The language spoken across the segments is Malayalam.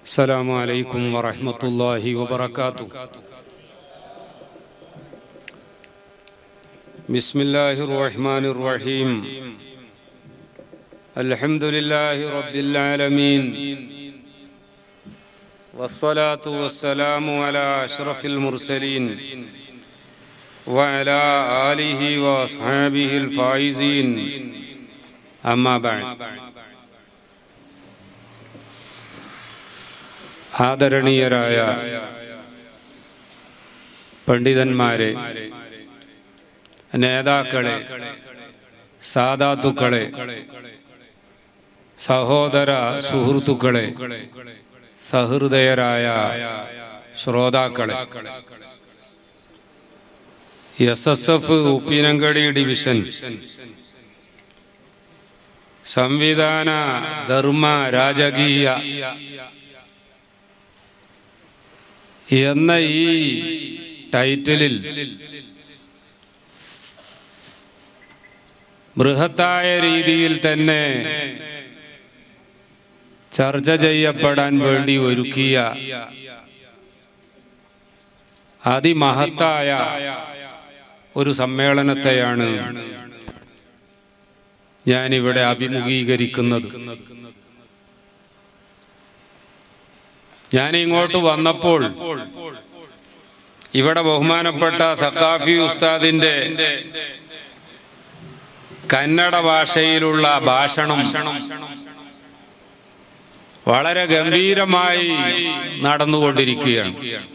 السلام عليكم ورحمة الله وبركاته بسم الله الرحمن الرحيم الحمد لله رب العالمين والصلاة والسلام على أشرف المرسلين وعلى آله وأصحابه الفائزين أما بعد ആദരണീയരായ പണ്ഡിതന്മാരെ നേതാക്കളെ സാധാത്തുക്കളെ സഹോദര സുഹൃത്തുക്കളെ സഹൃദയരായ ശ്രോതാക്കളെ S S F Uppinangady division സംവിധാന ധർമ്മ രാജകീയ എന്ന ഈ ടൈറ്റിലിൽ ബൃഹത്തായ രീതിയിൽ തന്നെ ചർച്ച ചെയ്യപ്പെടാൻ വേണ്ടി ഒരുക്കിയ അതിമഹത്തായ ഒരു സമ്മേളനത്തെയാണ് ഞാനിവിടെ അഭിമുഖീകരിക്കുന്നത് ഞാൻ ഇങ്ങോട്ട് വന്നപ്പോൾ ഇവിടെ ബഹുമാനപ്പെട്ട സക്കാഫി ഉസ്താദിന്റെ കന്നഡ ഭാഷയിലുള്ള ഭാഷണം വളരെ ഗംഭീരമായി നടന്നുകൊണ്ടിരിക്കുകയാണ്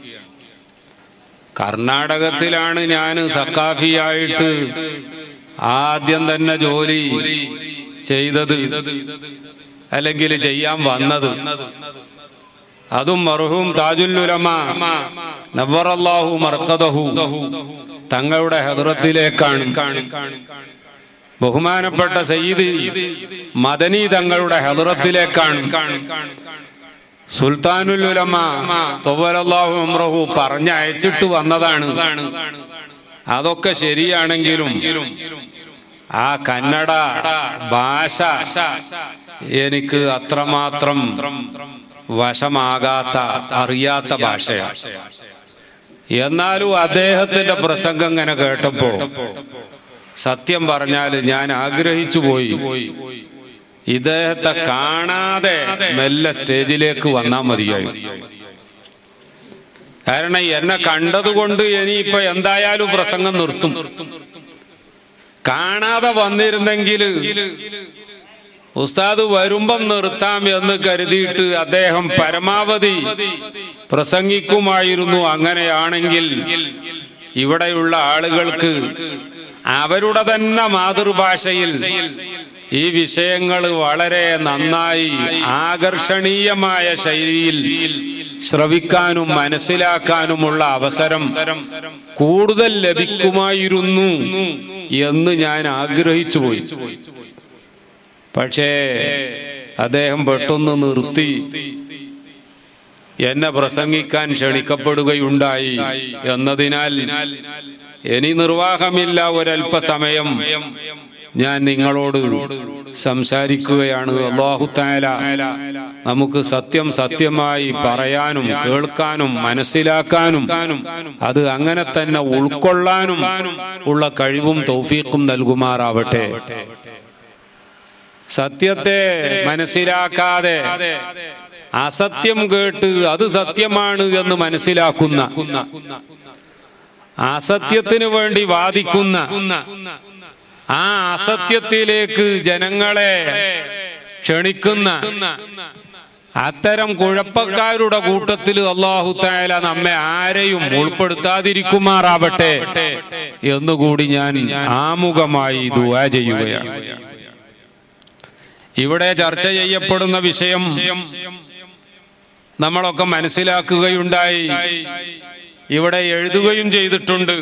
കർണാടകത്തിലാണ് ഞാൻ സക്കാഫിയായിട്ട് ആദ്യം തന്നെ ജോലി ചെയ്തത് അല്ലെങ്കിൽ ചെയ്യാൻ വന്നത് അതും മർഹൂം താജുല്ലുലമ നവറല്ലാഹു മർക്കദഹു തങ്ങളുടെ ഹദ്റത്തിലേക്കാണ് ബഹുമാനപ്പെട്ട സയ്യിദ് മദനി തങ്ങളുടെ ഹദ്റത്തിലേക്കാണ് സുൽത്താനുലുലമ തൊവലല്ലാഹു അമ്രഹു പറഞ്ഞയച്ചിട്ട് വന്നതാണ് അതൊക്കെ ശരിയാണെങ്കിലും ആ കന്നഡ ഭാഷ എനിക്ക് അത്രമാത്രം വശമാകാത്ത അറിയാത്ത ഭാഷയാണ് എന്നാലും അദ്ദേഹത്തിന്റെ പ്രസംഗം ഇങ്ങനെ കേട്ടപ്പോ സത്യം പറഞ്ഞാൽ ഞാൻ ആഗ്രഹിച്ചു പോയി ഇദ്ദേഹത്തെ കാണാതെ മെല്ലെ സ്റ്റേജിലേക്ക് വന്നാൽ മതിയായി കാരണം എന്നെ കണ്ടതുകൊണ്ട് ഇനിയിപ്പോ എന്തായാലും പ്രസംഗം നിർത്തും കാണാതെ വന്നിരുന്നെങ്കിൽ ഉസ്താദ് വരുമ്പം നിർത്താം എന്ന് കരുതിയിട്ട് അദ്ദേഹം പരമാവധി പ്രസംഗിക്കുമായിരുന്നു അങ്ങനെയാണെങ്കിൽ ഇവിടെയുള്ള ആളുകൾക്ക് അവരുടെ തന്നെ മാതൃഭാഷയിൽ ഈ വിഷയങ്ങൾ വളരെ നന്നായി ആകർഷണീയമായ ശൈലിയിൽ ശ്രവിക്കാനും മനസ്സിലാക്കാനുമുള്ള അവസരം കൂടുതൽ ലഭിക്കുമായിരുന്നു എന്ന് ഞാൻ ആഗ്രഹിച്ചു പോയി പക്ഷേ അദ്ദേഹം പെട്ടെന്ന് നിർത്തി എന്നെ പ്രസംഗിക്കാൻ ക്ഷണിക്കപ്പെടുകയുണ്ടായി എന്നതിനാൽ ഇനി നിർവാഹമില്ല ഒരല്പസമയം ഞാൻ നിങ്ങളോട് സംസാരിക്കുകയാണ് അള്ളാഹു താല നമുക്ക് സത്യം സത്യമായി പറയാനും കേൾക്കാനും മനസ്സിലാക്കാനും അത് അങ്ങനെ തന്നെ ഉൾക്കൊള്ളാനും ഉള്ള കഴിവും തൗഫീഖും നൽകുമാറാവട്ടെ സത്യത്തെ മനസ്സിലാക്കാതെ അസത്യം കേട്ട് അത് സത്യമാണ് എന്ന് മനസ്സിലാക്കുന്ന അസത്യത്തിന് വേണ്ടി വാദിക്കുന്ന ആ അസത്യത്തിലേക്ക് ജനങ്ങളെ ക്ഷണിക്കുന്ന അത്തരം കുഴപ്പക്കാരുടെ കൂട്ടത്തിൽ അള്ളാഹു താല നമ്മെ ആരെയും ഉൾപ്പെടുത്താതിരിക്കുമാറാവട്ടെ എന്നുകൂടി ഞാൻ ആമുഖമായി ദുവാ ചെയ്യുകയാണ് ഇവിടെ ചർച്ച ചെയ്യപ്പെടുന്ന വിഷയം നമ്മളൊക്കെ മനസ്സിലാക്കുകയുണ്ടായി ഇവിടെ എഴുതുകയും ചെയ്തിട്ടുണ്ട്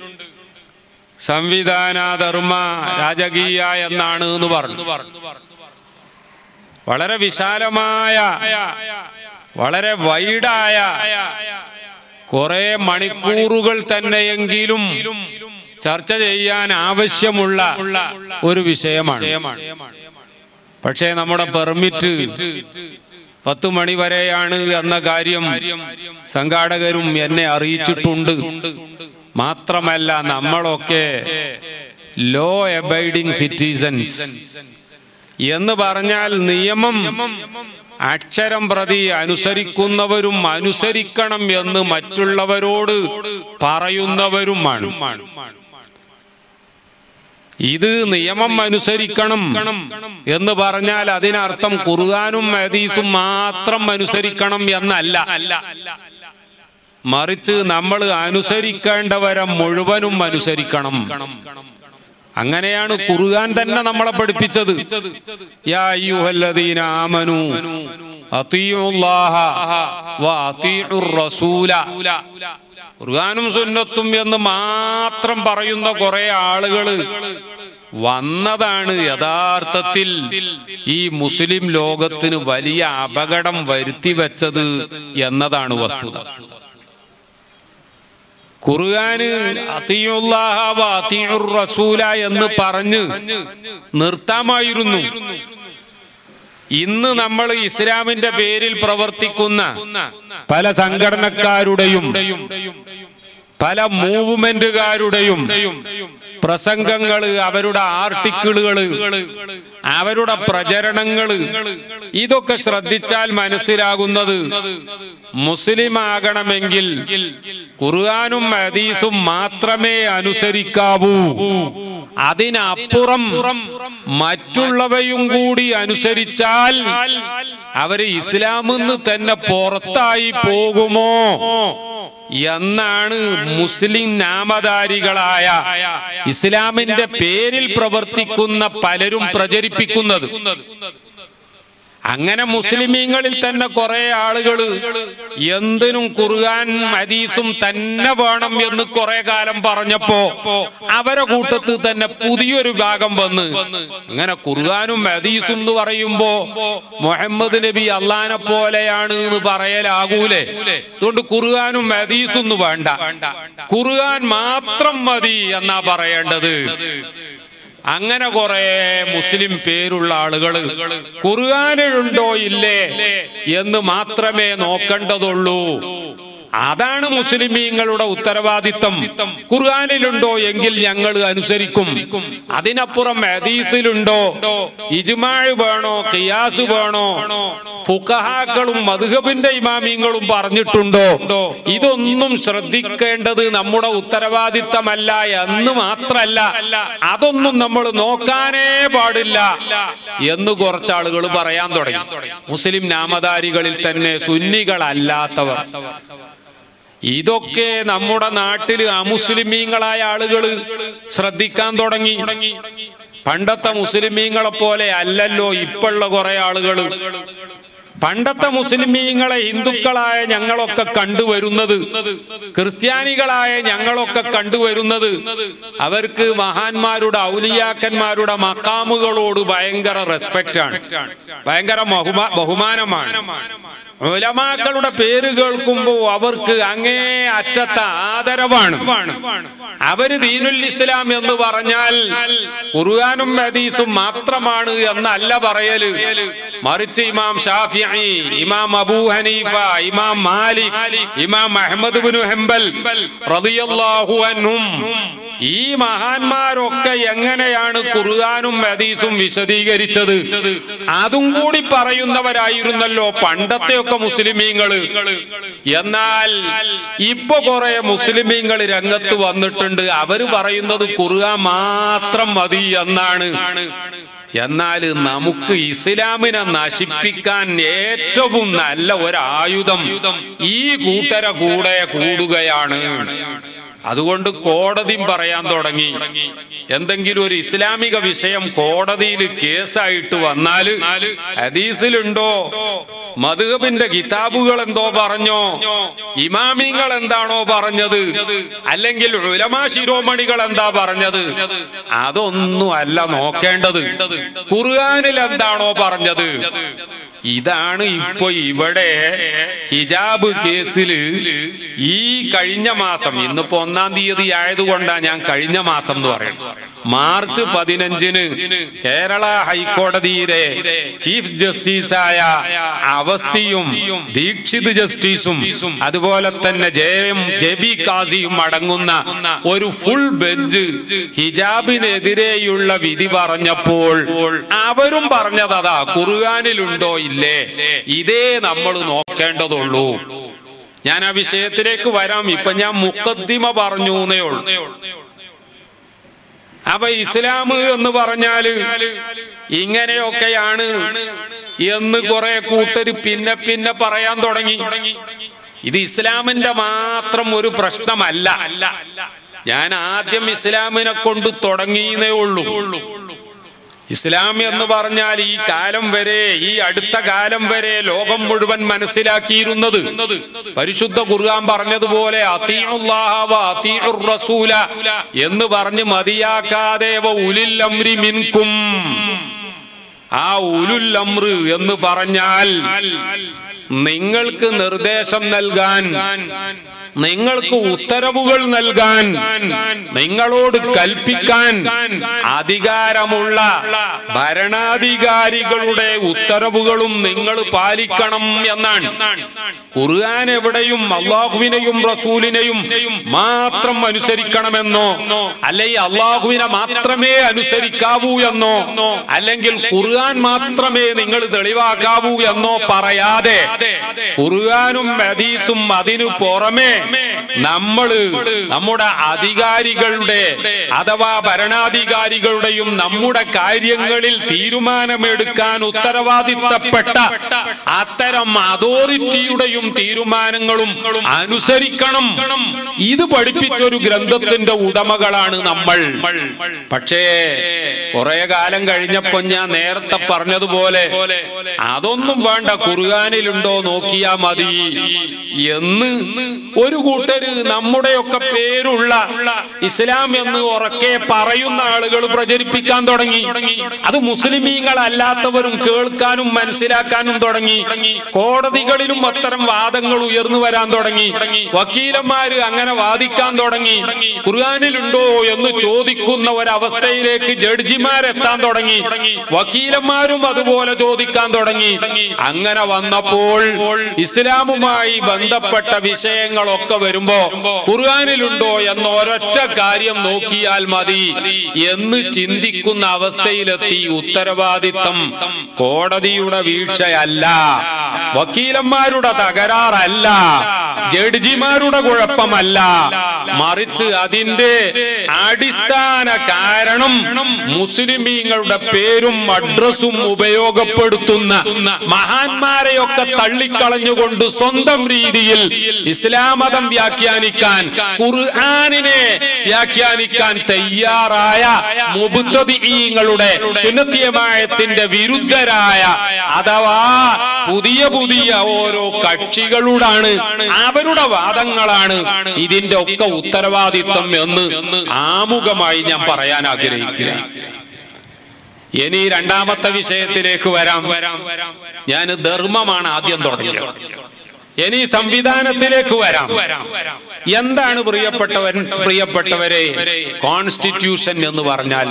സംവിധാന ധർമ്മ രാജകീയ എന്നാണ് എന്ന് പറഞ്ഞു വളരെ വിശാലമായ വളരെ വൈഡായ കുറെ മണിക്കൂറുകൾ തന്നെയെങ്കിലും ചർച്ച ചെയ്യാൻ ആവശ്യമുള്ള ഒരു വിഷയമാണ് പക്ഷേ നമ്മുടെ പെർമിറ്റ് പത്ത് മണി വരെയാണ് എന്ന കാര്യം സംഘാടകരും എന്നെ അറിയിച്ചിട്ടുണ്ട് മാത്രമല്ല നമ്മളൊക്കെ ലോ എബൈഡിങ് സിറ്റിസൻസ് എന്ന് പറഞ്ഞാൽ നിയമം അക്ഷരം പ്രതി അനുസരിക്കുന്നവരും അനുസരിക്കണം എന്ന് മറ്റുള്ളവരോട് പറയുന്നവരുമാണ് ഇത് നിയമം അനുസരിക്കണം എന്ന് പറഞ്ഞാൽ അതിനർത്ഥം ഖുർആാനും ഹദീസും മാത്രം അനുസരിക്കണം എന്നല്ല മറിച്ച് നമ്മൾ അനുസരിക്കേണ്ടവരെ മുഴുവനും അനുസരിക്കണം അങ്ങനെയാണ് ഖുർആൻ തന്നെ നമ്മളെ പഠിപ്പിച്ചത് യാ അയ്യുഹല്ലദീന ആമനു അത്തിയുല്ലാഹ വ അത്തിയുർ റസൂല ഖുർആനും സുന്നത്തും എന്ന് മാത്രം പറയുന്ന കുറെ ആളുകള് വന്നതാണ് യഥാർത്ഥത്തിൽ ഈ മുസ്ലിം ലോകത്തിന് വലിയ അപകടം വരുത്തി വെച്ചത് എന്നതാണ് വസ്തുത ഖുർആന് അത്തിയുല്ലാഹ വ അത്തിയുർ റസൂല എന്ന് പറഞ്ഞ് നിർത്താമായിരുന്നു ഇന്ന് നമ്മൾ ഇസ്ലാമിന്റെ പേരിൽ പ്രവർത്തിക്കുന്ന പല സംഘടനക്കാരുടെയും പല മൂവ്മെന്റുകാരുടെയും പ്രസംഗങ്ങള് അവരുടെ ആർട്ടിക്കിളുകള് അവരുടെ പ്രചരണങ്ങള് ഇതൊക്കെ ശ്രദ്ധിച്ചാൽ മനസ്സിലാകുന്നത് മുസ്ലിം ആകണമെങ്കിൽ ഖുർആാനും ഹദീസും മാത്രമേ അനുസരിക്കാവൂ അതിനപ്പുറം മറ്റുള്ളവയും കൂടി അനുസരിച്ചാൽ അവര് ഇസ്ലാമെന്ന് തന്നെ പുറത്തായി പോകുമോ എന്നാണ് മുസ്ലിം നാമധാരികളായ ഇസ്ലാമിന്റെ പേരിൽ പ്രവർത്തിക്കുന്ന പലരും പ്രചരിപ്പിക്കുന്നത് അങ്ങനെ മുസ്ലിമീങ്ങളിൽ തന്നെ കുറെ ആളുകൾ എന്തിനും ഖുർആൻ ഹദീസും തന്നെ വേണം എന്ന് കുറെ കാലം പറഞ്ഞപ്പോ അവരെ കൂട്ടത്തിൽ തന്നെ പുതിയൊരു ഭാഗം വന്ന് അങ്ങനെ ഖുർആാനും ഹദീസും എന്ന് പറയുമ്പോ മുഹമ്മദ് നബി അള്ളാനെ പോലെയാണ് എന്ന് പറയലാകൂലേ അതുകൊണ്ട് ഖുർആാനും ഹദീസും ഒന്നും വേണ്ട ഖുർആൻ മാത്രം മതി എന്നാ പറയേണ്ടത് അങ്ങനെ കുറെ മുസ്ലിം പേരുള്ള ആളുകൾ ഖുർആാനിലുണ്ടോ ഇല്ലേ എന്ന് മാത്രമേ നോക്കേണ്ടതുള്ളൂ അതാണ് മുസ്ലിമീങ്ങളുടെ ഉത്തരവാദിത്തം ഖുർആാനിലുണ്ടോ എങ്കിൽ ഞങ്ങൾ അനുസരിക്കും അതിനപ്പുറം ഹദീസിലുണ്ടോ ഇജ്മാഴ് വേണോ ഖിയാസ് വേണോ ഫുഖഹാക്കളും മധുഹബിന്റെ ഇമാമിങ്ങളും പറഞ്ഞിട്ടുണ്ടോ ഇതൊന്നും ശ്രദ്ധിക്കേണ്ടത് നമ്മുടെ ഉത്തരവാദിത്തമല്ല എന്ന് മാത്രല്ല അതൊന്നും നമ്മൾ നോക്കാനേ പാടില്ല എന്ന് കുറച്ചാളുകൾ പറയാൻ തുടങ്ങി മുസ്ലിം നാമധാരികളിൽ തന്നെ സുന്നികളല്ലാത്തവർ ഇതൊക്കെ നമ്മുടെ നാട്ടില് അമുസ്ലിമീങ്ങളായ ആളുകൾ ശ്രദ്ധിക്കാൻ തുടങ്ങി പണ്ടത്തെ മുസ്ലിമീങ്ങളെ പോലെ അല്ലല്ലോ ഇപ്പോഴുള്ള കുറെ ആളുകൾ പണ്ടത്തെ മുസ്ലിമീങ്ങളെ ഹിന്ദുക്കളായ ഞങ്ങളൊക്കെ കണ്ടുവരുന്നത് ക്രിസ്ത്യാനികളായ ഞങ്ങളൊക്കെ കണ്ടുവരുന്നത് അവർക്ക് മഹാന്മാരുടെ ഔലിയാക്കന്മാരുടെ മക്കാമുകളോട് ഭയങ്കര റെസ്പെക്റ്റ് ആണ് ഭയങ്കര ബഹുമാ ബഹുമാനമാണ് ഉലമാക്കളുടെ പേര് കേൾക്കുമ്പോ അവർക്ക് അങ്ങേ അറ്റത്ത ആദരവാണ് അവര് ദീനുൽ ഇസ്ലാം എന്ന് പറഞ്ഞാൽ ഖുർആാനും ഹദീസും മാത്രമാണ് എന്നല്ല പറയല് മറിച്ച് ഇമാം ഷാഫിഈ ഇമാം അബൂ ഹനീഫ ഇമാം മാലിക് ഇമാം അഹ്മദ് ബിൻ ഹംബൽ റളിയല്ലാഹു അൻഹും ഈ മഹാന്മാരൊക്കെ എങ്ങനെയാണ് ഖുർആാനും ഹദീസും വിശദീകരിച്ചത് അതും കൂടി പറയുന്നവരായിരുന്നല്ലോ പണ്ടത്തെയൊക്കെ മുസ്ലിമീങ്ങള് എന്നാൽ ഇപ്പൊ കുറെ മുസ്ലിമീങ്ങൾ രംഗത്ത് വന്നിട്ടുണ്ട് അവര് പറയുന്നത് ഖുർആൻ മാത്രം മതി എന്നാണ് എന്നാൽ നമുക്ക് ഇസ്ലാമിനെ നശിപ്പിക്കാൻ ഏറ്റവും നല്ല ഒരായുധം ഈ കൂട്ടര കൂടെ കൂടുകയാണ് അതുകൊണ്ട് കോടതിയും പറയാൻ തുടങ്ങി എന്തെങ്കിലും ഒരു ഇസ്ലാമിക വിഷയം കോടതിയിൽ കേസായിട്ട് വന്നാല് ഹദീസിലുണ്ടോ മധുഹബിന്റെ കിതാബുകൾ എന്തോ പറഞ്ഞോ ഇമാമിങ്ങൾ എന്താണോ പറഞ്ഞത് അല്ലെങ്കിൽ ഉലമാ ശിരോമണികൾ എന്താ പറഞ്ഞത് അതൊന്നും അല്ല നോക്കേണ്ടത് ഖുർആാനിൽ എന്താണോ പറഞ്ഞത് ഇതാണ് ഇപ്പൊ ഇവിടെ ഹിജാബ് കേസില് ഈ കഴിഞ്ഞ മാസം ഇന്നിപ്പോ ഒന്നാം തീയതി ആയതുകൊണ്ടാണ് ഞാൻ കഴിഞ്ഞ മാസം എന്ന് പറയുന്നത് മാർച്ച് പതിനഞ്ചിന് കേരള ഹൈക്കോടതിയിലെ ചീഫ് ജസ്റ്റിസായ അവസ്ഥയും ദീക്ഷിത് ജസ്റ്റിസും അതുപോലെ തന്നെ ജെ എം ജെ ബി കാസിയും അടങ്ങുന്ന ഒരു ഫുൾ ബെഞ്ച് ഹിജാബിനെതിരെയുള്ള വിധി പറഞ്ഞപ്പോൾ അവരും പറഞ്ഞതതാ ഖുർആാനിലുണ്ടോ ഇല്ലേ ഇതേ നമ്മൾ നോക്കേണ്ടതുള്ളൂ ഞാൻ ആ വിഷയത്തിലേക്ക് വരാം ഇപ്പൊ ഞാൻ മുക്കദ്ദിമ പറഞ്ഞു എന്നേ ഉള്ളൂ അപ്പൊ ഇസ്ലാം എന്ന് പറഞ്ഞാല് ഇങ്ങനെയൊക്കെയാണ് എന്ന് കുറെ കൂട്ടര് പിന്നെ പിന്നെ പറയാൻ തുടങ്ങി ഇത് ഇസ്ലാമിന്റെ മാത്രം ഒരു പ്രശ്നമല്ല ഞാൻ ആദ്യം ഇസ്ലാമിനെ കൊണ്ട് തുടങ്ങിയതേ ഉള്ളൂ ഇസ്ലാം എന്ന് പറഞ്ഞാൽ ഈ കാലം വരെ ഈ അടുത്ത കാലം വരെ ലോകം മുഴുവൻ മനസ്സിലാക്കിയിരുന്നത് പരിശുദ്ധ ഖുർആൻ പറഞ്ഞതുപോലെ അത്തീഉല്ലാഹ വ അത്തീഉർ റസൂല എന്ന് പറഞ്ഞ് മതിയാക്കാതെ വ ഉലിൽ അംരി മിൻകും ആ ഉലുൽ അമ്ര എന്ന് പറഞ്ഞാൽ നിങ്ങൾക്ക് നിർദ്ദേശം നൽകാൻ നിങ്ങൾക്ക് ഉത്തരവുകൾ നൽകാൻ നിങ്ങളോട് കൽപ്പിക്കാൻ അധികാരമുള്ള ഭരണാധികാരികളുടെ ഉത്തരവുകളും നിങ്ങൾ പാലിക്കണം എന്നാണ് ഖുർആൻ എവിടെയും അള്ളാഹുവിനെയും റസൂലിനെയും മാത്രം അനുസരിക്കണമെന്നോ അല്ലെങ്കിൽ അള്ളാഹുവിനെ മാത്രമേ അനുസരിക്കാവൂ എന്നോ അല്ലെങ്കിൽ ഖുർആൻ മാത്രമേ നിങ്ങൾ തെളിവാക്കാവൂ എന്നോ പറയാതെ ഖുർആാനും ഹദീസും അതിനു പുറമെ നമ്മള് നമ്മുടെ അധികാരികളുടെ അഥവാ ഭരണാധികാരികളുടെയും നമ്മുടെ കാര്യങ്ങളിൽ തീരുമാനമെടുക്കാൻ ഉത്തരവാദിത്തപ്പെട്ട അത്തരം അതോറിറ്റിയുടെയും തീരുമാനങ്ങളും അനുസരിക്കണം ഇത് പഠിപ്പിച്ചൊരു ഗ്രന്ഥത്തിന്റെ ഉടമകളാണ് നമ്മൾ പക്ഷേ കുറെ കാലം കഴിഞ്ഞപ്പോ ഞാൻ നേരത്തെ പറഞ്ഞതുപോലെ അതൊന്നും വേണ്ട ഖുർആാനിലുണ്ടോ നോക്കിയാ മതി എന്ന് ഒരു കൂട്ടര് നമ്മുടെയൊക്കെ പേരുള്ള ഇസ്ലാം എന്ന് ഉറക്കെ പറയുന്ന ആളുകൾ പ്രചരിപ്പിക്കാൻ തുടങ്ങി അത് മുസ്ലിമീങ്ങളല്ലാത്തവരും കേൾക്കാനും മനസ്സിലാക്കാനും തുടങ്ങി കോടതികളിലും അത്തരം വാദങ്ങൾ ഉയർന്നു വരാൻ തുടങ്ങി വക്കീലന്മാര് അങ്ങനെ വാദിക്കാൻ തുടങ്ങി ഖുർആാനിലുണ്ടോ എന്ന് ചോദിക്കുന്ന ഒരവസ്ഥയിലേക്ക് ജഡ്ജിമാരെത്താൻ തുടങ്ങി വക്കീലന്മാരും അതുപോലെ ചോദിക്കാൻ തുടങ്ങി അങ്ങനെ വന്നപ്പോൾ ഇസ്ലാമുമായി ബന്ധപ്പെട്ട വിഷയങ്ങളൊക്കെ വരുമ്പോ ഖുർആാനിലുണ്ടോ എന്ന ഒരൊറ്റ കാര്യം നോക്കിയാൽ മതി എന്ന് ചിന്തിക്കുന്ന അവസ്ഥയിലെത്തി ഉത്തരവാദിത്തം കോടതിയുടെ വീഴ്ചയല്ല വക്കീലന്മാരുടെ തകരാറല്ല ജഡ്ജിമാരുടെ കുഴപ്പമല്ല മറിച്ച് അതിന്റെ അടിസ്ഥാന കാരണം മുസ്ലിമീങ്ങളുടെ പേരും അഡ്രസ്സും ഉപയോഗപ്പെടുത്തുന്ന മഹാന്മാരെയൊക്കെ തള്ളിക്കളഞ്ഞുകൊണ്ട് സ്വന്തം രീതിയിൽ ഇസ്ലാം മതം വ്യാഖ്യാനിക്കാൻ ഖുർആാനിനെ വ്യാഖ്യാനിക്കാൻ തയ്യാറായ മുബുദ്ധീങ്ങളുടെ സുന്നത്തിയമായത്തിന്റെ വിരുദ്ധരായ അഥവാ പുതിയ പുതിയ ഓരോ കക്ഷികളോടാണ് അവരുടെ വാദങ്ങളാണ് ഇതിന്റെ ഒക്കെ ഉത്തരവാദിത്വം എന്ന് ആമുഖമായി ഞാൻ പറയാൻ ആഗ്രഹിക്കുക ഇനി രണ്ടാമത്തെ വിഷയത്തിലേക്ക് വരാം ഞാൻ ധർമ്മമാണ് ആദ്യം തുടങ്ങിയത് ഇനി സംവിധാനത്തിലേക്ക് വരാം എന്താണ് പ്രിയപ്പെട്ടവൻ പ്രിയപ്പെട്ടവരെ കോൺസ്റ്റിറ്റ്യൂഷൻ എന്ന് പറഞ്ഞാൽ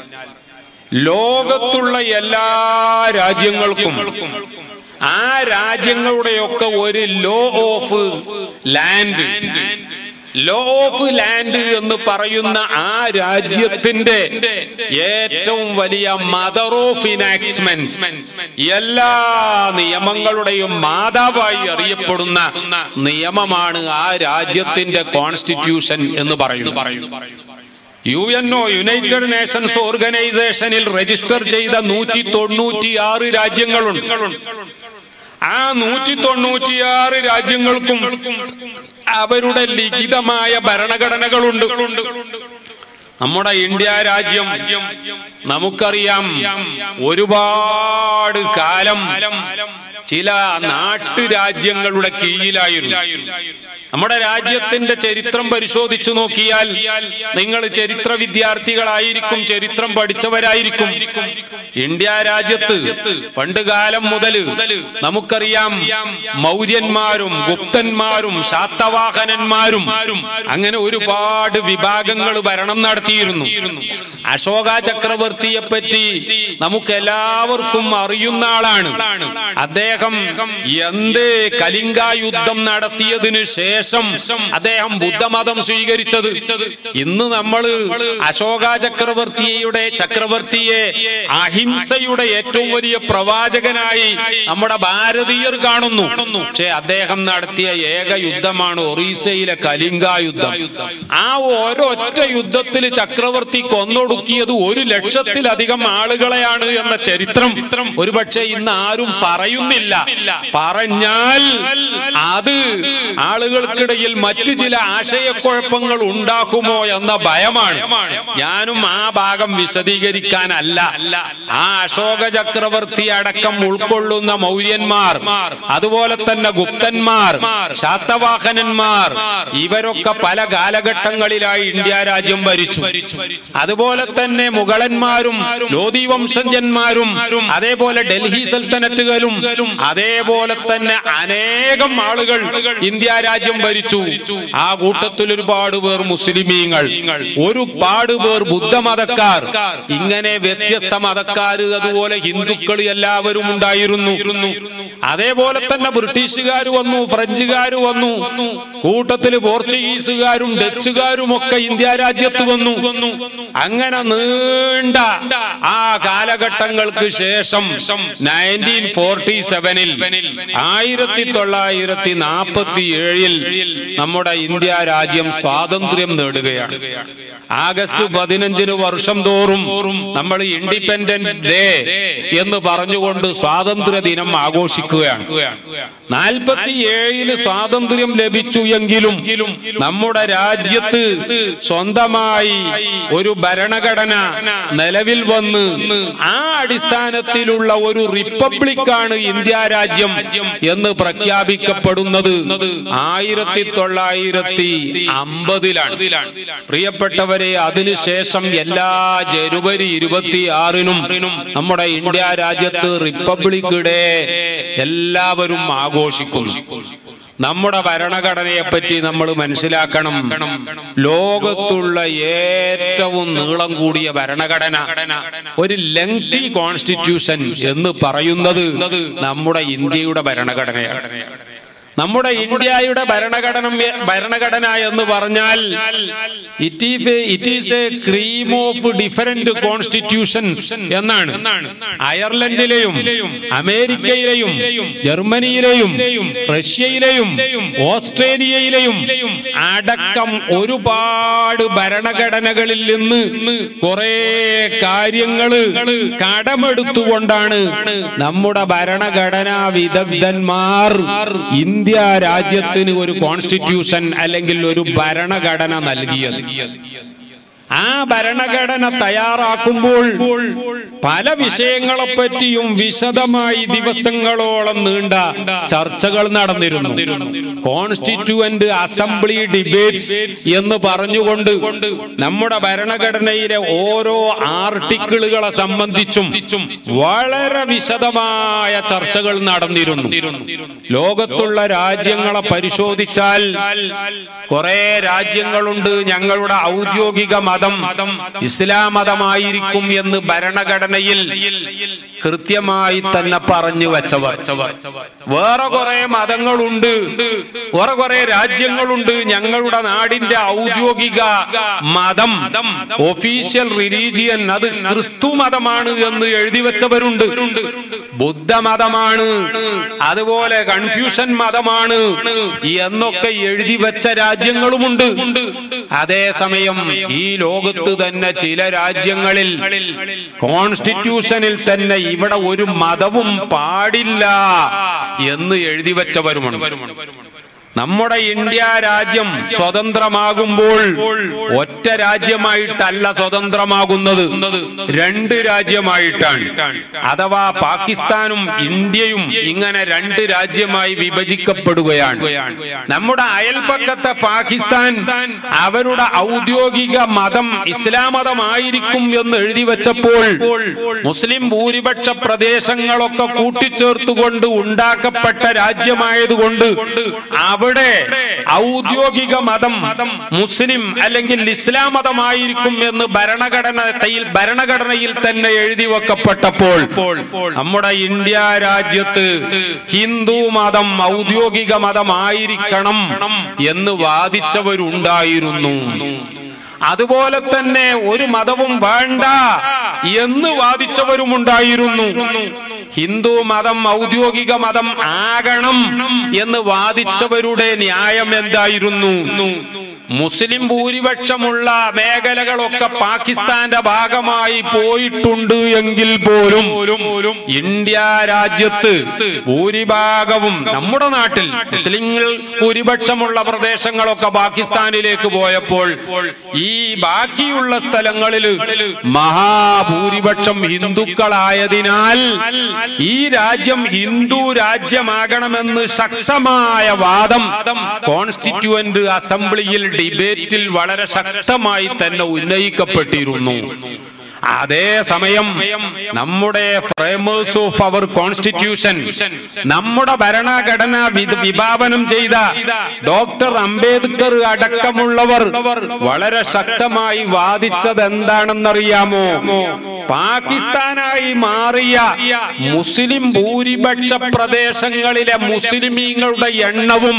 ലോകത്തുള്ള എല്ലാ രാജ്യങ്ങൾക്കും ആ രാജ്യങ്ങളുടെയൊക്കെ ഒരു law of land law of land എന്ന് പറയുന്ന ആ രാജ്യത്തിന്റെ ഏറ്റവും വലിയ മദർ ഓഫ് ഇനാക്ട്മെന്റ്സ് എല്ലാ നിയമങ്ങളുടെയും മാതാവായി അറിയപ്പെടുന്ന നിയമമാണ് ആ രാജ്യത്തിന്റെ കോൺസ്റ്റിറ്റ്യൂഷൻ എന്ന് പറയുന്നു U N O United Nations ഓർഗനൈസേഷനിൽ രജിസ്റ്റർ ചെയ്ത നൂറ്റി തൊണ്ണൂറ്റിയാറ് രാജ്യങ്ങളുണ്ട് ആ നൂറ്റി തൊണ്ണൂറ്റിയാറ് രാജ്യങ്ങൾക്കും അവരുടെ ലിഖിതമായ ഭരണഘടനകളുണ്ട് നമ്മുടെ ഇന്ത്യ രാജ്യം നമുക്കറിയാം ഒരുപാട് കാലം ചില നാട്ടുരാജ്യങ്ങളുടെ കീഴിലായിരുന്നു നമ്മുടെ രാജ്യത്തിന്റെ ചരിത്രം പരിശോധിച്ചു നോക്കിയാൽ നിങ്ങൾ ചരിത്ര വിദ്യാർത്ഥികളായിരിക്കും ചരിത്രം പഠിച്ചവരായിരിക്കും ഇന്ത്യ രാജ്യത്ത് പണ്ട് കാലം മുതൽ നമുക്കറിയാം മൗര്യന്മാരും ഗുപ്തന്മാരും ശാത്തവാഹനന്മാരും അങ്ങനെ ഒരുപാട് വിഭാഗങ്ങൾ ഭരണം നടത്തിയിരുന്നു അശോക ചക്രവർത്തിയെ പറ്റി നമുക്ക് എല്ലാവർക്കും അറിയുന്ന ആളാണ് അദ്ദേഹം എന്ത് കലിംഗ യുദ്ധം നടത്തിയതിനു ശേഷം അദ്ദേഹം ബുദ്ധമതം സ്വീകരിച്ചത് ഇന്ന് നമ്മൾ അശോക ചക്രവർത്തിയുടെ ചക്രവർത്തിയെ അഹിംസയുടെ ഏറ്റവും വലിയ പ്രവാചകനായി നമ്മുടെ ഭാരതീയർ കാണുന്നു പക്ഷേ അദ്ദേഹം നടത്തിയ ഏക യുദ്ധമാണ് ഒറീസയിലെ കലിംഗ യുദ്ധം ആ ഓരൊറ്റ യുദ്ധത്തിൽ ചക്രവർത്തി കൊന്നൊടുക്കിയത് ഒരു ലക്ഷത്തിലധികം ആളുകളെയാണ് എന്ന ചരിത്രം ഒരുപക്ഷെ ഇന്ന് ആരും പറയുന്നില്ല പറഞ്ഞാൽ അത് ആളുകൾക്കിടയിൽ മറ്റു ചില ആശയക്കുഴപ്പങ്ങൾ ഉണ്ടാക്കുമോ എന്ന ഭയമാണ് ഞാനും ആ ഭാഗം വിശദീകരിക്കാനല്ല ആ അശോക ചക്രവർത്തി അടക്കം ഉൾക്കൊള്ളുന്ന മൗര്യന്മാർ അതുപോലെ തന്നെ ഗുപ്തന്മാർ ശാത്തവാഹനന്മാർ ഇവരൊക്കെ പല കാലഘട്ടങ്ങളിലായി ഇന്ത്യ രാജ്യം ഭരിച്ചു അതുപോലെ തന്നെ മുഗളന്മാരും ലോധി വംശജന്മാരും അതേപോലെ ഡൽഹി സൽത്തനറ്റുകളും അതേപോലെ തന്നെ അനേകം ആളുകൾ ഇന്ത്യ രാജ്യം ഭരിച്ചു ആ കൂട്ടത്തിൽ ഒരുപാട് പേർ മുസ്ലിമീങ്ങൾ ഒരുപാട് പേർ ബുദ്ധമതക്കാർ ഇങ്ങനെ വ്യത്യസ്ത മതക്കാര് അതുപോലെ ഹിന്ദുക്കൾ എല്ലാവരും ഉണ്ടായിരുന്നു അതേപോലെ തന്നെ ബ്രിട്ടീഷുകാർ വന്നു ഫ്രഞ്ചുകാർ വന്നു കൂട്ടത്തിൽ പോർച്ചുഗീസുകാരും ഡച്ചുകാരും ഒക്കെ ഇന്ത്യ രാജ്യത്ത് വന്നു അങ്ങനെ നീണ്ട ആ കാലഘട്ടങ്ങൾക്ക് ശേഷം നയൻറ്റീൻ ഫോർട്ടി സെവനിൽ ആയിരത്തി തൊള്ളായിരത്തി നാൽപ്പത്തി ഏഴിൽ നമ്മുടെ ഇന്ത്യ രാജ്യം സ്വാതന്ത്ര്യം നേടുകയാണ് ആഗസ്റ്റ് പതിനഞ്ചിന് വർഷം തോറും നമ്മൾ ഇൻഡിപെൻഡന്റ് ഡേ എന്ന് പറഞ്ഞുകൊണ്ട് സ്വാതന്ത്ര്യ ദിനം ആഘോഷിക്കുകയാണ് നാൽപ്പത്തി ഏഴില് സ്വാതന്ത്ര്യം ലഭിച്ചു എങ്കിലും നമ്മുടെ രാജ്യത്ത് സ്വന്തമായി ഒരു ഭരണഘടന നിലവിൽ വന്ന് ആ അടിസ്ഥാനത്തിലുള്ള ഒരു റിപ്പബ്ലിക്കാണ് ഇന്ത്യ രാജ്യം എന്ന് പ്രഖ്യാപിക്കപ്പെടുന്നത് ആയിരത്തി തൊള്ളായിരത്തി അമ്പതിലാണ് പ്രിയപ്പെട്ടവരെ അതിനുശേഷം എല്ലാ ജനുവരി ഇരുപത്തി ആറിനും നമ്മുടെ ഇന്ത്യ രാജ്യത്ത് റിപ്പബ്ലിക് ഡേ എല്ലാവരും ആഘോഷിക്കുന്നു നമ്മുടെ ഭരണഘടനയെ പറ്റി നമ്മൾ മനസ്സിലാക്കണം ലോകത്തുള്ള ഏറ്റവും നീളം കൂടിയ ഭരണഘടന ഒരു ലെങ്തി കോൺസ്റ്റിറ്റ്യൂഷൻ എന്ന് പറയുന്നത് നമ്മുടെ ഇന്ത്യയുടെ ഭരണഘടനയാണ് നമ്മുടെ ഇന്ത്യയുടെ ഭരണഘടന ഭരണഘടന എന്ന് പറഞ്ഞാൽ it is it is a cream of different constitutions എന്നാണ് അയർലൻഡിലെയും അമേരിക്കയിലെയും ജർമ്മനിയിലെയും റഷ്യയിലെയും ഓസ്ട്രേലിയയിലെയും അടക്കം ഒരുപാട് ഭരണഘടനകളിൽ നിന്ന് കുറെ കാര്യങ്ങള് കടമെടുത്തുകൊണ്ടാണ് നമ്മുടെ ഭരണഘടനാ വിദഗ്ധന്മാർ ഇന്ത്യ രാജ്യത്തിന് ഒരു കോൺസ്റ്റിറ്റ്യൂഷൻ അല്ലെങ്കിൽ ഒരു ഭരണഘടന നൽകിയത് ആ ഭരണഘടന തയ്യാറാക്കുമ്പോൾ പല വിഷയങ്ങളെ പറ്റിയും വിശദമായി ദിവസങ്ങളോളം നീണ്ട ചർച്ചകൾ നടന്നിരുന്നു കോൺസ്റ്റിറ്റ്യൂവന്റ് അസംബ്ലി ഡിബേറ്റ്സ് എന്ന് പറഞ്ഞുകൊണ്ട് നമ്മുടെ ഭരണഘടനയിലെ ഓരോ ആർട്ടിക്കിളുകളെ സംബന്ധിച്ചും വളരെ വിശദമായ ചർച്ചകൾ നടന്നിരുന്നു ലോകത്തുള്ള രാജ്യങ്ങളെ പരിശോധിച്ചാൽ കുറെ രാജ്യങ്ങളുണ്ട് ഞങ്ങളുടെ ഔദ്യോഗിക മതം ഇസ്ലാം മതമായിരിക്കും എന്ന് ഭരണഘടനയിൽ കൃത്യമായി തന്നെ പറഞ്ഞു വെച്ചവർ വേറെ കുറെ മതങ്ങളുണ്ട് വേറെ കുറെ രാജ്യങ്ങളുണ്ട് ഞങ്ങളുടെ നാടിന്റെ ഔദ്യോഗിക മതം ഒഫീഷ്യൽ റിലീജിയൻ അത് ക്രിസ്തു മതമാണ് എന്ന് എഴുതി വെച്ചവരുണ്ട് ബുദ്ധമതമാണ് അതുപോലെ കൺഫ്യൂഷൻ മതമാണ് എന്നൊക്കെ എഴുതി വെച്ച രാജ്യങ്ങളുമുണ്ട് അതേസമയം ഈ ലോകത്ത് തന്നെ ചില രാജ്യങ്ങളിൽ കോൺസ്റ്റിറ്റ്യൂഷനിൽ തന്നെ ഇവിടെ ഒരു മതവും പാടില്ല എന്ന് എഴുതി വെച്ചവരുമുണ്ട് നമ്മുടെ ഇന്ത്യ രാജ്യം സ്വതന്ത്രമാകുമ്പോൾ ഒറ്റ രാജ്യമായിട്ടല്ല സ്വതന്ത്രമാകുന്നത് രണ്ട് രാജ്യമായിട്ടാണ് അഥവാ പാകിസ്ഥാനും ഇന്ത്യയും ഇങ്ങനെ രണ്ട് രാജ്യമായി വിഭജിക്കപ്പെടുകയാണ് നമ്മുടെ അയൽപക്കത്തെ പാകിസ്ഥാൻ അവരുടെ ഔദ്യോഗിക മതം ഇസ്ലാം മതമായിരിക്കും എന്ന് എഴുതി വെച്ചപ്പോൾ മുസ്ലിം ഭൂരിപക്ഷ പ്രദേശങ്ങളൊക്കെ കൂട്ടിച്ചേർത്തുകൊണ്ട് ഉണ്ടാക്കപ്പെട്ട രാജ്യമായതുകൊണ്ട് അവിടെ ഔദ്യോഗിക മതം മുസ്ലിം അല്ലെങ്കിൽ ഇസ്ലാം മതമായിരിക്കും എന്ന് ഭരണഘടനയിൽ ഭരണഘടനയിൽ തന്നെ എഴുതി വെക്കപ്പെട്ടപ്പോൾ നമ്മുടെ ഇന്ത്യ രാജ്യത്ത് ഹിന്ദു മതം ഔദ്യോഗിക മതമായിരിക്കണം എന്ന് വാദിച്ചവരുണ്ടായിരുന്നു അതുപോലെ തന്നെ ഒരു മതവും വേണ്ട എന്ന് വാദിച്ചവരുമുണ്ടായിരുന്നു ഹിന്ദു മതം ഔദ്യോഗിക മതം ആകണം എന്ന് വാദിച്ചവരുടെ ന്യായം എന്തായിരുന്നു മുസ്ലിം ഭൂരിപക്ഷമുള്ള മേഖലകളൊക്കെ പാകിസ്ഥാന്റെ ഭാഗമായി പോയിട്ടുണ്ട് എങ്കിൽ പോലും ഇന്ത്യ രാജ്യത്ത് ഭൂരിഭാഗവും നമ്മുടെ നാട്ടിൽ മുസ്ലിങ്ങൾ ഭൂരിപക്ഷമുള്ള പ്രദേശങ്ങളൊക്കെ പാകിസ്ഥാനിലേക്ക് പോയപ്പോൾ ഈ ബാക്കിയുള്ള സ്ഥലങ്ങളിൽ മഹാഭൂരിപക്ഷം ഹിന്ദുക്കളായതിനാൽ ഈ രാജ്യം ഹിന്ദു രാജ്യമാകണമെന്ന് ശക്തമായ വാദം കോൺസ്റ്റിറ്റ്യൂവന്റ് അസംബ്ലിയിൽ ഡിബേറ്റിൽ വളരെ ശക്തമായി തന്നെ ഉന്നയിക്കപ്പെട്ടിരുന്നു അതേ സമയം നമ്മുടെ ഫ്രേമേഴ്സ് ഓഫ് അവർ കോൺസ്റ്റിറ്റ്യൂഷൻ നമ്മുടെ ഭരണഘടന വി- വിഭാവനം ചെയ്ത ഡോക്ടർ അംബേദ്കർ അടക്കമുള്ളവർ വളരെ ശക്തമായി വാദിച്ചത് എന്താണെന്നറിയാമോ പാകിസ്ഥാനായി മാറിയ മുസ്ലിം ഭൂരിപക്ഷ പ്രദേശങ്ങളിലെ മുസ്ലിമീങ്ങളുടെ എണ്ണവും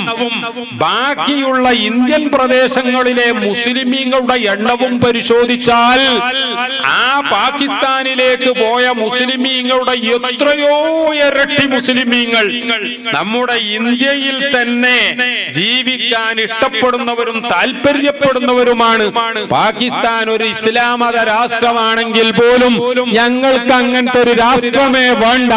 ബാക്കിയുള്ള ഇന്ത്യൻ പ്രദേശങ്ങളിലെ മുസ്ലിമീങ്ങളുടെ എണ്ണവും പരിശോധിച്ചാൽ ആ പാകിസ്ഥാനിലേക്ക് പോയ മുസ്ലിമീങ്ങളുടെ എത്രയോ ഇരട്ടി മുസ്ലിമീങ്ങൾ നമ്മുടെ ഇന്ത്യയിൽ തന്നെ ജീവിക്കാൻ ഇഷ്ടപ്പെടുന്നവരും താല്പര്യപ്പെടുന്നവരുമാണ് പാകിസ്ഥാൻ ഒരു ഇസ്ലാം മത രാഷ്ട്രമാണെങ്കിൽ പോലും ഞങ്ങൾക്ക് അങ്ങനത്തെ ഒരു രാഷ്ട്രമേ വേണ്ട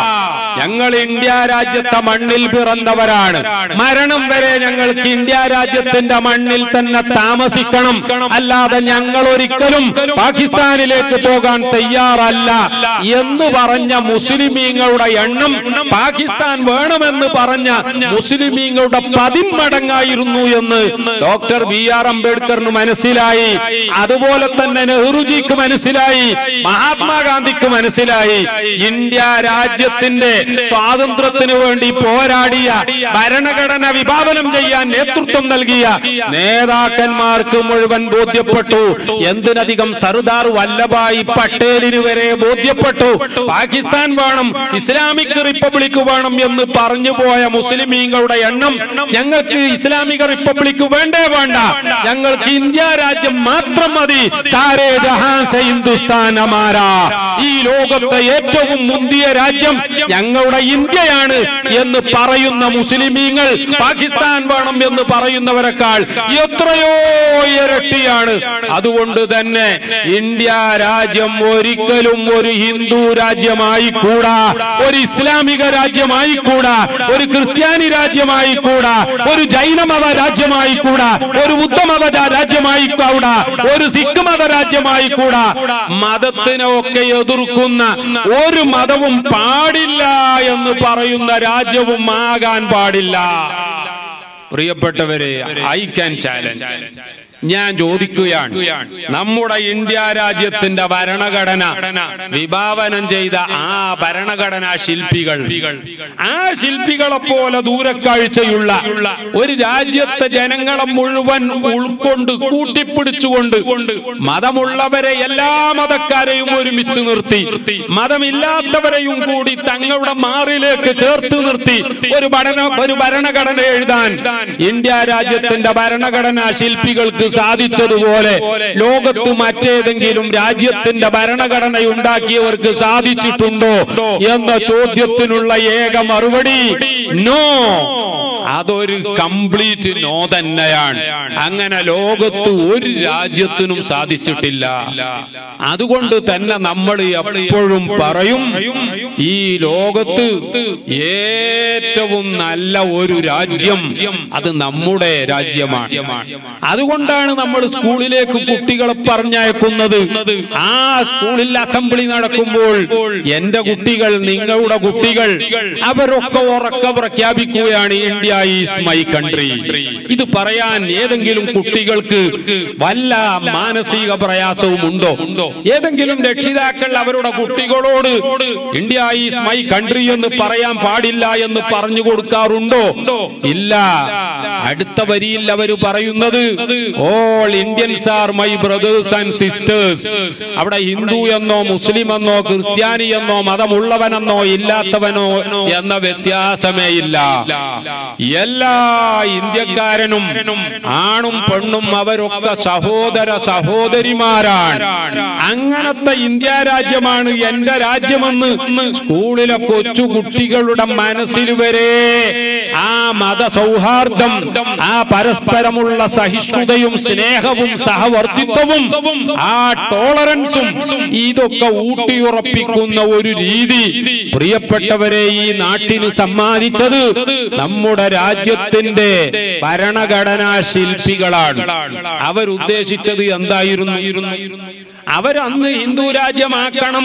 ഞങ്ങൾ ഇന്ത്യ രാജ്യത്തെ മണ്ണിൽ പിറന്നവരാണ് മരണം വരെ ഞങ്ങൾക്ക് ഇന്ത്യ രാജ്യത്തിന്റെ മണ്ണിൽ തന്നെ താമസിക്കണം അല്ലാതെ ഞങ്ങൾ ഒരിക്കലും പാകിസ്ഥാനിലേക്ക് പോകാൻ തയ്യാറല്ല എന്ന് പറഞ്ഞ മുസ്ലിമീങ്ങളുടെ എണ്ണം പാകിസ്ഥാൻ വേണമെന്ന് പറഞ്ഞ മുസ്ലിമീങ്ങളുടെ പതിന്മടങ്ങായിരുന്നു എന്ന് ഡോക്ടർ ബി ആർ അംബേദ്കറിന് മനസ്സിലായി അതുപോലെ തന്നെ നെഹ്റുജിക്ക് മനസ്സിലായി മഹാത്മാഗാന്ധിക്ക് മനസ്സിലായി ഇന്ത്യ രാജ്യത്തിന്റെ സ്വാതന്ത്ര്യത്തിന് വേണ്ടി പോരാടിയ ഭരണഘടന വിഭാവനം ചെയ്യാൻ നേതൃത്വം നൽകിയ നേതാക്കന്മാർക്ക് മുഴുവൻ ബോധ്യപ്പെട്ടു എന്തിനധികം സർദാർ വല്ലഭായ് പട്ടേലിന് വരെ ബോധ്യപ്പെട്ടു പാകിസ്ഥാൻ വേണം ഇസ്ലാമിക് റിപ്പബ്ലിക് വേണം എന്ന് പറഞ്ഞു പോയ മുസ്ലിമീങ്ങളുടെ എണ്ണം ഞങ്ങൾക്ക് ഇസ്ലാമിക റിപ്പബ്ലിക് വേണ്ടേ വേണ്ട ഞങ്ങൾക്ക് ഇന്ത്യ രാജ്യം മാത്രം മതി സാരേ ജഹാൻ സെ ഹിന്ദുസ്ഥാൻ അമാരാ ഈ ലോകത്തെ ഏറ്റവും മുന്തിയ രാജ്യം ഞങ്ങളുടെ ഇന്ത്യയാണ് എന്ന് പറയുന്ന മുസ്ലിമീങ്ങൾ പാകിസ്ഥാൻ വേണം എന്ന് പറയുന്നവരെക്കാൾ എത്രയോ ഇരട്ടിയാണ് അതുകൊണ്ട് തന്നെ ഇന്ത്യ രാജ്യം ഒരിക്കലും ഒരു ഹിന്ദു രാജ്യമായി കൂടാ ഒരു ഇസ്ലാമിക രാജ്യമായി കൂടാ ഒരു ക്രിസ്ത്യാനി രാജ്യമായി കൂടാ ഒരു ജൈനമത രാജ്യമായി കൂടാ ഒരു ബുദ്ധമത ജാ- രാജ്യമായി കൂടാ ഒരു സിഖ് മത രാജ്യമായി കൂടാ മതത്തിനൊക്കെ എതിർക്കുന്ന ഒരു മതവും പാടില്ല എന്ന് പറയുന്ന രാജ്യവും ആകാൻ പാടില്ല പ്രിയപ്പെട്ടവരെ ഐ ക്യാൻ ചാലഞ്ച് ഞാൻ ചോദിക്കുകയാണ് നമ്മുടെ ഇന്ത്യ രാജ്യത്തിന്റെ ഭരണഘടന വിഭാവനം ചെയ്ത ആ ഭരണഘടനാ ശില്പികൾ ആ ശില്പികളെ പോലെ ദൂരക്കാഴ്ചയുള്ള ഒരു രാജ്യത്തെ ജനങ്ങളെ മുഴുവൻ ഉൾക്കൊണ്ട് കൂട്ടിപ്പിടിച്ചുകൊണ്ട് മതമുള്ളവരെ എല്ലാ മതക്കാരെയും ഒരുമിച്ച് നിർത്തി മതമില്ലാത്തവരെയും കൂടി തങ്ങളുടെ മാറിലേക്ക് ചേർത്ത് നിർത്തി ഒരു ഭരണ ഒരു ഭരണഘടന എഴുതാൻ ഇന്ത്യ രാജ്യത്തിന്റെ ഭരണഘടനാ ശില്പികൾക്ക് സാധിച്ചതുപോലെ ലോകത്ത് മറ്റേതെങ്കിലും രാജ്യത്തിന്റെ ഭരണഘടന ഉണ്ടാക്കിയവർക്ക് സാധിച്ചിട്ടുണ്ടോ എന്ന ചോദ്യത്തിനുള്ള ഏക മറുപടി നോ അതൊരു കംപ്ലീറ്റ് നോ തന്നെയാണ് അങ്ങനെ ലോകത്ത് ഒരു രാജ്യത്തിനും സാധിച്ചിട്ടില്ല അതുകൊണ്ട് തന്നെ നമ്മൾ എപ്പോഴും പറയും ഈ ലോകത്ത് ഏറ്റവും നല്ല ഒരു രാജ്യം അത് നമ്മുടെ രാജ്യമാണ് അതുകൊണ്ടാണ് നമ്മൾ സ്കൂളിലേക്ക് കുട്ടികളെ പറഞ്ഞയക്കുന്നത് ആ സ്കൂളിൽ അസംബ്ലി നടക്കുമ്പോൾ എന്റെ കുട്ടികൾ നിങ്ങളുടെ കുട്ടികൾ അവരൊക്കെ ഉറക്ക പ്രഖ്യാപിക്കുകയാണ് ഇന്ത്യ ഈസ് മൈ കൺട്രി ഇത് പറയാൻ ഏതെങ്കിലും കുട്ടികൾക്ക് വല്ല മാനസിക പ്രയാസവും ഉണ്ടോ ഏതെങ്കിലും രക്ഷിതാക്കൾ അവരുടെ കുട്ടികളോട് ഇന്ത്യ ഈസ് മൈ കൺട്രി എന്ന് പറയാൻ പാടില്ല എന്ന് പറഞ്ഞു കൊടുക്കാറുണ്ടോ ഇല്ല അടുത്ത വരിയിൽ അവർ പറയുന്നത് all Indians are my brothers and sisters അവിടെ ഹിന്ദു എന്നോ മുസ്ലിം എന്നോ ക്രിസ്ത്യാനി എന്നോ മതമുള്ളവനെന്നോ ഇല്ലാത്തവനോ എന്ന വ്യത്യാസമേ ഇല്ല എല്ലാ ഇന്ത്യക്കാരനും ആണും പെണ്ണും അവരൊക്കെ സഹോദര സഹോദരിമാരാണ് അങ്ങനത്തെ ഇന്ത്യ രാജ്യമാണ് എന്റെ രാജ്യമെന്ന് സ്കൂളിലെ കൊച്ചു കുട്ടികളുടെ മനസ്സിൽ വരെ ആ മതസൗഹാർദ്ദം ആ പരസ്പരമുള്ള സഹിഷ്ണുതയും സ്നേഹവും സഹവർത്തിത്വവും ആ ടോളറൻസും ഇതൊക്കെ ഊട്ടിയുറപ്പിക്കുന്ന ഒരു രീതി പ്രിയപ്പെട്ടവരെ ഈ നാട്ടിന് സമ്മാനിച്ചത് നമ്മുടെ രാജ്യത്തിന്റെ ഭരണഘടനാ ശില്പികളാണ് അവരുദ്ദേശിച്ചത് എന്തായിരുന്നു അവരന്ന് ഹിന്ദു രാജ്യമാക്കണം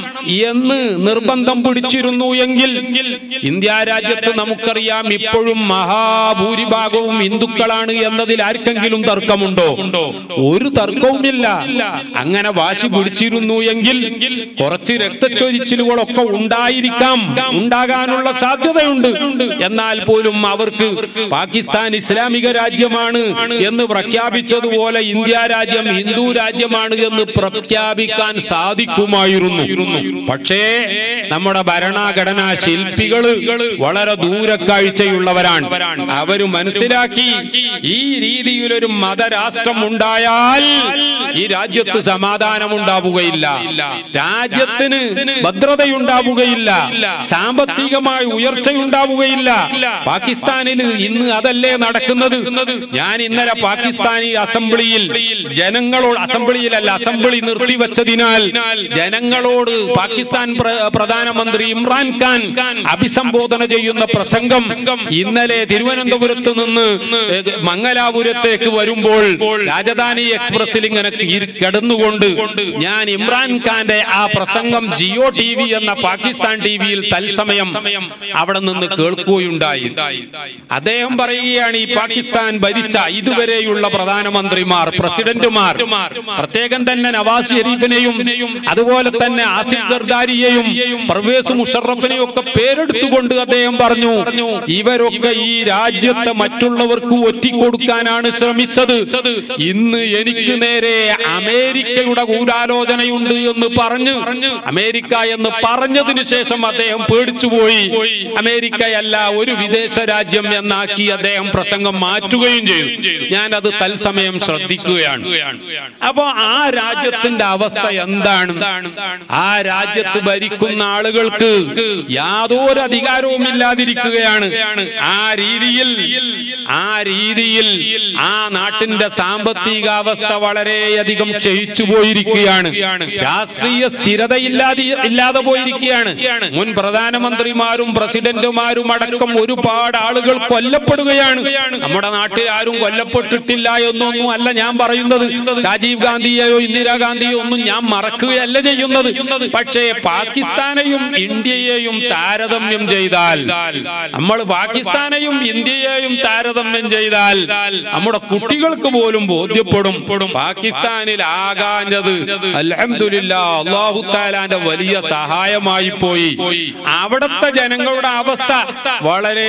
എന്ന് നിർബന്ധം പിടിച്ചിരുന്നു എങ്കിൽ ഇന്ത്യ രാജ്യത്ത് നമുക്കറിയാം ഇപ്പോഴും മഹാഭൂരിഭാഗവും ഹിന്ദുക്കളാണ് എന്നതിൽ ആർക്കെങ്കിലും തർക്കമുണ്ടോ ഒരു തർക്കവുമില്ല അങ്ങനെ വാശി പിടിച്ചിരുന്നു എങ്കിൽ കുറച്ച് രക്തച്ചൊരിച്ചിലുകളൊക്കെ ഉണ്ടായിരിക്കാം ഉണ്ടാകാനുള്ള സാധ്യതയുണ്ട് എന്നാൽ പോലും അവർക്ക് പാകിസ്ഥാൻ ഇസ്ലാമിക രാജ്യമാണ് എന്ന് പ്രഖ്യാപിച്ചതുപോലെ ഇന്ത്യ രാജ്യം ഹിന്ദു രാജ്യമാണ് എന്ന് പ്രഖ്യാപിക്കാൻ സാധിക്കുമായിരുന്നു പക്ഷേ നമ്മുടെ ഭരണഘടനാ ശില്പികള് വളരെ ദൂരക്കാഴ്ചയുള്ളവരാണ് അവര് മനസ്സിലാക്കി ഈ രീതിയിലൊരു മതരാഷ്ട്രം ഉണ്ടായാൽ ഈ രാജ്യത്ത് സമാധാനം ഉണ്ടാവുകയില്ല രാജ്യത്തിന് ഭദ്രതയുണ്ടാവുകയില്ല സാമ്പത്തികമായി ഉയർച്ചയുണ്ടാവുകയില്ല പാകിസ്ഥാനിൽ ഇന്ന് അതല്ലേ നടക്കുന്നത് ഞാൻ ഇന്നലെ പാകിസ്ഥാനി അസംബ്ലിയിൽ ജനങ്ങളോട് അസംബ്ലിയിലല്ല അസംബ്ലി നിർത്തിവെച്ചതിനാൽ ജനങ്ങളോട് പാകിസ്ഥാൻ പ്ര- പ്രധാനമന്ത്രി ഇമ്രാൻ ഖാൻ അഭിസംബോധന ചെയ്യുന്ന പ്രസംഗം ഇന്നലെ തിരുവനന്തപുരത്ത് നിന്ന് ഏഹ്, മംഗലാപുരത്തേക്ക് വരുമ്പോൾ രാജധാനി എക്സ്പ്രസിൽ ഇങ്ങനെ ഇരി- കിടന്നുകൊണ്ട് ഞാൻ ഇമ്രാൻ ഖാന്റെ ആ പ്രസംഗം ജിയോ ടി വി എന്ന പാകിസ്ഥാൻ ടി വിയിൽ തത്സമയം അവിടെ നിന്ന് കേൾക്കുകയുണ്ടായി അദ്ദേഹം പറയുകയാണ് ഈ പാകിസ്ഥാൻ ഭരിച്ച ഇതുവരെയുള്ള പ്രധാനമന്ത്രിമാർ പ്രസിഡന്റുമാർ പ്രത്യേകം തന്നെ നവാസ് ഷെരീഫിനെയും അതുപോലെ തന്നെ ആസിഫ് സർദാരിയെയും പർവേസ് മുഷറഫിനെയും ഒക്കെ പേരെടുത്തുകൊണ്ട് അദ്ദേഹം പറഞ്ഞു ഇവരൊക്കെ ഈ രാജ്യത്തെ മറ്റുള്ളവർക്ക് ഒറ്റിക്കൊടുക്കാനാണ് ശ്രമിച്ചത് ഇന്ന് എനിക്ക് നേരെ അമേരിക്കയുടെ ഗൂഢാലോചനയുണ്ട് എന്ന് പറഞ്ഞ് അമേരിക്ക എന്ന് പറഞ്ഞതിന് ശേഷം അദ്ദേഹം പേടിച്ചുപോയി അമേരിക്കയല്ല ഒരു വിദേശ രാജ്യം എന്നാക്കി അദ്ദേഹം പ്രസംഗം മാറ്റുകയും ചെയ്തു ഞാൻ അത് തത്സമയം ശ്രദ്ധിക്കുകയാണ് അപ്പോ ആ രാജ്യത്തിന്റെ അവസ്ഥ എന്താണ് ആ രാജ്യത്ത് ഭരിക്കുന്ന ആളുകൾക്ക് യാതൊരു അധികാരവും ഇല്ലാതിരിക്കുകയാണ് ആ രീതിയിൽ ആ രീതിയിൽ ആ നാട്ടിന്റെ സാമ്പത്തികാവസ്ഥ വളരെയധികം ക്ഷയിച്ചു പോയിരിക്കുകയാണ് രാഷ്ട്രീയ സ്ഥിരതയില്ലാതെ ഇല്ലാതെ പോയിരിക്കുകയാണ് മുൻ പ്രധാനമന്ത്രിമാരും പ്രസിഡന്റുമാരും അടക്കം ഒരുപാട് ആളുകൾ കൊല്ലപ്പെടുകയാണ് നമ്മുടെ നാട്ടിൽ ആരും കൊല്ലപ്പെട്ടിട്ടില്ല എന്നൊന്നും അല്ല ഞാൻ പറയുന്നത് രാജീവ് ഗാന്ധിയെയോ ഇന്ദിരാഗാന്ധിയോ ഒന്നും ഞാൻ മറക്കുകയല്ല ചെയ്യുന്നത് പക്ഷേ പാകിസ്ഥാനെയും ഇന്ത്യയെയും താരതമ്യം ചെയ്താൽ നമ്മൾ പാകിസ്ഥാനെയും ഇന്ത്യയെയും താരതമ്യം ചെയ്താൽ നമ്മുടെ കുട്ടികൾക്ക് പോലും ബോധ്യപ്പെടും പാകിസ്ഥാനിൽ ആകാഞ്ഞത് അൽഹംദുലില്ലാ അള്ളാഹു താലാന്റെ വലിയ സഹായമായി പോയി അവിടുത്തെ ജനങ്ങളുടെ അവസ്ഥ വളരെ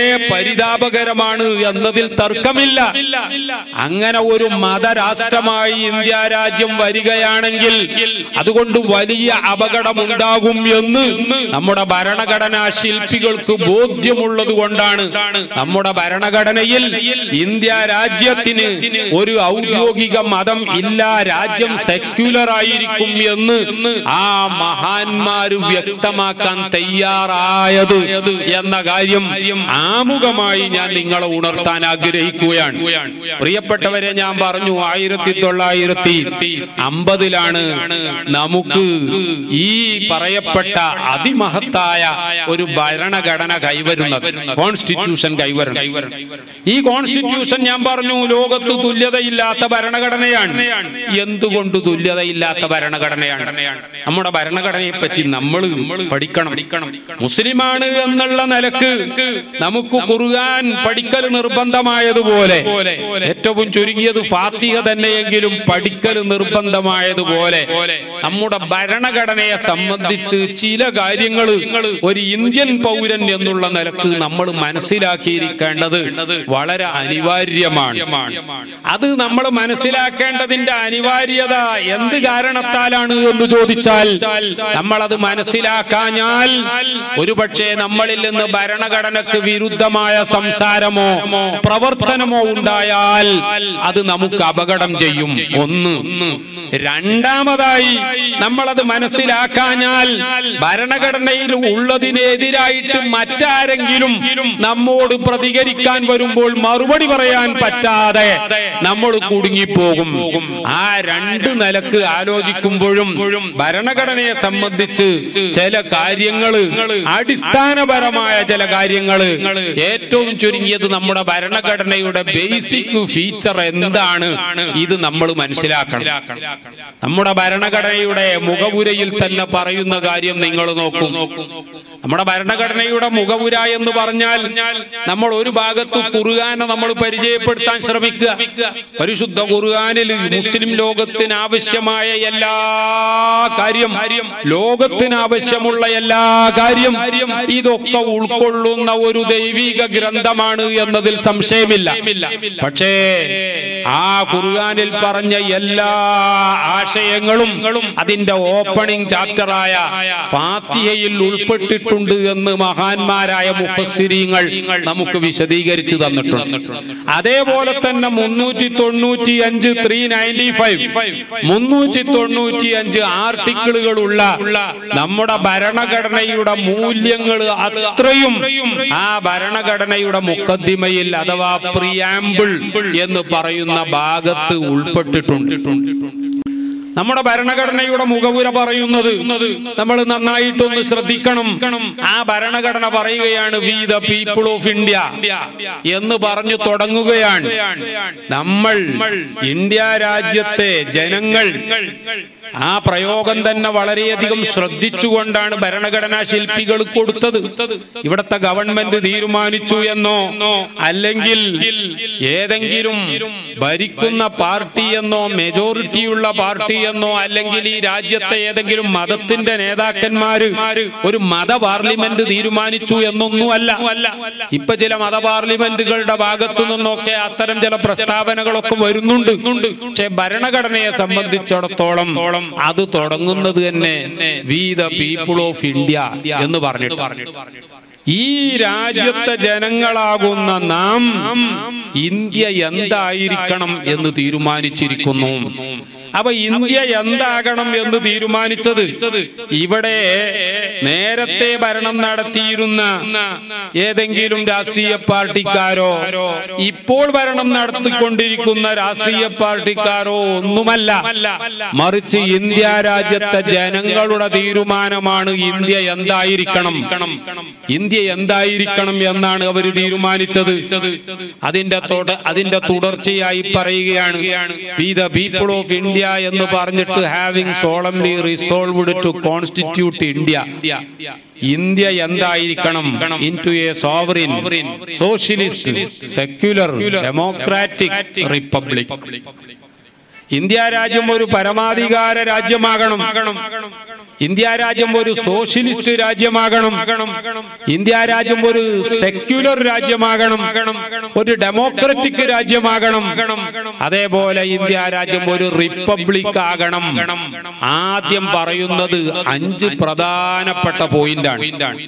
പരിതാപകരമാണ് എന്നതിൽ തർക്കമില്ല അങ്ങനെ ഒരു മതരാഷ്ട്രമായി ഇന്ത്യ രാജ്യം വരികയാണെങ്കിൽ അതുകൊണ്ട് വലിയ അപകടമുണ്ടാകും എന്ന് നമ്മുടെ ഭരണഘടനാ ശില്പികൾക്ക് ബോധ്യമുള്ളത് കൊണ്ടാണ് നമ്മുടെ ഭരണഘടനയിൽ ഇന്ത്യ രാജ്യത്തിന് ഒരു ഔദ്യോഗിക മതം ഇല്ല രാജ്യം സെക്യുലർ ആയിരിക്കും എന്ന് ആ മഹാന്മാര് വ്യക്തമാക്കാൻ തയ്യാറായത് എന്ന കാര്യം ആമുഖമായി ഞാൻ നിങ്ങളെ ഉണർത്താൻ ആഗ്രഹിക്കുകയാണ് പ്രിയപ്പെട്ടവരെ ഞാൻ പറഞ്ഞു ആയിരത്തി തൊള്ളായിരത്തി അമ്പതിലാണ് നമുക്ക് ഈ പറയപ്പെട്ട അതിമഹത്തായ ഒരു ഭരണഘടന കൈവരുന്നത് കോൺസ്റ്റിറ്റ്യൂഷൻ കൈവരണം ഈ കോൺസ്റ്റിറ്റ്യൂഷൻ ഞാൻ പറഞ്ഞു ലോകത്ത് തുല്യതയില്ലാത്ത ഭരണഘടനയാണ് എന്തുകൊണ്ട് തുല്യതയില്ലാത്ത ഭരണഘടനയാണ് നമ്മുടെ ഭരണഘടനയെ പറ്റി നമ്മൾ പഠിക്കണം മുസ്ലിമാണ് എന്നുള്ള നിലക്ക് നമുക്ക് കുറുകാൻ പഠിക്കൽ നിർബന്ധമായതുപോലെ ഏറ്റവും ചുരുങ്ങിയത് ഫാത്തിഹ തന്നെയെങ്കിലും പഠിക്കൽ നിർബന്ധമായതുപോലെ നമ്മുടെ ഭരണഘടനയെ സംബന്ധിച്ച് ചില കാര്യങ്ങൾ ഒരു ഇന്ത്യൻ പൗരൻ എന്നുള്ള നിലക്ക് നമ്മൾ മനസ്സിലാക്കിയിരിക്കേണ്ടത് വളരെ അനിവാര്യമാണ് അത് നമ്മൾ മനസ്സിലാക്കേണ്ടതിന്റെ അനിവാര്യത എന്ത് കാരണത്താലാണ് എന്ന് ചോദിച്ചാൽ നമ്മൾ അത് മനസ്സിലാക്കാഞ്ഞാൽ ഒരുപക്ഷെ നമ്മളിൽ നിന്ന് ഭരണഘടനക്ക് വിരുദ്ധമായ സംസാരമോ പ്രവർത്തനമോ ഉണ്ടായാൽ അത് നമുക്ക് അപകടം ചെയ്യും ഒന്ന് രണ്ടാമതായി നമ്മളത് മനസ്സിലാക്കാഞ്ഞാൽ ഭരണഘടനയിൽ ഉള്ളതിനെതിരായിട്ട് മറ്റാരെങ്കിലും നമ്മോട് പ്രതികരിക്കാൻ വരുമ്പോൾ മറുപടി പറയാൻ പറ്റാതെ നമ്മൾ കുടുങ്ങിപ്പോകും ആ രണ്ട് നിലക്ക് ആലോചിക്കുമ്പോഴും ഭരണഘടനയെ സംബന്ധിച്ച് ചില കാര്യങ്ങള് അടിസ്ഥാനപരമായ ചില കാര്യങ്ങള് ഏറ്റവും ചുരുങ്ങിയത് നമ്മുടെ ഭരണഘടനയുടെ ബേസിക് ഫീച്ചർ എന്താണ് ഇത് നമ്മൾ മനസ്സിലാക്കണം നമ്മുടെ ഭരണഘടനയുടെ മുഖപുരയിൽ തന്നെ പറയുന്ന കാര്യം നിങ്ങൾ നോക്കും നമ്മുടെ ഭരണഘടനയുടെ മുഖപുര എന്ന് പറഞ്ഞാൽ നമ്മൾ ഒരു ഭാഗത്ത് ഖുർആനെ നമ്മൾ പരിചയപ്പെടുത്താൻ ശ്രമിക്കുക പരിശുദ്ധ ഖുർആനിൽ മുസ്ലിം ലോകത്തിന് ആവശ്യമായ എല്ലാ കാര്യം ലോകത്തിന് ആവശ്യമുള്ള എല്ലാ കാര്യം ഇതൊക്കെ ഉൾക്കൊള്ളുന്ന ഒരു ദൈവിക ഗ്രന്ഥമാണ് എന്നതിൽ സംശയമില്ല പക്ഷേ ആ ഖുർആനിൽ പറഞ്ഞ എല്ലാ ആശയങ്ങളും അതിന്റെ ഓപ്പണിംഗ് ചാപ്റ്ററായ ഫാത്തിഹയിൽ ഉൾപ്പെട്ടിട്ടുണ്ട് എന്ന് മഹാന്മാരായ മുഫസ്സിരീങ്ങൾ നമുക്ക് വിശദീകരിച്ചു തന്നിട്ടുണ്ട് അതേപോലെ തന്നെ മുന്നൂറ്റി തൊണ്ണൂറ്റി അഞ്ച് ത്രീ നയൻറ്റി ഫൈവ് മുന്നൂറ്റി തൊണ്ണൂറ്റി അഞ്ച് ആർട്ടിക്കിളുകളുള്ള നമ്മുടെ ഭരണഘടനയുടെ മൂല്യങ്ങൾ അത്രയും ആ ഭരണഘടനയുടെ മുക്കദ്ദിമയിൽ അഥവാ പ്രിയാമ്പിൾ എന്ന് പറയുന്ന ഭാഗത്ത് ഉൾപ്പെട്ടിട്ടുണ്ട് നമ്മുടെ ഭരണഘടനയുടെ മുഖവുര പറയുന്നത് നമ്മൾ നന്നായിട്ടൊന്ന് ശ്രദ്ധിക്കണം ആ ഭരണഘടന പറയുകയാണ് we the people of India എന്ന് പറഞ്ഞു തുടങ്ങുകയാണ് നമ്മൾ ഇന്ത്യ രാജ്യത്തെ ജനങ്ങൾ ആ പ്രയോഗം തന്നെ വളരെയധികം ശ്രദ്ധിച്ചുകൊണ്ടാണ് ഭരണഘടനാ ശില്പികൾ കൊടുത്തത് ഇവിടത്തെ ഗവൺമെന്റ് തീരുമാനിച്ചു എന്നോ അല്ലെങ്കിൽ ഏതെങ്കിലും ഭരിക്കുന്ന പാർട്ടി എന്നോ മെജോറിറ്റിയുള്ള പാർട്ടി എന്നോ അല്ലെങ്കിൽ ഈ രാജ്യത്തെ ഏതെങ്കിലും മതത്തിന്റെ നേതാക്കന്മാര് ഒരു മത പാർലമെന്റ് തീരുമാനിച്ചു എന്നൊന്നുമല്ല ഇപ്പൊ ചില മത പാർലമെന്റുകളുടെ ഭാഗത്തു നിന്നൊക്കെ അത്തരം ചില പ്രസ്താവനകളൊക്കെ വരുന്നുണ്ട് പക്ഷെ ഭരണഘടനയെ സംബന്ധിച്ചിടത്തോളം അത് തുടങ്ങുന്നത് തന്നെ we the people of India എന്ന് പറഞ്ഞിട്ട് ഈ രാജ്യത്തെ ജനങ്ങളാകുന്ന നാം ഇന്ത്യ എന്തായിരിക്കണം എന്ന് തീരുമാനിച്ചിരിക്കുന്നു അപ്പൊ ഇന്ത്യ എന്താകണം എന്ന് തീരുമാനിച്ചത് ഇവിടെ നേരത്തെ ഭരണം നടത്തിയിരുന്ന ഏതെങ്കിലും രാഷ്ട്രീയ പാർട്ടിക്കാരോ ഇപ്പോൾ ഭരണം നടത്തിക്കൊണ്ടിരിക്കുന്ന രാഷ്ട്രീയ പാർട്ടിക്കാരോ ഒന്നുമല്ല മറിച്ച് ഇന്ത്യ രാജ്യത്തെ ജനങ്ങളുടെ തീരുമാനമാണ് ഇന്ത്യ എന്തായിരിക്കണം ഇന്ത്യ എന്തായിരിക്കണം എന്നാണ് അവർ തീരുമാനിച്ചത് അതിന്റെ തുട അതിന്റെ തുടർച്ചയായി പറയുകയാണ് we the people of India എന്ന് പറഞ്ഞിട്ട് having solemnly resolved to constitute India India എന്തായിരിക്കണം into a sovereign socialist secular democratic republic India രാജ്യം ഒരു പരമാധികാര രാജ്യമാകണം ഇന്ത്യ രാജ്യം ഒരു സോഷ്യലിസ്റ്റ് രാജ്യമാകണം ഇന്ത്യ രാജ്യം ഒരു സെക്യുലർ രാജ്യമാകണം ഒരു ഡെമോക്രറ്റിക് രാജ്യമാകണം അതേപോലെ ഇന്ത്യ രാജ്യം ഒരു റിപ്പബ്ലിക് ആകണം ആദ്യം പറയുന്നത് അഞ്ച് പ്രധാനപ്പെട്ട പോയിന്റാണ്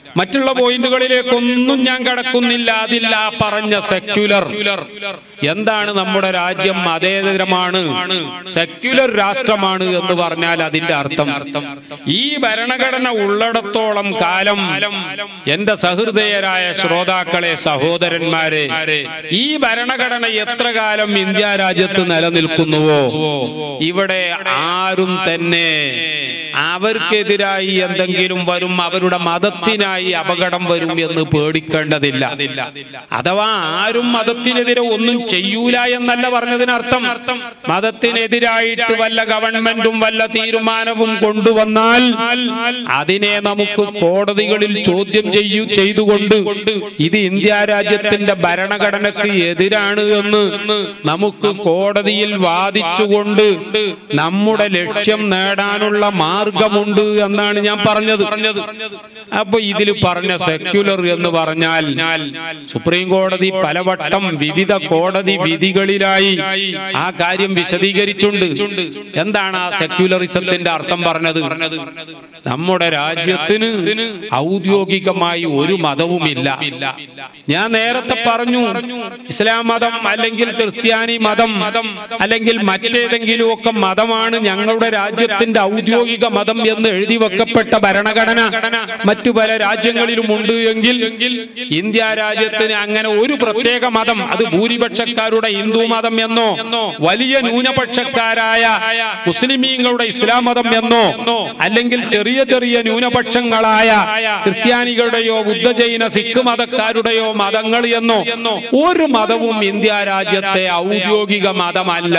മറ്റുള്ള പോയിന്റുകളിലേക്കൊന്നും ഞാൻ കടക്കുന്നില്ല അതില്ല ആ പറഞ്ഞ സെക്യുലർ എന്താണ് നമ്മുടെ രാജ്യം മതേതരമാണ് സെക്യുലർ രാഷ്ട്രമാണ് എന്ന് പറഞ്ഞാൽ അതിന്റെ അർത്ഥം ഈ ഭരണഘടന ഉള്ളിടത്തോളം കാലം എന്റെ സഹൃദയരായ ശ്രോതാക്കളെ സഹോദരന്മാരെ ഈ ഭരണഘടന എത്ര കാലം ഇന്ത്യ രാജ്യത്ത് നിലനിൽക്കുന്നുവോ ഇവിടെ ആരും തന്നെ അവർക്കെതിരായി എന്തെങ്കിലും വരും അവരുടെ മതത്തിനായി അപകടം വരും എന്ന് പേടിക്കേണ്ടതില്ല അഥവാ ആരും മതത്തിനെതിരെ ഒന്നും ചെയ്യൂല എന്നല്ല പറഞ്ഞതിനർത്ഥം മതത്തിനെതിരായിട്ട് വല്ല ഗവൺമെന്റും വല്ല തീരുമാനവും കൊണ്ടുവന്നാൽ അതിനെ നമുക്ക് കോടതികളിൽ ചോദ്യം ചെയ്യൂ ചെയ്തുകൊണ്ട് ഇത് ഇന്ത്യ രാജ്യത്തിന്റെ ഭരണഘടനക്ക് എതിരാണ് എന്ന് നമുക്ക് കോടതിയിൽ വാദിച്ചുകൊണ്ട് നമ്മുടെ ലക്ഷ്യം നേടാനുള്ള മാർഗമുണ്ട് എന്നാണ് ഞാൻ പറഞ്ഞത് അപ്പൊ ഇതിൽ പറഞ്ഞ സെക്യുലർ എന്ന് പറഞ്ഞാൽ സുപ്രീം കോടതി പലവട്ടം വിവിധ കോടതി വിധികളിലായി ആ കാര്യം വിശദീകരിച്ചുണ്ട് എന്താണ് ആ സെക്യുലറിസത്തിന്റെ അർത്ഥം പറഞ്ഞത് നമ്മുടെ രാജ്യത്തിന് ഔദ്യോഗികമായി ഒരു മതവുമില്ല ഞാൻ നേരത്തെ പറഞ്ഞു ഇസ്ലാം മതം അല്ലെങ്കിൽ ക്രിസ്ത്യാനി മതം അല്ലെങ്കിൽ മറ്റേതെങ്കിലും ഒക്കെ മതമാണ് ഞങ്ങളുടെ രാജ്യത്തിന്റെ ഔദ്യോഗിക മതം എന്ന് എഴുതി വെക്കപ്പെട്ട ഭരണഘടന മറ്റു പല രാജ്യങ്ങളിലും ഉണ്ട് എങ്കിൽ ഇന്ത്യ രാജ്യത്തിന് അങ്ങനെ ഒരു പ്രത്യേക മതം അത് ഭൂരിപക്ഷക്കാരുടെ ഹിന്ദു മതം എന്നോ വലിയ ന്യൂനപക്ഷക്കാരായ മുസ്ലിമീങ്ങളുടെ ഇസ്ലാം മതം എന്നോ അല്ലെങ്കിൽ ചെറിയ ചെറിയ ന്യൂനപക്ഷങ്ങളായ ക്രിസ്ത്യാനികളുടെയോ ബുദ്ധജൈന സിഖ് മതക്കാരുടെയോ മതങ്ങൾ എന്നോ ഒരു മതവും ഇന്ത്യ രാജ്യത്തെ ഔദ്യോഗിക മതമല്ല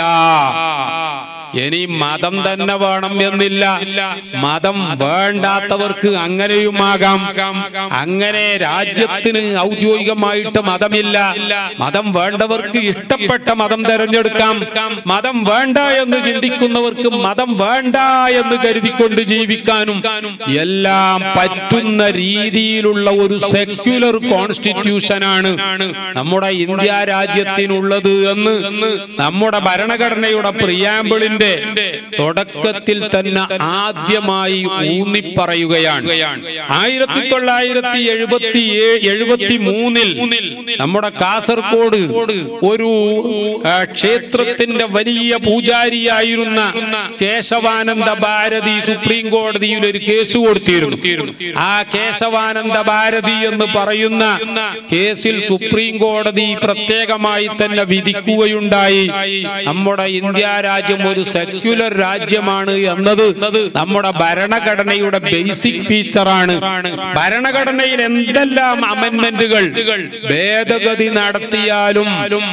ഇനി മതം തന്നെ വേണം എന്നില്ല മതം വേണ്ടാത്തവർക്ക് അങ്ങനെയുമാകാം അങ്ങനെ രാജ്യത്തിന് ഔദ്യോഗികമായിട്ട് മതമില്ല മതം വേണ്ടവർക്ക് ഇഷ്ടപ്പെട്ട മതം തെരഞ്ഞെടുക്കാം മതം വേണ്ട എന്ന് ചിന്തിക്കുന്നവർക്ക് മതം വേണ്ട എന്ന് കരുതിക്കൊണ്ട് ജീവിക്കാനും എല്ലാം പറ്റുന്ന രീതിയിലുള്ള ഒരു സെക്യുലർ കോൺസ്റ്റിറ്റ്യൂഷനാണ് നമ്മുടെ ഇന്ത്യ രാജ്യത്തിനുള്ളത് എന്ന് നമ്മുടെ ഭരണഘടനയുടെ പ്രിയാമ്പിളിന്റെ തുടക്കത്തിൽ തന്നെ ആദ്യമായി ഊന്നിപ്പറയുകയാണ് ആയിരത്തി തൊള്ളായിരത്തി എഴുപത്തി എഴുപത്തി മൂന്നിൽ നമ്മുടെ കാസർഗോഡ് ഒരു ആ, ക്ഷേത്രത്തിന്റെ വലിയ പൂജാരിയായിരുന്ന കേശവാനന്ദ ഭാരതി സുപ്രീം കോടതിയിൽ ഒരു കേസ് കൊടുത്തിരുന്നു ആ കേശവാനന്ദ ഭാരതി എന്ന് പറയുന്ന കേസിൽ സുപ്രീം കോടതി പ്രത്യേകമായി തന്നെ വിധിക്കുകയുണ്ടായി നമ്മുടെ ഇന്ത്യ രാജ്യം ഒരു സെക്യുലർ രാജ്യമാണ് എന്നത് നമ്മുടെ ഭരണഘടനയുടെ ബേസിക് ഫീച്ചറാണ് ഭരണഘടനയിൽ എന്തെല്ലാം അമെന്മെന്റുകൾ ഭേദഗതി നടത്തിയാലും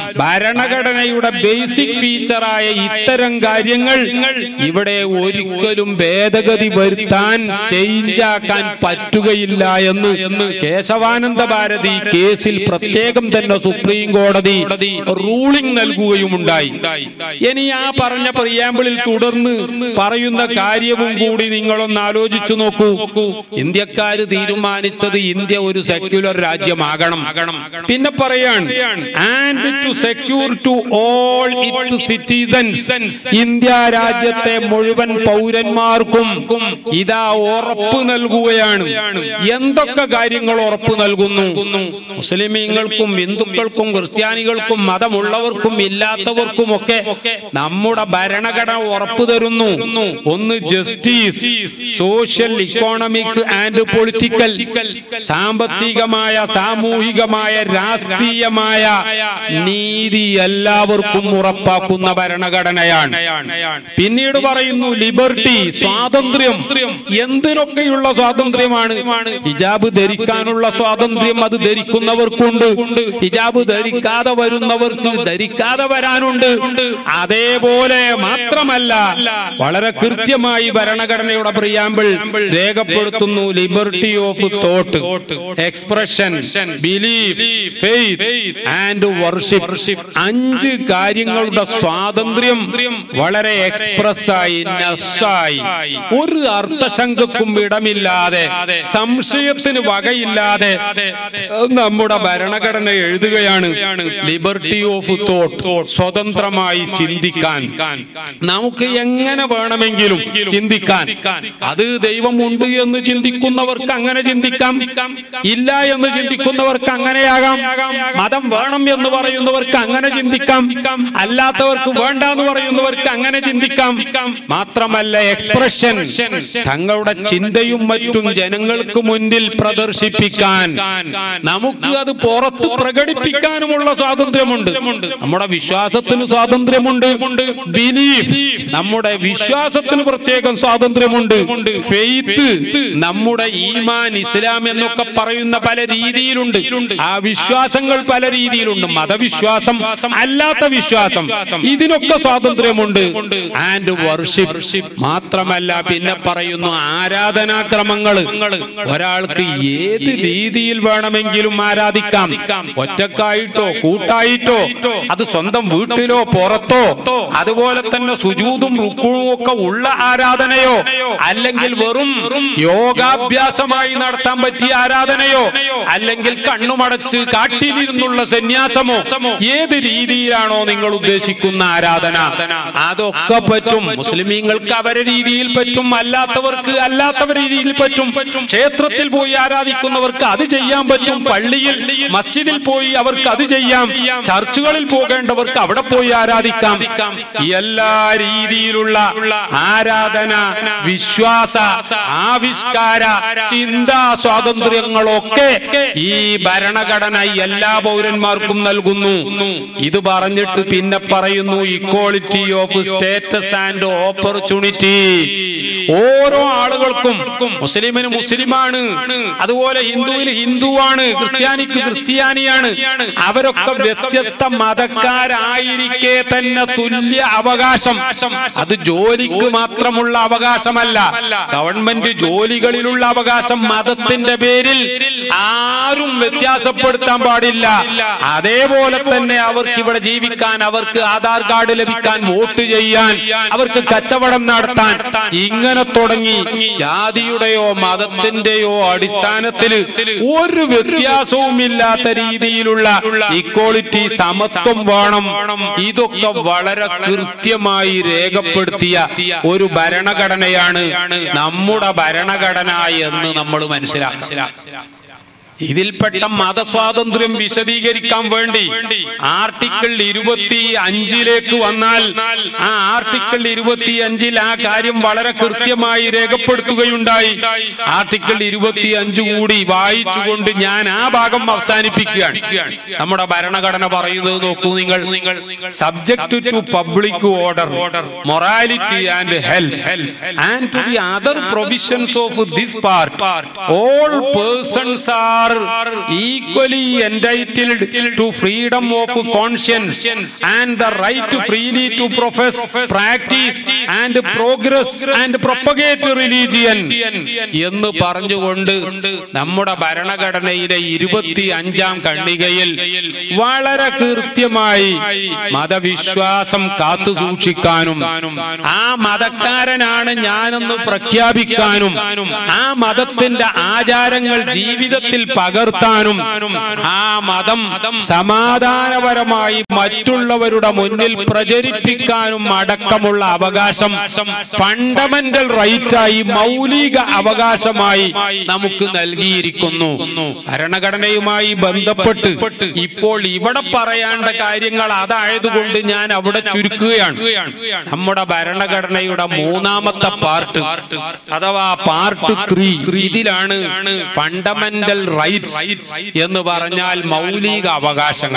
ഭരണഘടനയുടെ ബേസിക് ഫീച്ചറായ ഇത്തരം കാര്യങ്ങൾ ഇവിടെ ഒരിക്കലും ഭേദഗതി വരുത്താൻ ചേഞ്ച് ആക്കാൻ പറ്റുകയില്ല എന്ന് കേശവാനന്ദ ഭാരതി കേസിൽ പ്രത്യേകം തന്നെ സുപ്രീം കോടതി റൂളിംഗ് നൽകുകയുമുണ്ടായി ഇനി ആ പറഞ്ഞ പ്രിയാമ്പിളിൽ തുടർന്ന് പറയുന്ന കാര്യവും കൂടി നിങ്ങളൊന്ന് ആലോചിച്ചു നോക്കൂ ഇന്ത്യക്കാര് തീരുമാനിച്ചത് ഇന്ത്യ ഒരു സെക്യുലർ രാജ്യമാകണം പിന്നെ പറയാൻ and to secure to all its citizens India രാജ്യത്തെ മുഴുവൻ പൗരന്മാർക്കും ഇതാ ഉറപ്പ് നൽകുകയാണ് എന്തൊക്കെ കാര്യങ്ങൾ ഉറപ്പ് നൽകുന്നു മുസ്ലിമീങ്ങൾക്കും ഹിന്ദുക്കൾക്കും ക്രിസ്ത്യാനികൾക്കും മതമുള്ളവർക്കും ഇല്ലാത്തവർക്കും ഒക്കെ നമ്മുടെ ഭരണഘടന ഉറപ്പു തരുന്നു ഒന്ന് justice social economic and political സാമ്പത്തികമായ സാമൂഹികമായ രാഷ്ട്രീയമായ നീതി എല്ലാവർക്കും ഉറപ്പാക്കുന്ന ഭരണഘടനയാണ് പിന്നീട് പറയുന്നു ലിബർട്ടി സ്വാതന്ത്ര്യം എന്തിനൊക്കെയുള്ള സ്വാതന്ത്ര്യമാണ് ഹിജാബ് ധരിക്കാനുള്ള സ്വാതന്ത്ര്യം അത് ധരിക്കുന്നവർക്കുണ്ട് ഹിജാബ് ധരിക്കാതെ വരുന്നവർക്ക് ധരിക്കാതെ വരാനുണ്ട് അതേപോലെ മാത്രമല്ല വളരെ കൃത്യമായി ഭരണഘടനയുടെ പ്രിയാമ്പിൾ രേഖപ്പെടുത്തുന്നു liberty of thought expression belief faith and worship അഞ്ച് കാര്യങ്ങളുടെ സ്വാതന്ത്ര്യം വളരെ എക്സ്പ്രസ് ആയി നസ്സായി ഒരു അർത്ഥശങ്കക്കും ഇടമില്ലാതെ സംശയത്തിന് വകയില്ലാതെ നമ്മുടെ ഭരണഘടന എഴുതുകയാണ് ലിബർട്ടി ഓഫ് തോട്ട് സ്വതന്ത്രമായി ചിന്തിക്കാൻ നമുക്ക് എങ്ങനെ വേണമെങ്കിലും ചിന്തിക്കാൻ അത് ദൈവം ഉണ്ട് എന്ന് ചിന്തിക്കുന്നവർക്ക് അങ്ങനെ ചിന്തിക്കാം ഇല്ല എന്ന് ചിന്തിക്കുന്നവർക്ക് അങ്ങനെയാകാം മതം വേണം എന്ന് പറയുന്നവർക്ക് അങ്ങനെ ചിന്തിക്കാം അല്ലാത്തവർക്ക് വേണ്ട എന്ന് പറയുന്നവർക്ക് അങ്ങനെ ചിന്തിക്കാം മാത്രമല്ല എക്സ്പ്രഷൻ തങ്ങളുടെ ചിന്തയും മറ്റും ജനങ്ങൾക്ക് മുന്നിൽ പ്രദർശിപ്പിക്കാൻ നമുക്ക് അത് പുറത്ത് പ്രകടിപ്പിക്കാനുമുള്ള സ്വാതന്ത്ര്യമുണ്ട് നമ്മുടെ വിശ്വാസത്തിന് സ്വാതന്ത്ര്യമുണ്ട് ബിലീഫ് നമ്മുടെ വിശ്വാസത്തിന് പ്രത്യേകം സ്വാതന്ത്ര്യമുണ്ട് ഫെയ്ത്ത് നമ്മുടെ ഈമാൻ ഇസ്ലാം എന്നൊക്കെ പറയുന്ന പല രീതിയിലുണ്ട് ആ വിശ്വാസങ്ങൾ പല രീതിയിലുണ്ട് മതവിശ്വാസം അല്ലാത്ത വിശ്വാസം ഇതിനൊക്കെ സ്വാതന്ത്ര്യമുണ്ട് ആൻഡ് വർഷിപ്പ് മാത്രമല്ല പിന്നെ പറയുന്നു ആരാധനാക്രമങ്ങൾ ഒരാൾക്ക് ഏത് രീതിയിൽ വേണമെങ്കിലും ആരാധിക്കാം ഒറ്റക്കായിട്ടോ കൂട്ടായിട്ടോ അത് സ്വന്തം വീട്ടിലോ പുറത്തോ അതുപോലെ തന്നെ സുജൂതും റുക്കുവും ഒക്കെ ഉള്ള ആരാധനയോ അല്ലെങ്കിൽ വെറും യോഗാഭ്യാസമായി നടത്താൻ പറ്റിയ ആരാധനയോ അല്ലെങ്കിൽ കണ്ണുമടച്ച് കാട്ടിലിരുന്നുള്ള സന്യാസമോ ഏത് രീതിയിലാണോ നിങ്ങൾ ഉദ്ദേശിക്കുന്ന ആരാധന അതൊക്കെ പറ്റും മുസ്ലിമീങ്ങൾക്ക് അവരെ രീതിയിൽ പറ്റും അല്ലാത്തവർക്ക് അല്ലാത്തവർ രീതിയിൽ പറ്റും ക്ഷേത്രത്തിൽ പോയി ആരാധിക്കുന്നവർക്ക് അത് ചെയ്യാൻ പറ്റും പള്ളിയിൽ മസ്ജിദിൽ പോയി അവർക്ക് അത് ചെയ്യാം ചർച്ചുകളിൽ പോകേണ്ടവർക്ക് അവിടെ പോയി ആരാധിക്കാം എല്ലാ രീതിയിലുള്ള ആരാധന വിശ്വാസ ആവിഷ്കാര ചിന്താ സ്വാതന്ത്ര്യങ്ങളൊക്കെ ഈ ഭരണഘടന എല്ലാ പൗരന്മാർക്കും നൽകുന്നു ഇത് പറഞ്ഞിട്ട് പിന്നെ പറയുന്നു equality of status and opportunity ഓരോ ആളുകൾക്കും മുസ്ലിമിന് മുസ്ലിമാണ് അതുപോലെ ഹിന്ദുവിന് ഹിന്ദുവാണ് ക്രിസ്ത്യാനിക്ക് ക്രിസ്ത്യാനിയാണ് അവരൊക്കെ വ്യത്യസ്ത മതക്കാരായിരിക്കെ തന്നെ തുല്യ അവകാശം അത് ജോലിക്ക് മാത്രമുള്ള അവകാശമല്ല ഗവൺമെന്റ് ജോലികളിലുള്ള അവകാശം മതത്തിന്റെ പേരിൽ ആരും വ്യത്യാസപ്പെടുത്താൻ പാടില്ല അതേപോലെ തന്നെ അവർക്ക് ഇവിടെ ജീവിക്കാൻ അവർക്ക് ആധാർ കാർഡ് ലഭിക്കാൻ വോട്ട് ചെയ്യാൻ അവർക്ക് കച്ചവടം നടത്താൻ ഇങ്ങനെ തുടങ്ങി ജാതിയുടെയോ മതത്തിന്റെയോ അടിസ്ഥാനത്തിൽ ഒരു വ്യത്യാസവും ഇല്ലാത്ത രീതിയിലുള്ള ഇക്വാളിറ്റി സമത്വം വേണം ഇതൊക്കെ വളരെ കൃത്യമായി രേഖപ്പെടുത്തിയ ഒരു ഭരണഘടനയാണ് നമ്മുടെ ഭരണഘടന എന്ന് നമ്മൾ മനസ്സിലാക്കുക ഇതിൽപ്പെട്ട മതസ്വാതന്ത്ര്യം വിശദീകരിക്കാൻ വേണ്ടി ആർട്ടിക്കിൾ ഇരുപത്തി അഞ്ചിലേക്ക് വന്നാൽ ആ ആർട്ടിക്കിൾ ഇരുപത്തി അഞ്ചിൽ ആ കാര്യം വളരെ കൃത്യമായി രേഖപ്പെടുത്തുകയുണ്ടായി ആർട്ടിക്കിൾ ഇരുപത്തി അഞ്ച് കൂടി വായിച്ചുകൊണ്ട് ഞാൻ ആ ഭാഗം അവസാനിപ്പിക്കുകയാണ് നമ്മുടെ ഭരണഘടന പറയുന്നത് നോക്കൂ നിങ്ങൾ subject to public order morality and health and to the other provisions of this part all persons are are equally entitled to freedom of conscience and the right freely to profess, practice and progress and propagate religion എന്ന് പറഞ്ഞുകൊണ്ട് നമ്മുടെ ഭരണഘടനയിലെ ഇരുപത്തി അഞ്ചാം ഖണ്ഡികയിൽ വളരെ കൃത്യമായി മതവിശ്വാസം കാത്തു സൂക്ഷിക്കാനും ആ മതക്കാരനാണ് ഞാനെന്ന് പ്രഖ്യാപിക്കാനും ആ മതത്തിന്റെ ആചാരങ്ങൾ ജീവിതത്തിൽ പകർത്താനും ആ മതം സമാധാനപരമായി മറ്റുള്ളവരുടെ മുന്നിൽ പ്രചരിപ്പിക്കാനും അടക്കമുള്ള അവകാശം ഫണ്ടമെന്റൽ റൈറ്റായി മൗലിക അവകാശമായി നമുക്ക് നൽകിയിരിക്കുന്നു ഭരണഘടനയുമായി ബന്ധപ്പെട്ട് ഇപ്പോൾ ഇവിടെ പറയേണ്ട കാര്യങ്ങൾ അതായതുകൊണ്ട് ഞാൻ അവിടെ ചുരുക്കുകയാണ് നമ്മുടെ ഭരണഘടനയുടെ മൂന്നാമത്തെ പാർട്ട് അഥവാ പാർട്ട് ത്രീ ഇതിലാണ് ഫണ്ടമെന്റൽ റൈറ്റ്സ് എന്ന് പറഞ്ഞാൽ മൗലിക അവകാശങ്ങൾ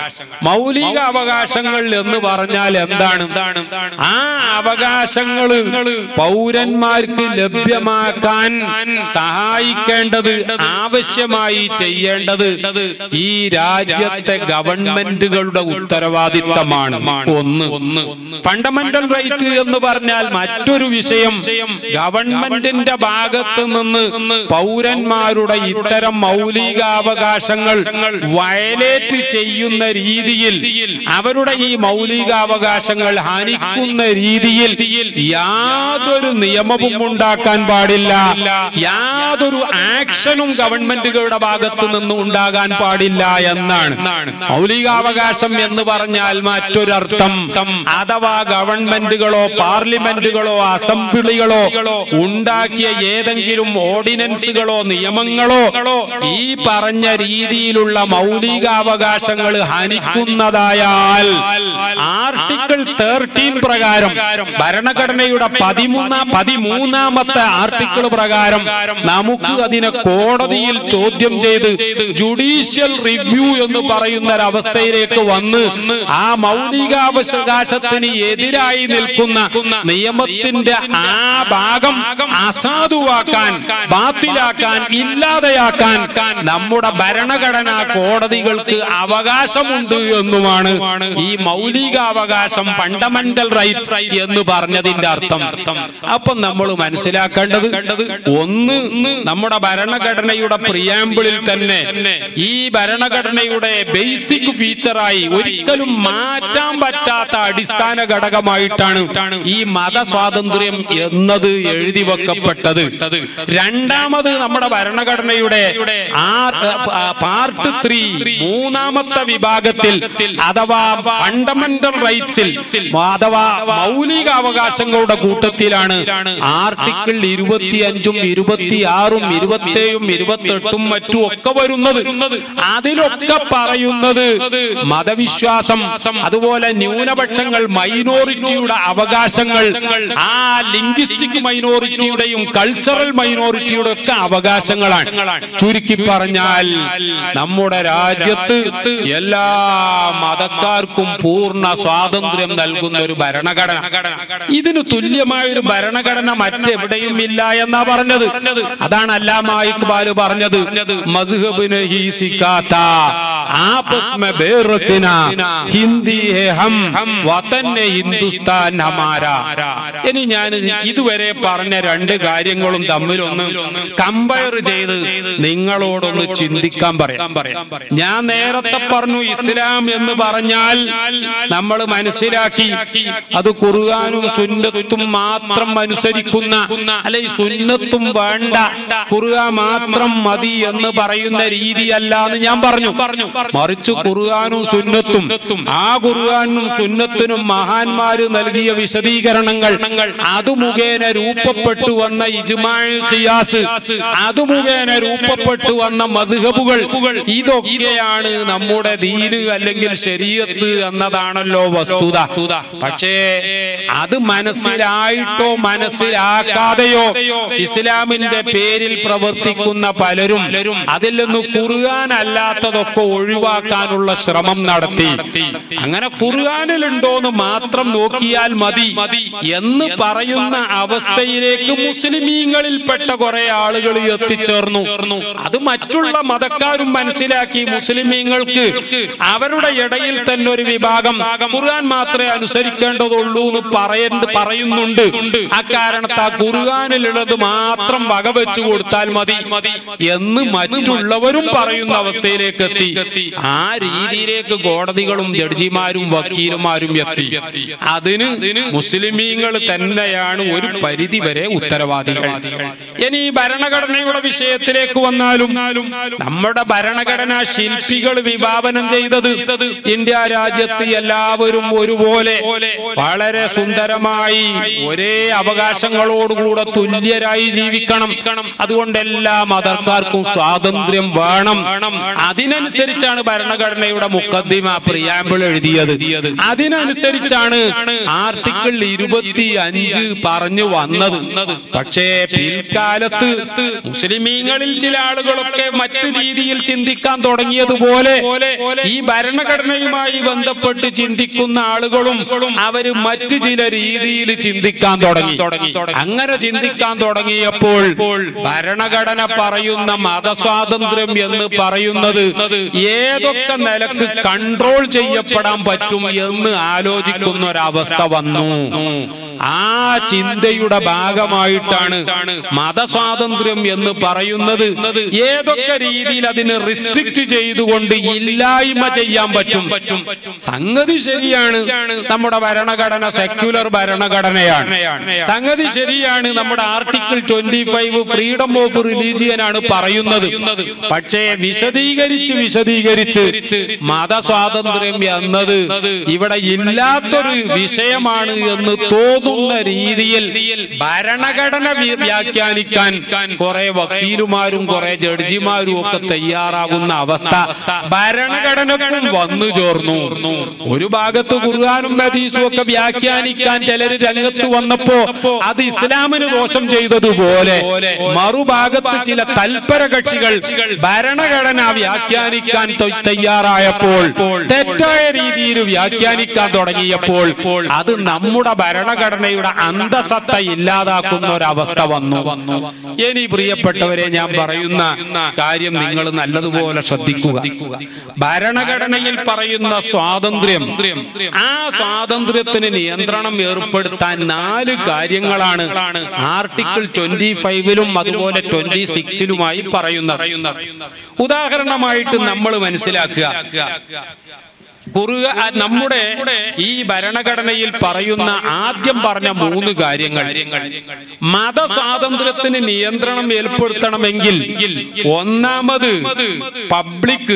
മൗലിക അവകാശങ്ങൾ എന്ന് പറഞ്ഞാൽ എന്താണ് ആ അവകാശങ്ങൾ പൗരന്മാർക്ക് ലഭ്യമാക്കാൻ സഹായിക്കേണ്ടത് ആവശ്യമായി ചെയ്യേണ്ടത് ഈ രാജ്യത്തെ ഗവൺമെന്റുകളുടെ ഉത്തരവാദിത്തമാണ് ഒന്ന് ഫണ്ടമെന്റൽ റൈറ്റ് എന്ന് പറഞ്ഞാൽ മറ്റൊരു വിഷയം ഗവൺമെന്റിന്റെ ഭാഗത്ത് നിന്ന് പൗരന്മാരുടെ ഇത്തരം മൗലിക മൗലികാവകാശങ്ങൾ വയലേറ്റ് ചെയ്യുന്ന രീതിയിൽ അവരുടെ ഈ മൗലികാവകാശങ്ങൾ ഹാനിക്കുന്ന രീതിയിൽ യാതൊരു നിയമവും ഉണ്ടാക്കാൻ പാടില്ല യാതൊരു ആക്ഷനും ഗവൺമെന്റുകളുടെ ഭാഗത്ത് നിന്ന് ഉണ്ടാകാൻ പാടില്ല എന്നാണ് മൗലികാവകാശം എന്ന് പറഞ്ഞാൽ മറ്റൊരർത്ഥം അഥവാ ഗവൺമെന്റുകളോ പാർലമെന്റുകളോ അസംബ്ലികളോ ഉണ്ടാക്കിയ ഏതെങ്കിലും ഓർഡിനൻസുകളോ നിയമങ്ങളോ ഈ പറഞ്ഞ രീതിയിലുള്ള മൗലികാവകാശങ്ങൾ ഹനിക്കുന്നതായാൽ ആർട്ടിക്കിൾ തേർട്ടീൻ പ്രകാരം ഭരണഘടനയുടെ പതിമൂന്നാം പതിമൂന്നാമത്തെ ആർട്ടിക്കിൾ പ്രകാരം നമുക്ക് അതിനെ കോടതിയിൽ ചോദ്യം ചെയ്ത് ജുഡീഷ്യൽ റിവ്യൂ എന്ന് പറയുന്ന ഒരവസ്ഥയിലേക്ക് വന്ന് ആ മൗലികാവകാശത്തിന് എതിരായി നിൽക്കുന്ന നിയമത്തിന്റെ ആ ഭാഗം അസാധുവാക്കാൻ ബാത്തിലാക്കാൻ ഇല്ലാതെയാക്കാൻ നമ്മുടെ ഭരണഘടനാ കോടതികൾക്ക് അവകാശമുണ്ട് എന്നുമാണ് ഈ മൗലികാവകാശം ഫണ്ടമെന്റൽ റൈറ്റ്സ് എന്ന് പറഞ്ഞതിന്റെ അർത്ഥം അപ്പൊ നമ്മൾ മനസ്സിലാക്കേണ്ടത് ഒന്ന് നമ്മുടെ ഭരണഘടനയുടെ പ്രിയാമ്പിളിൽ തന്നെ ഈ ഭരണഘടനയുടെ ബേസിക് ഫീച്ചറായി ഒരിക്കലും മാറ്റാൻ പറ്റാത്ത അടിസ്ഥാന ഘടകമായിട്ടാണ് ഈ മത സ്വാതന്ത്ര്യം എന്നത് എഴുതി വെക്കപ്പെട്ടത് രണ്ടാമത് നമ്മുടെ ഭരണഘടനയുടെ പാർട്ട് ത്രീ മൂന്നാമത്തെ വിഭാഗത്തിൽ അഥവാ ഫണ്ടമെന്റൽ റൈറ്റ്സിൽ അഥവാ മൗലിക അവകാശങ്ങളുടെ കൂട്ടത്തിലാണ് ആർട്ടിക്കിൾ ഇരുപത്തിയഞ്ചും ഇരുപത്തിയാറും ഇരുപത്തേഴും ഇരുപത്തെട്ടും മറ്റും ഒക്കെ വരുന്നത് അതിലൊക്കെ പറയുന്നത് മതവിശ്വാസം അതുപോലെ ന്യൂനപക്ഷങ്ങൾ മൈനോറിറ്റിയുടെ അവകാശങ്ങൾ ആ ലിംഗ്വിസ്റ്റിക് മൈനോറിറ്റിയുടെയും കൾച്ചറൽ മൈനോറിറ്റിയുടെ ഒക്കെ അവകാശങ്ങളാണ് ചുരുക്കി പറഞ്ഞാൽ നമ്മുടെ രാജ്യത്ത് എല്ലാ മതക്കാർക്കും പൂർണ്ണ സ്വാതന്ത്ര്യം നൽകുന്ന ഒരു ഭരണഘടന ഇതിന് തുല്യമായ ഒരു ഭരണഘടന മറ്റെവിടെയും ഇല്ല എന്നാ പറഞ്ഞത് അതാണ് അല്ലാമ ഇക്ബാൽ പറഞ്ഞത് മസ്ഹബിന് ഹി സിക്കാത്ത ആപസ് മെ ബേറക്കിന ഹിന്ദി ഹെ ഹം വതൻ ഹെ ഹിന്ദുസ്ഥാൻ ഹമാരാ ഇനി ഞാൻ ഇതുവരെ പറഞ്ഞ രണ്ട് കാര്യങ്ങളും തമ്മിലൊന്ന് കമ്പയർ ചെയ്ത് നിങ്ങളോടൊന്ന് ചിന്തിക്കാൻ പറയാം ഞാൻ നേരത്തെ പറഞ്ഞു ഇസ്ലാം എന്ന് പറഞ്ഞാൽ നമ്മൾ മനസ്സിലാക്കി അത് ഖുർആാനും സുന്നത്തും മാത്രം അനുസരിക്കുന്ന അല്ലെ സുന്നത്തും വേണ്ട ഖുർആൻ മാത്രം മതി എന്ന് പറയുന്ന രീതിയല്ല എന്ന് ഞാൻ പറഞ്ഞു മറിച്ച് ഖുർആാനും സുന്നത്തും ആ ഖുർആാനും സുന്നത്തിനും മഹാന്മാര് നൽകിയ വിശദീകരണങ്ങൾ അത് മുഖേന രൂപപ്പെട്ടു വന്ന ഇജ്മാഴ് ഖിയാസ് അത് മുഖേന രൂപപ്പെട്ടു വന്ന മധുഹബുകൾ ഇതൊക്കെയാണ് നമ്മുടെ ദീന് അല്ലെങ്കിൽ ശരീരത്ത് എന്നതാണല്ലോ വസ്തുത പക്ഷേ അത് മനസ്സിലായിട്ടോ മനസ്സിലാക്കാതെയോ ഇസ്ലാമിന്റെ പേരിൽ പ്രവർത്തിക്കുന്ന പലരും അതിൽ നിന്ന് ഖുർആാനല്ലാത്തതൊക്കെ ഒഴിവാക്കാനുള്ള ശ്രമം നടത്തി അങ്ങനെ ഖുർആാനിലുണ്ടോന്ന് മാത്രം നോക്കിയാൽ മതി എന്ന് പറയുന്ന അവസ്ഥയിലേക്ക് മുസ്ലിമീങ്ങളിൽപ്പെട്ട കുറെ ആളുകൾ എത്തിച്ചേർന്നു അത് മറ്റുള്ള മതക്കാരും മനസ്സിലാക്കി മുസ്ലിമീങ്ങൾക്ക് അവരുടെ ഇടയിൽ തന്നെ ഒരു വിഭാഗം ഖുർആൻ മാത്രമേ അനുസരിക്കേണ്ടതുള്ളൂ എന്ന് പറയേണ്ട പറയുന്നുണ്ട് അക്കാരണത്താ ഖുർആാനിലുള്ളത് മാത്രം വകവെച്ചു കൊടുത്താൽ മതി എന്ന് മറ്റുള്ളവരും പറയുന്ന അവസ്ഥയിലേക്ക് എത്തി ആ രീതിയിലേക്ക് കോടതികളും ജഡ്ജിമാരും വക്കീലുമാരും എത്തി അതിന് മുസ്ലിമീങ്ങൾ തന്നെയാണ് ഒരു പരിധി വരെ ഉത്തരവാദികൾ ഇനി ഈ ഭരണഘടനയുടെ വിഷയത്തിലേക്ക് വന്നാലും നമ്മുടെ ഭരണഘടനാ ശില്പികൾ വിഭാവനം ചെയ്തത് ഇന്ത്യ രാജ്യത്ത് എല്ലാവരും ഒരുപോലെ വളരെ സുന്ദരമായി ഒരേ അവകാശങ്ങളോടുകൂടെ തുല്യരായി ജീവിക്കണം അതുകൊണ്ട് എല്ലാ മതക്കാർക്കും സ്വാതന്ത്ര്യം വേണം അതിനനുസരിച്ചാണ് ഭരണഘടനയുടെ മുക്കദ്ദിമ പ്രിയാമ്പിൾ എഴുതിയത് അതിനനുസരിച്ചാണ് ആർട്ടിക്കിൾ ഇരുപത്തി അഞ്ച് പറഞ്ഞു വന്നത് പക്ഷേ പിൽക്കാലത്ത് മുസ്ലിമീങ്ങളിൽ ചില ആളുകളൊക്കെ മറ്റു രീതിയിൽ ചിന്തിക്കാൻ തുടങ്ങിയതുപോലെ ഈ ഭരണഘടനയുമായി ബന്ധപ്പെട്ട് ചിന്തിക്കുന്ന ആളുകളും അവര് മറ്റു ചില രീതിയിൽ ചിന്തിക്കാൻ തുടങ്ങി അങ്ങനെ ചിന്തിക്കാൻ തുടങ്ങിയപ്പോൾ ഭരണഘടന പറയുന്ന മതസ്വാതന്ത്ര്യം എന്ന് പറയുന്നത് ഏതൊക്കെ നിലക്ക് കൺട്രോൾ ചെയ്യപ്പെടാൻ പറ്റും എന്ന് ആലോചിക്കുന്ന ഒരവസ്ഥ വന്നു ആ ചിന്തയുടെ ഭാഗമായിട്ടാണ് മതസ്വാതന്ത്ര്യം എന്ന് പറയുന്നത് ഏതൊക്കെ രീതിയിൽ അതിനെ റിസ്ട്രിക്റ്റ് ചെയ്തുകൊണ്ട് ഇല്ലായ്മ ചെയ്യാൻ പറ്റും സംഗതി ശരിയാണ് നമ്മുടെ ഭരണഘടന സെക്യുലർ ഭരണഘടനയാണ് സംഗതി ശരിയാണ് നമ്മുടെ article twenty five freedom of religion ആണ് പറയുന്നത് പക്ഷേ വിശദീകരിച്ച് വിശദീകരിച്ച് മതസ്വാതന്ത്ര്യം എന്നത് ഇവിടെ ഇല്ലാത്തൊരു വിഷയമാണ് എന്ന് തോന്നുന്ന രീതിയിൽ ഭരണഘടന വി- വ്യാഖ്യാനിക്കാൻ കുറെ വക്കീലുമാരും കുറെ ജഡ്ജിമാരും ഒക്കെ തയ്യാറാകുന്ന അവസ്ഥ ഭരണഘടനക്കും വന്നു ചേർന്നു ഒരു ഭാഗത്ത് ഖുർആാനും ഹദീസും ഒക്കെ വ്യാഖ്യാനിക്കാൻ ചിലർ രംഗത്ത് വന്നപ്പോ അത് ഇസ്ലാമിന് ദോഷം ചെയ്തതുപോലെ മറുഭാഗത്ത് ചില തൽപര കക്ഷികൾ ഭരണഘടന വ്യാഖ്യാനിക്കാൻ ത- തയ്യാറായപ്പോൾ തെറ്റായ രീതിയിൽ വ്യാഖ്യാനിക്കാൻ തുടങ്ങിയപ്പോൾ അത് നമ്മുടെ ഭരണഘടനയുടെ അന്തസത്ത ഇല്ലാതാക്കുന്ന ഒരവസ്ഥ വന്നു ഇനി പ്രിയപ്പെട്ടവരെ ഞാൻ പറയുന്ന കാര്യം നിങ്ങൾ നല്ലതുപോലെ ശ്രദ്ധിക്കുക ഭരണഘടനയിൽ പറയുന്ന സ്വാതന്ത്ര്യം ആ സ്വാതന്ത്ര്യത്തിന് നിയന്ത്രണം ഏർപ്പെടുത്താൻ നാല് കാര്യങ്ങളാണ് ആർട്ടിക്കിൾ ട്വന്റി ഫൈവിലും അതുപോലെ ട്വന്റി സിക്സിലുമായി പറയുന്നത് ഉദാഹരണമായിട്ട് നമ്മൾ മനസ്സിലാക്കുക ഖുർആ- നമ്മുടെ ഈ ഭരണഘടനയിൽ പറയുന്ന ആദ്യം പറഞ്ഞ മൂന്ന് കാര്യങ്ങൾ മതസ്വാതന്ത്ര്യത്തിന് നിയന്ത്രണം ഏർപ്പെടുത്തണമെങ്കിൽ ഒന്നാമത് പബ്ലിക്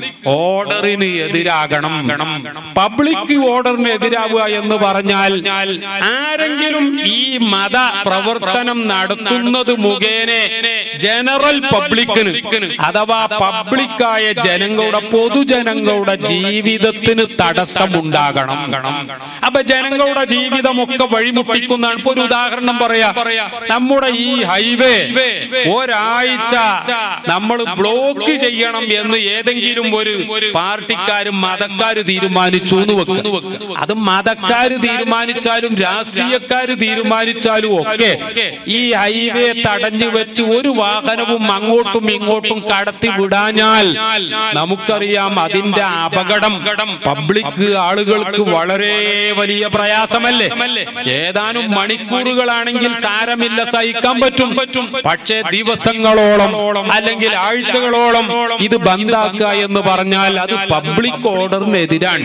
ഓർഡറിന് എതിരാകണം പബ്ലിക് ഓർഡറിന് എതിരാവുക എന്ന് പറഞ്ഞാൽ ആരെങ്കിലും ഈ മത പ്രവർത്തനം നടത്തുന്നത് മുഖേന ജനറൽ പബ്ലിക്കിന് അഥവാ പബ്ലിക്കായ ജനങ്ങളുടെ പൊതുജനങ്ങളുടെ ജീവിതത്തിന് തടസ്സമുണ്ടാകണം അപ്പൊ ജനങ്ങളുടെ ജീവിതമൊക്കെ വഴിമുട്ടിക്കുന്നതാണ് ഇപ്പൊ ഒരു ഉദാഹരണം പറയാ നമ്മുടെ ഈ ഹൈവേ ഒരാഴ്ച നമ്മൾ ബ്ലോക്ക് ചെയ്യണം എന്ന് ഏതെങ്കിലും ഒരു പാർട്ടിക്കാരും മതക്കാര് തീരുമാനിച്ചു എന്ന് വെക്കും അത് മതക്കാര് തീരുമാനിച്ചാലും രാഷ്ട്രീയക്കാര് തീരുമാനിച്ചാലും ഒക്കെ ഈ ഹൈവേ തടഞ്ഞു വെച്ച് ഒരു വാഹനവും അങ്ങോട്ടും ഇങ്ങോട്ടും കടത്തി വിടാഞ്ഞാൽ നമുക്കറിയാം അതിന്റെ അപകടം പബ്ലിക് ആളുകൾക്ക് വളരെ വലിയ പ്രയാസമല്ലേ ഏതാനും മണിക്കൂറുകളാണെങ്കിൽ സാരമില്ല സഹിക്കാൻ പറ്റും പക്ഷേ ദിവസങ്ങളോളം അല്ലെങ്കിൽ ആഴ്ചകളോളം ഇത് ബന്ധാക്കുക എന്ന് പറഞ്ഞാൽ അത് പബ്ലിക് ഓർഡറിനെതിരാണ്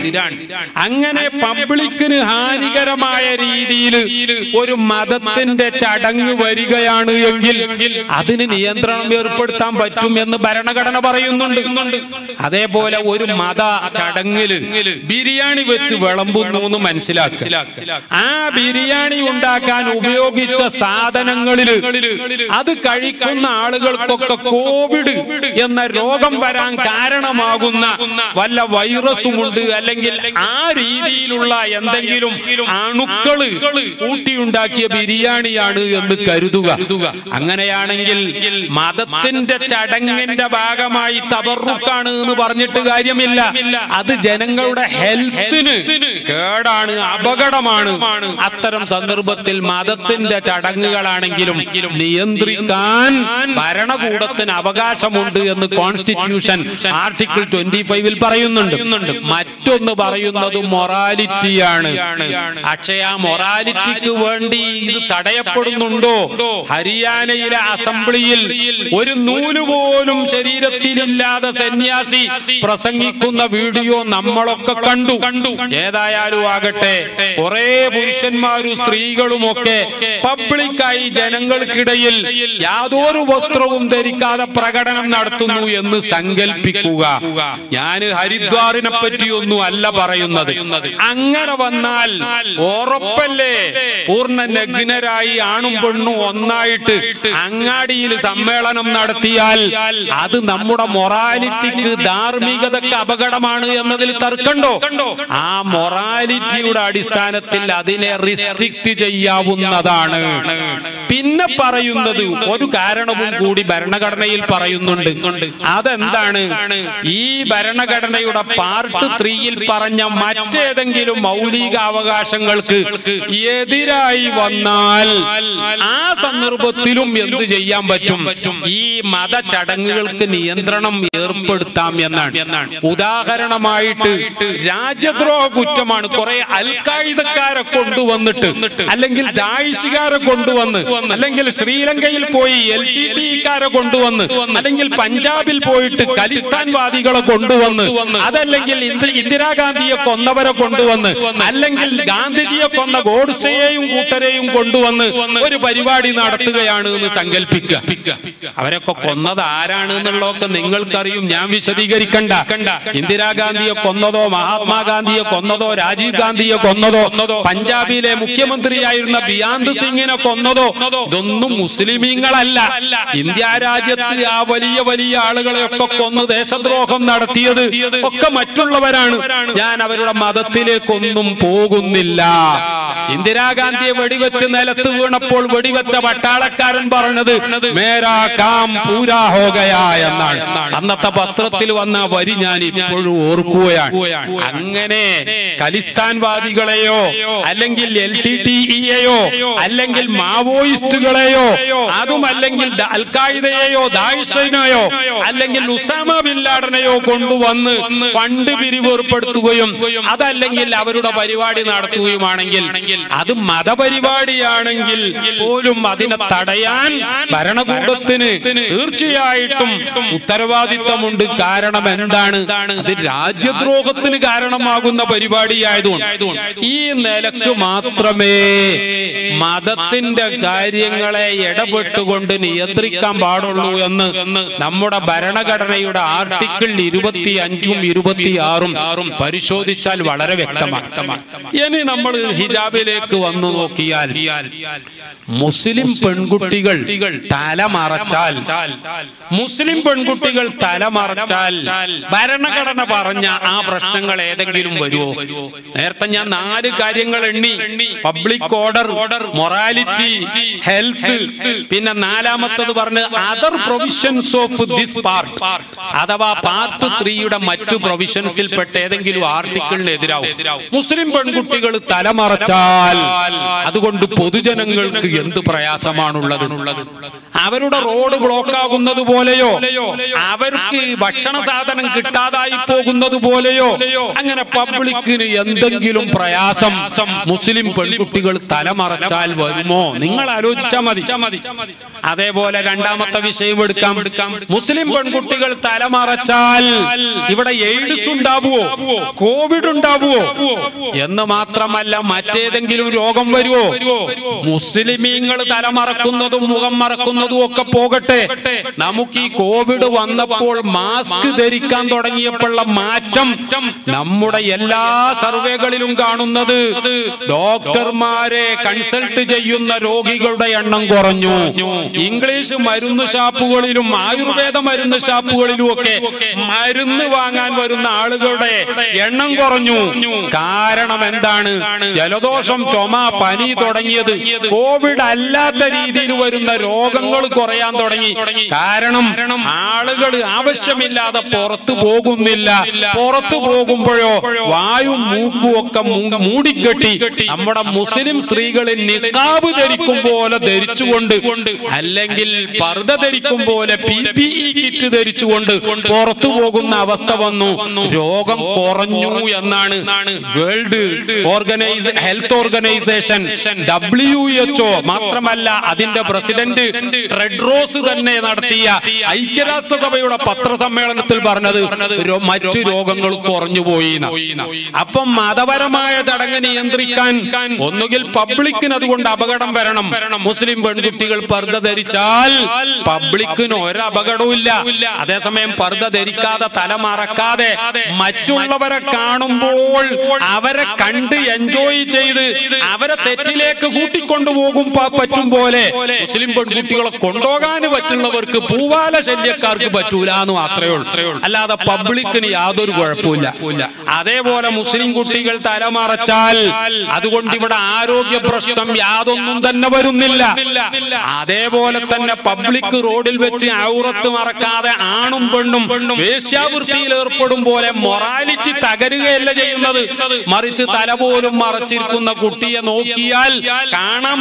അങ്ങനെ പബ്ലിക്കിന് ഹാനികരമായ രീതിയിൽ ഒരു മതത്തിന്റെ ചടങ്ങ് വരികയാണ് എങ്കിൽ അതിന് നിയന്ത്രണം ഏർപ്പെടുത്താൻ പറ്റും എന്ന് ഭരണഘടന പറയുന്നുണ്ട് അതേപോലെ ഒരു മത ചടങ്ങില് ബിരിയാണി വെച്ച് വിളമ്പുന്നു എന്ന് മനസ്സിലാക്കുക ആ ബിരിയാണി ഉണ്ടാക്കാൻ ഉപയോഗിച്ച സാധനങ്ങളില് അത് കഴിക്കുന്ന ആളുകൾക്കൊക്കെ കോവിഡ് എന്ന രോഗം വരാൻ കാരണമാകുന്ന വല്ല വൈറസുമുണ്ട് അല്ലെങ്കിൽ ആ രീതിയിലുള്ള എന്തെങ്കിലും അണുക്കള് കൂട്ടിയുണ്ടാക്കിയ ബിരിയാണിയാണ് എന്ന് കരുതുക അങ്ങനെയാണെങ്കിൽ മതത്തിന്റെ ചടങ്ങിന്റെ ഭാഗമായി തബറുക്കാണ് എന്ന് പറഞ്ഞിട്ട് കാര്യമില്ല അത് ജനങ്ങളുടെ ഹെൽത്തിന് കേടാണ് അപകടമാണ് അത്തരം സന്ദർഭത്തിൽ മതത്തിന്റെ ചടങ്ങുകളാണെങ്കിലും നിയന്ത്രിക്കാൻ ഭരണകൂടത്തിന് അവകാശമുണ്ട് എന്ന് കോൺസ്റ്റിറ്റ്യൂഷൻ ആർട്ടിക്കിൾ ട്വന്റി ഫൈവിൽ പറയുന്നുണ്ട് മറ്റൊന്ന് പറയുന്നത് മൊറാലിറ്റിയാണ് പക്ഷേ ആ മൊറാലിറ്റിക്ക് വേണ്ടി ഇത് തടയപ്പെടുന്നുണ്ടോ ഹരിയാനയിലെ അസംബ്ലിയിൽ ഒരു നൂല് പോലും ശരീരത്തിലില്ലാതെ സന്യാസി പ്രസംഗിക്കുന്ന വീഡിയോ നമ്മളൊക്കെ കണ്ടു കണ്ടു ഏതായാലും ആകട്ടെ കുറെ പുരുഷന്മാരും സ്ത്രീകളും ഒക്കെ പബ്ലിക്കായി ജനങ്ങൾക്കിടയിൽ യാതൊരു വസ്ത്രവും ധരിക്കാതെ പ്രകടനം നടത്തുന്നു എന്ന് സങ്കല്പിക്കുക ഞാൻ ഹരിദ്വാറിനെ പറ്റിയൊന്നും അല്ല പറയുന്നത് അങ്ങനെ വന്നാൽ ഉറപ്പല്ലേ പൂർണ്ണ നഗ്നരായി ആണും പെണ്ണും ഒന്നായിട്ട് അങ്ങാടിയിൽ സമ്മേളനം നടത്തിയാൽ അത് നമ്മുടെ മൊറാലിറ്റിക്ക് ധാർമ്മികതക്ക് അപകടമാണ് എന്നതിൽ തർക്കണ്ടോ ആ മൊറാലിറ്റിയുടെ അടിസ്ഥാനത്തിൽ അതിനെ റിസ്ട്രിക്റ്റ് ചെയ്യാവുന്നതാണ് പിന്നെ പറയുന്നത് ഒരു കാരണവും കൂടി ഭരണഘടനയിൽ പറയുന്നുണ്ട് അതെന്താണ് ഈ ഭരണഘടനയുടെ പാർട്ട് ത്രീയിൽ പറഞ്ഞ മറ്റേതെങ്കിലും മൗലിക അവകാശങ്ങൾക്ക് എതിരായി വന്നാൽ ആ സന്ദർഭത്തിലും എന്ത് ചെയ്യാൻ പറ്റും ഈ മത ചടങ്ങുകൾക്ക് നിയന്ത്രണം ഏർപ്പെടുത്താം എന്നാണ് ഉദാഹരണമായിട്ട് രാജ്യദ്രോഹ കുറ്റമാണ് കുറെ അൽഖായുധക്കാരെ കൊണ്ടുവന്നിട്ട് അല്ലെങ്കിൽ ദായിഷുകാരെ കൊണ്ടുവന്ന് അല്ലെങ്കിൽ ശ്രീലങ്കയിൽ പോയി എൽ ടി ടിക്കാരെ കൊണ്ടുവന്ന് അല്ലെങ്കിൽ പഞ്ചാബിൽ പോയിട്ട് ഖലിസ്ഥാൻവാദികളെ കൊണ്ടുവന്ന് അതല്ലെങ്കിൽ ഇന്ദി- ഇന്ദിരാഗാന്ധിയെ കൊന്നവരെ കൊണ്ടുവന്ന് അല്ലെങ്കിൽ ഗാന്ധിജിയെ കൊന്ന ഗോഡ്സെയെയും കൂട്ടരെയും കൊണ്ടുവന്ന് ഒരു പരിപാടി നടത്തുകയാണ് എന്ന് സങ്കല്പിക്കുക അവരൊക്കെ കൊന്നത് ആരാണ് എന്നുള്ളതൊക്കെ നിങ്ങൾക്കറിയും ഞാൻ വിശദീകരിക്കണ്ട ഇന്ദിരാഗാന്ധിയെ കൊന്നതോ മഹാത്മാഗാന്ധിയെ കൊന്നതോ രാജീവ് ഗാന്ധിയെ കൊന്നതോ പഞ്ചാബിലെ മുഖ്യമന്ത്രിയായിരുന്ന ബിയാന്ത് സിംഗിനെ കൊന്നതോ ഇതൊന്നും മുസ്ലിമീങ്ങളല്ല ഇന്ത്യ രാജ്യത്ത് ആ വലിയ വലിയ ആളുകളെയൊക്കെ കൊന്ന് ദേശദ്രോഹം നടത്തിയത് ഒക്കെ മറ്റുള്ളവരാണ് ഞാൻ അവരുടെ മതത്തിലേക്കൊന്നും പോകുന്നില്ല ഇന്ദിരാഗാന്ധിയെ വെടിവെച്ച് നിലത്ത് വീണപ്പോൾ വെടിവെച്ച പട്ടാളക്കാരൻ പറഞ്ഞത് മേരാ കാം പൂരാ ഹോഗയാ എന്നാണ് അന്നത്തെ പത്രത്തിൽ വന്ന ആ വരി ഞാൻ ഇപ്പോഴും ഓർക്കുകയാണ് അങ്ങനെ ഖലിസ്ഥാൻവാദികളെയോ അല്ലെങ്കിൽ എൽ ടി ടിഇയെയോ അല്ലെങ്കിൽ മാവോയിസ്റ്റുകളെയോ അതും അല്ലെങ്കിൽ ദ- അൽ ഖായിദയെയോ ദായിഷിനെയോ അല്ലെങ്കിൽ ഉസാമ ബിൻ ലാഡനെയോ കൊണ്ടുവന്ന് ഫണ്ട് പിരിവേർപ്പെടുത്തുകയും അതല്ലെങ്കിൽ അവരുടെ പരിപാടി നടത്തുകയുമാണെങ്കിൽ അത് മതപരിപാടിയാണെങ്കിൽ പോലും അതിനെ തടയാൻ ഭരണകൂടത്തിന് തീർച്ചയായിട്ടും ഉത്തരവാദിത്തമുണ്ട് കാരണം എന്താണ് അത് രാജ്യദ്രോഹത്തിന് കാരണമാകുന്ന പരിപാടിയായതുകൊണ്ട് ഈ നിലക്ക് മാത്രമേ മതത്തിന്റെ കാര്യങ്ങളെ ഇടപെട്ടുകൊണ്ട് നിയന്ത്രിക്കാൻ പാടുള്ളൂ എന്ന് നമ്മുടെ ഭരണഘടനയുടെ ആർട്ടിക്കിൾ ഇരുപത്തി അഞ്ചും ഇരുപത്തിയാറും പരിശോധിച്ചാൽ വളരെ വ്യക്തമാണ് ഇനി നമ്മൾ ഹിജാബിലേക്ക് വന്നു നോക്കിയാൽ മുസ്ലിം പെൺകുട്ടികൾ തലമറച്ചാൽ മുസ്ലിം പെൺകുട്ടികൾ തലമറച്ചാൽ ഭരണഘടന പറഞ്ഞ ആ പ്രശ്നങ്ങൾ ഏതെങ്കിലും വരുമോ നേരത്തെ ഞാൻ നാല് കാര്യങ്ങൾ എണ്ണി പബ്ലിക് ഓർഡർ മൊറാലിറ്റി ഹെൽത്ത് പിന്നെ നാലാമത്തത് പറഞ്ഞ് other provisions of this part അഥവാ പാർട്ട് ത്രീയുടെ മറ്റു പ്രൊവിഷൻസിൽ പെട്ട ഏതെങ്കിലും ആർട്ടിക്കിളിനെതിരാവും മുസ്ലിം പെൺകുട്ടികൾ തലമറച്ചാൽ അതുകൊണ്ട് പൊതുജനങ്ങൾക്ക് എന്ത് പ്രയാസമാണുള്ളത് അവരുടെ റോഡ് ബ്ലോക്ക് ആകുന്നത് പോലെയോ അവർക്ക് ഭക്ഷണ സാധനം കിട്ടാതായി പോകുന്നത് പോലെയോ അങ്ങനെ പബ്ലിക്കിന് എന്തെങ്കിലും പ്രയാസം മുസ്ലിം പെൺകുട്ടികൾ തലമറച്ചാൽ വരുമോ നിങ്ങൾ ആലോചിച്ചാൽ മതി അതേപോലെ രണ്ടാമത്തെ വിഷയം എടുക്കാം മുസ്ലിം പെൺകുട്ടികൾ തലമറച്ചാൽ ഇവിടെ എയ്ഡ്സ് ഉണ്ടാവുമോ കോവിഡ് ഉണ്ടാവുമോ എന്ന് മാത്രമല്ല മറ്റേതെങ്കിലും രോഗം വരുമോ മുസ്ലിമീങ്ങൾ തലമറക്കുന്നതും മുഖം മറക്കുന്നതും ഒക്കെ പോകട്ടെ നമുക്ക് ഈ കോവിഡ് വന്നപ്പോൾ മാസ്ക് ധരിക്കാൻ തുടങ്ങിയപ്പോഴുള്ള മാറ്റം നമ്മുടെ എല്ലാ സർവേകളിലും കാണുന്നത് ഡോക്ടർമാരെ കൺസൾട്ട് ചെയ്യുന്ന രോഗികളുടെ എണ്ണം കുറഞ്ഞു ഇംഗ്ലീഷ് മരുന്ന് ഷാപ്പുകളിലും ആയുർവേദ മരുന്ന് ഷാപ്പുകളിലും ഒക്കെ മരുന്ന് വാങ്ങാൻ വരുന്ന ആളുകളുടെ എണ്ണം കുറഞ്ഞു കാരണം എന്താണ് ജലദോഷം ചുമ പനി തുടങ്ങിയത് കോവിഡ് അല്ലാത്ത രീതിയിൽ വരുന്ന രോഗങ്ങൾ കുറയാൻ തുടങ്ങി കാരണം ആളുകൾ ആവശ്യമില്ലാതെ പുറത്തു പോകുന്നില്ല പുറത്തു പോകുമ്പോഴോ വായും മൂക്കും ഒക്കെ മൂ- മൂടിക്കെട്ടി നമ്മുടെ മുസ്ലിം സ്ത്രീകളിൽ നിക്കാബ് ധരിക്കും പോലെ ധരിച്ചുകൊണ്ട് അല്ലെങ്കിൽ പർദ്ദ ധരിക്കും പോലെ പി പി ഇ കിറ്റ് ധരിച്ചുകൊണ്ട് പുറത്തു പോകുന്ന അവസ്ഥ വന്നു രോഗം കുറഞ്ഞു എന്നാണ് world organise health organization W H O മാത്രമല്ല അതിന്റെ പ്രസിഡന്റ് ട്രെഡ്രോസ് തന്നെ നടത്തിയ ഐക്യരാഷ്ട്രസഭയുടെ പത്രസമ്മേളനത്തിൽ പറഞ്ഞത് രോ- മറ്റു രോഗങ്ങൾ കുറഞ്ഞുപോയി എന്നാ. അപ്പം മതപരമായ ചടങ്ങ് നിയന്ത്രിക്കാൻ ഒന്നുകിൽ പബ്ലിക്കിന് അതുകൊണ്ട് അപകടം വരണം മുസ്ലിം പെൺകുട്ടികൾ പർദ്ദ ധരിച്ചാൽ പബ്ലിക്കിന് ഒരു അപകടവും ഇല്ല അതേസമയം പർദ്ദ ധരിക്കാതെ തല മറക്കാതെ മറ്റുള്ളവരെ കാണുമ്പോൾ അവരെ കണ്ട് എൻജോയ് ചെയ്ത് അവരെ തെറ്റിലേക്ക് കൂട്ടിക്കൊണ്ടുപോകും പ- പറ്റും പോലെ മുസ്ലിം പെൺകുട്ടികളെ കൊണ്ടുപോകാൻ പറ്റുന്നവർക്ക് പൂവാല ശല്യക്കാർക്ക് പറ്റൂല എന്ന് മാത്രമേ ഉള്ളൂ അല്ലാതെ പബ്ലിക്കിന് യാതൊരു കുഴപ്പമില്ല അതേപോലെ മുസ്ലിം കുട്ടികൾ തലമറച്ചാൽ അതുകൊണ്ട് ഇവിടെ ആരോഗ്യ പ്രശ്നം യാതൊന്നും തന്നെ വരുന്നില്ല അതേപോലെ തന്നെ പബ്ലിക് റോഡിൽ വെച്ച് ഔറത്ത് മറക്കാതെ ആണും പെണ്ണും വേശ്യാവൃത്തിയിൽ ഏർപ്പെടും പോലെ മൊറാലിറ്റി തകരുകയല്ല ചെയ്യുന്നത് മറിച്ച് തല പോലും മറച്ചിരിക്കുന്ന കുട്ടിയെ നോക്കിയാൽ കാണാൻ പറ്റിയ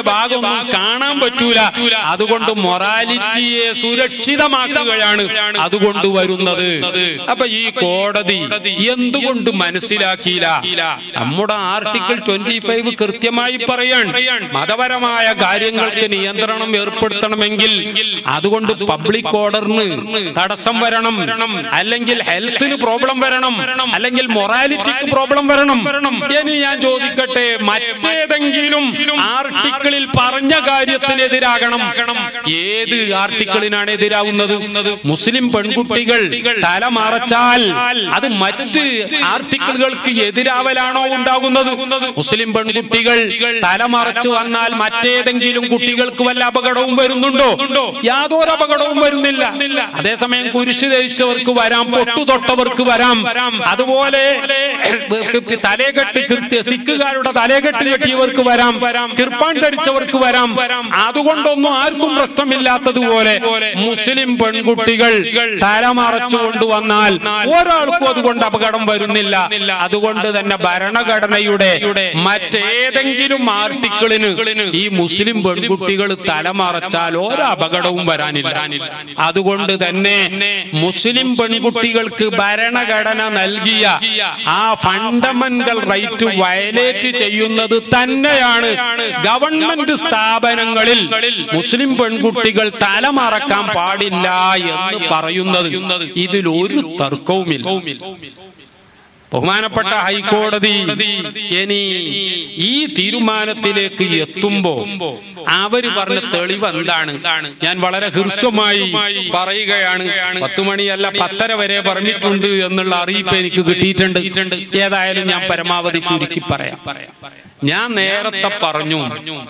ഭാഗമൊന്നും കാണാൻ പറ്റൂല അതുകൊണ്ട് മൊറാലിറ്റിയെ സുരക്ഷിതമാക്കുകയാണ് അതുകൊണ്ട് വരുന്നത് അപ്പൊ ഈ കോടതി എന്തുകൊണ്ട് മനസ്സിലാക്കിയില്ല നമ്മുടെ ആർട്ടിക്കിൾ ട്വന്റി ഫൈവ് കൃത്യമായി പറയാൻ മതപരമായ കാര്യങ്ങൾക്ക് നിയന്ത്രണം ഏർപ്പെടുത്തണമെങ്കിൽ അതുകൊണ്ട് പബ്ലിക് ഓർഡറിന് തടസ്സം വരണം അല്ലെങ്കിൽ ഹെൽത്തിന് പ്രോബ്ലം വരണം അല്ലെങ്കിൽ മൊറാലിറ്റിക്ക് പ്രോബ്ലം വരണം ഇനി ഞാൻ ചോദിക്കട്ടെ മറ്റേതെങ്കിലും ആർട്ടിക്കിളിൽ പറഞ്ഞ കാര്യത്തിനെതിരാകണം ഏത് ആർട്ടിക്കിളിനാണ് എതിരാകുന്നത് മുസ്ലിം പെൺകുട്ടികൾ തല മറച്ചാൽ അത് മറ്റ് ആർട്ടിക്കിളുകൾക്ക് എതിരാവലാണോ ഉണ്ടാകുന്നത് മുസ്ലിം പെൺകുട്ടികൾ തല മറച്ചു വന്നാൽ മറ്റേതെങ്കിലും കുട്ടികൾക്ക് വല്ല അപകടവും വരുന്നുണ്ടോ യാതൊരു അപകടവും വരുന്നില്ല അതേസമയം കുരിശ് ധരിച്ചവർക്ക് വരാം പൊട്ടു തൊട്ടവർക്ക് വരാം അതുപോലെ തലേകെട്ട് ക്രിസ്ത്യ സിഖുകാരുടെ തലേകെട്ട് കെട്ടിയവർക്ക് വരാം കിർപ്പാൻ ധരിച്ചവർക്ക് വരാം അതുകൊണ്ടൊന്നും ആർക്കും പ്രശ്നമില്ലാത്തതുപോലെ മുസ്ലിം പെൺകുട്ടികൾ തലമറച്ചു കൊണ്ടുവന്നാൽ ഒരാൾക്കും അതുകൊണ്ട് അപകടം വരുന്നില്ല അതുകൊണ്ട് തന്നെ ഭരണഘടനയുടെ മറ്റേതെങ്കിലും ആർട്ടിക്കിളിന് ഈ മുസ്ലിം പെൺകുട്ടികൾ തലമറച്ചാൽ ഒരു അപകടവും വരാനില്ല അതുകൊണ്ട് തന്നെ മുസ്ലിം പെൺകുട്ടികൾക്ക് ഭരണഘടന നൽകിയ ആ ഫണ്ടമെന്റൽ റൈറ്റ് വയലേറ്റ് ചെയ്യുന്നത് തന്നെയാണ് ഗവൺമെന്റ് സ്ഥാപനങ്ങളിൽ മുസ്ലിം പെൺകുട്ടികൾ തലമറക്കാൻ പാടില്ല എന്ന് പറയുന്നത് ഇതിൽ ഒരു തർക്കവുമില്ല ബഹുമാനപ്പെട്ട ഹൈക്കോടതി ഇനി ഈ തീരുമാനത്തിലേക്ക് എത്തുമ്പോ അവര് പറഞ്ഞ തെളിവ് എന്താണ് ഞാൻ വളരെ ഹൃസ്വമായി പറയുകയാണ് പത്തു മണിയല്ല പത്തര വരെ പറഞ്ഞിട്ടുണ്ട് എന്നുള്ള അറിയിപ്പ് എനിക്ക് കിട്ടിയിട്ടുണ്ട് ഏതായാലും ഞാൻ പരമാവധി ചുരുക്കി പറയാം ഞാൻ നേരത്തെ പറഞ്ഞു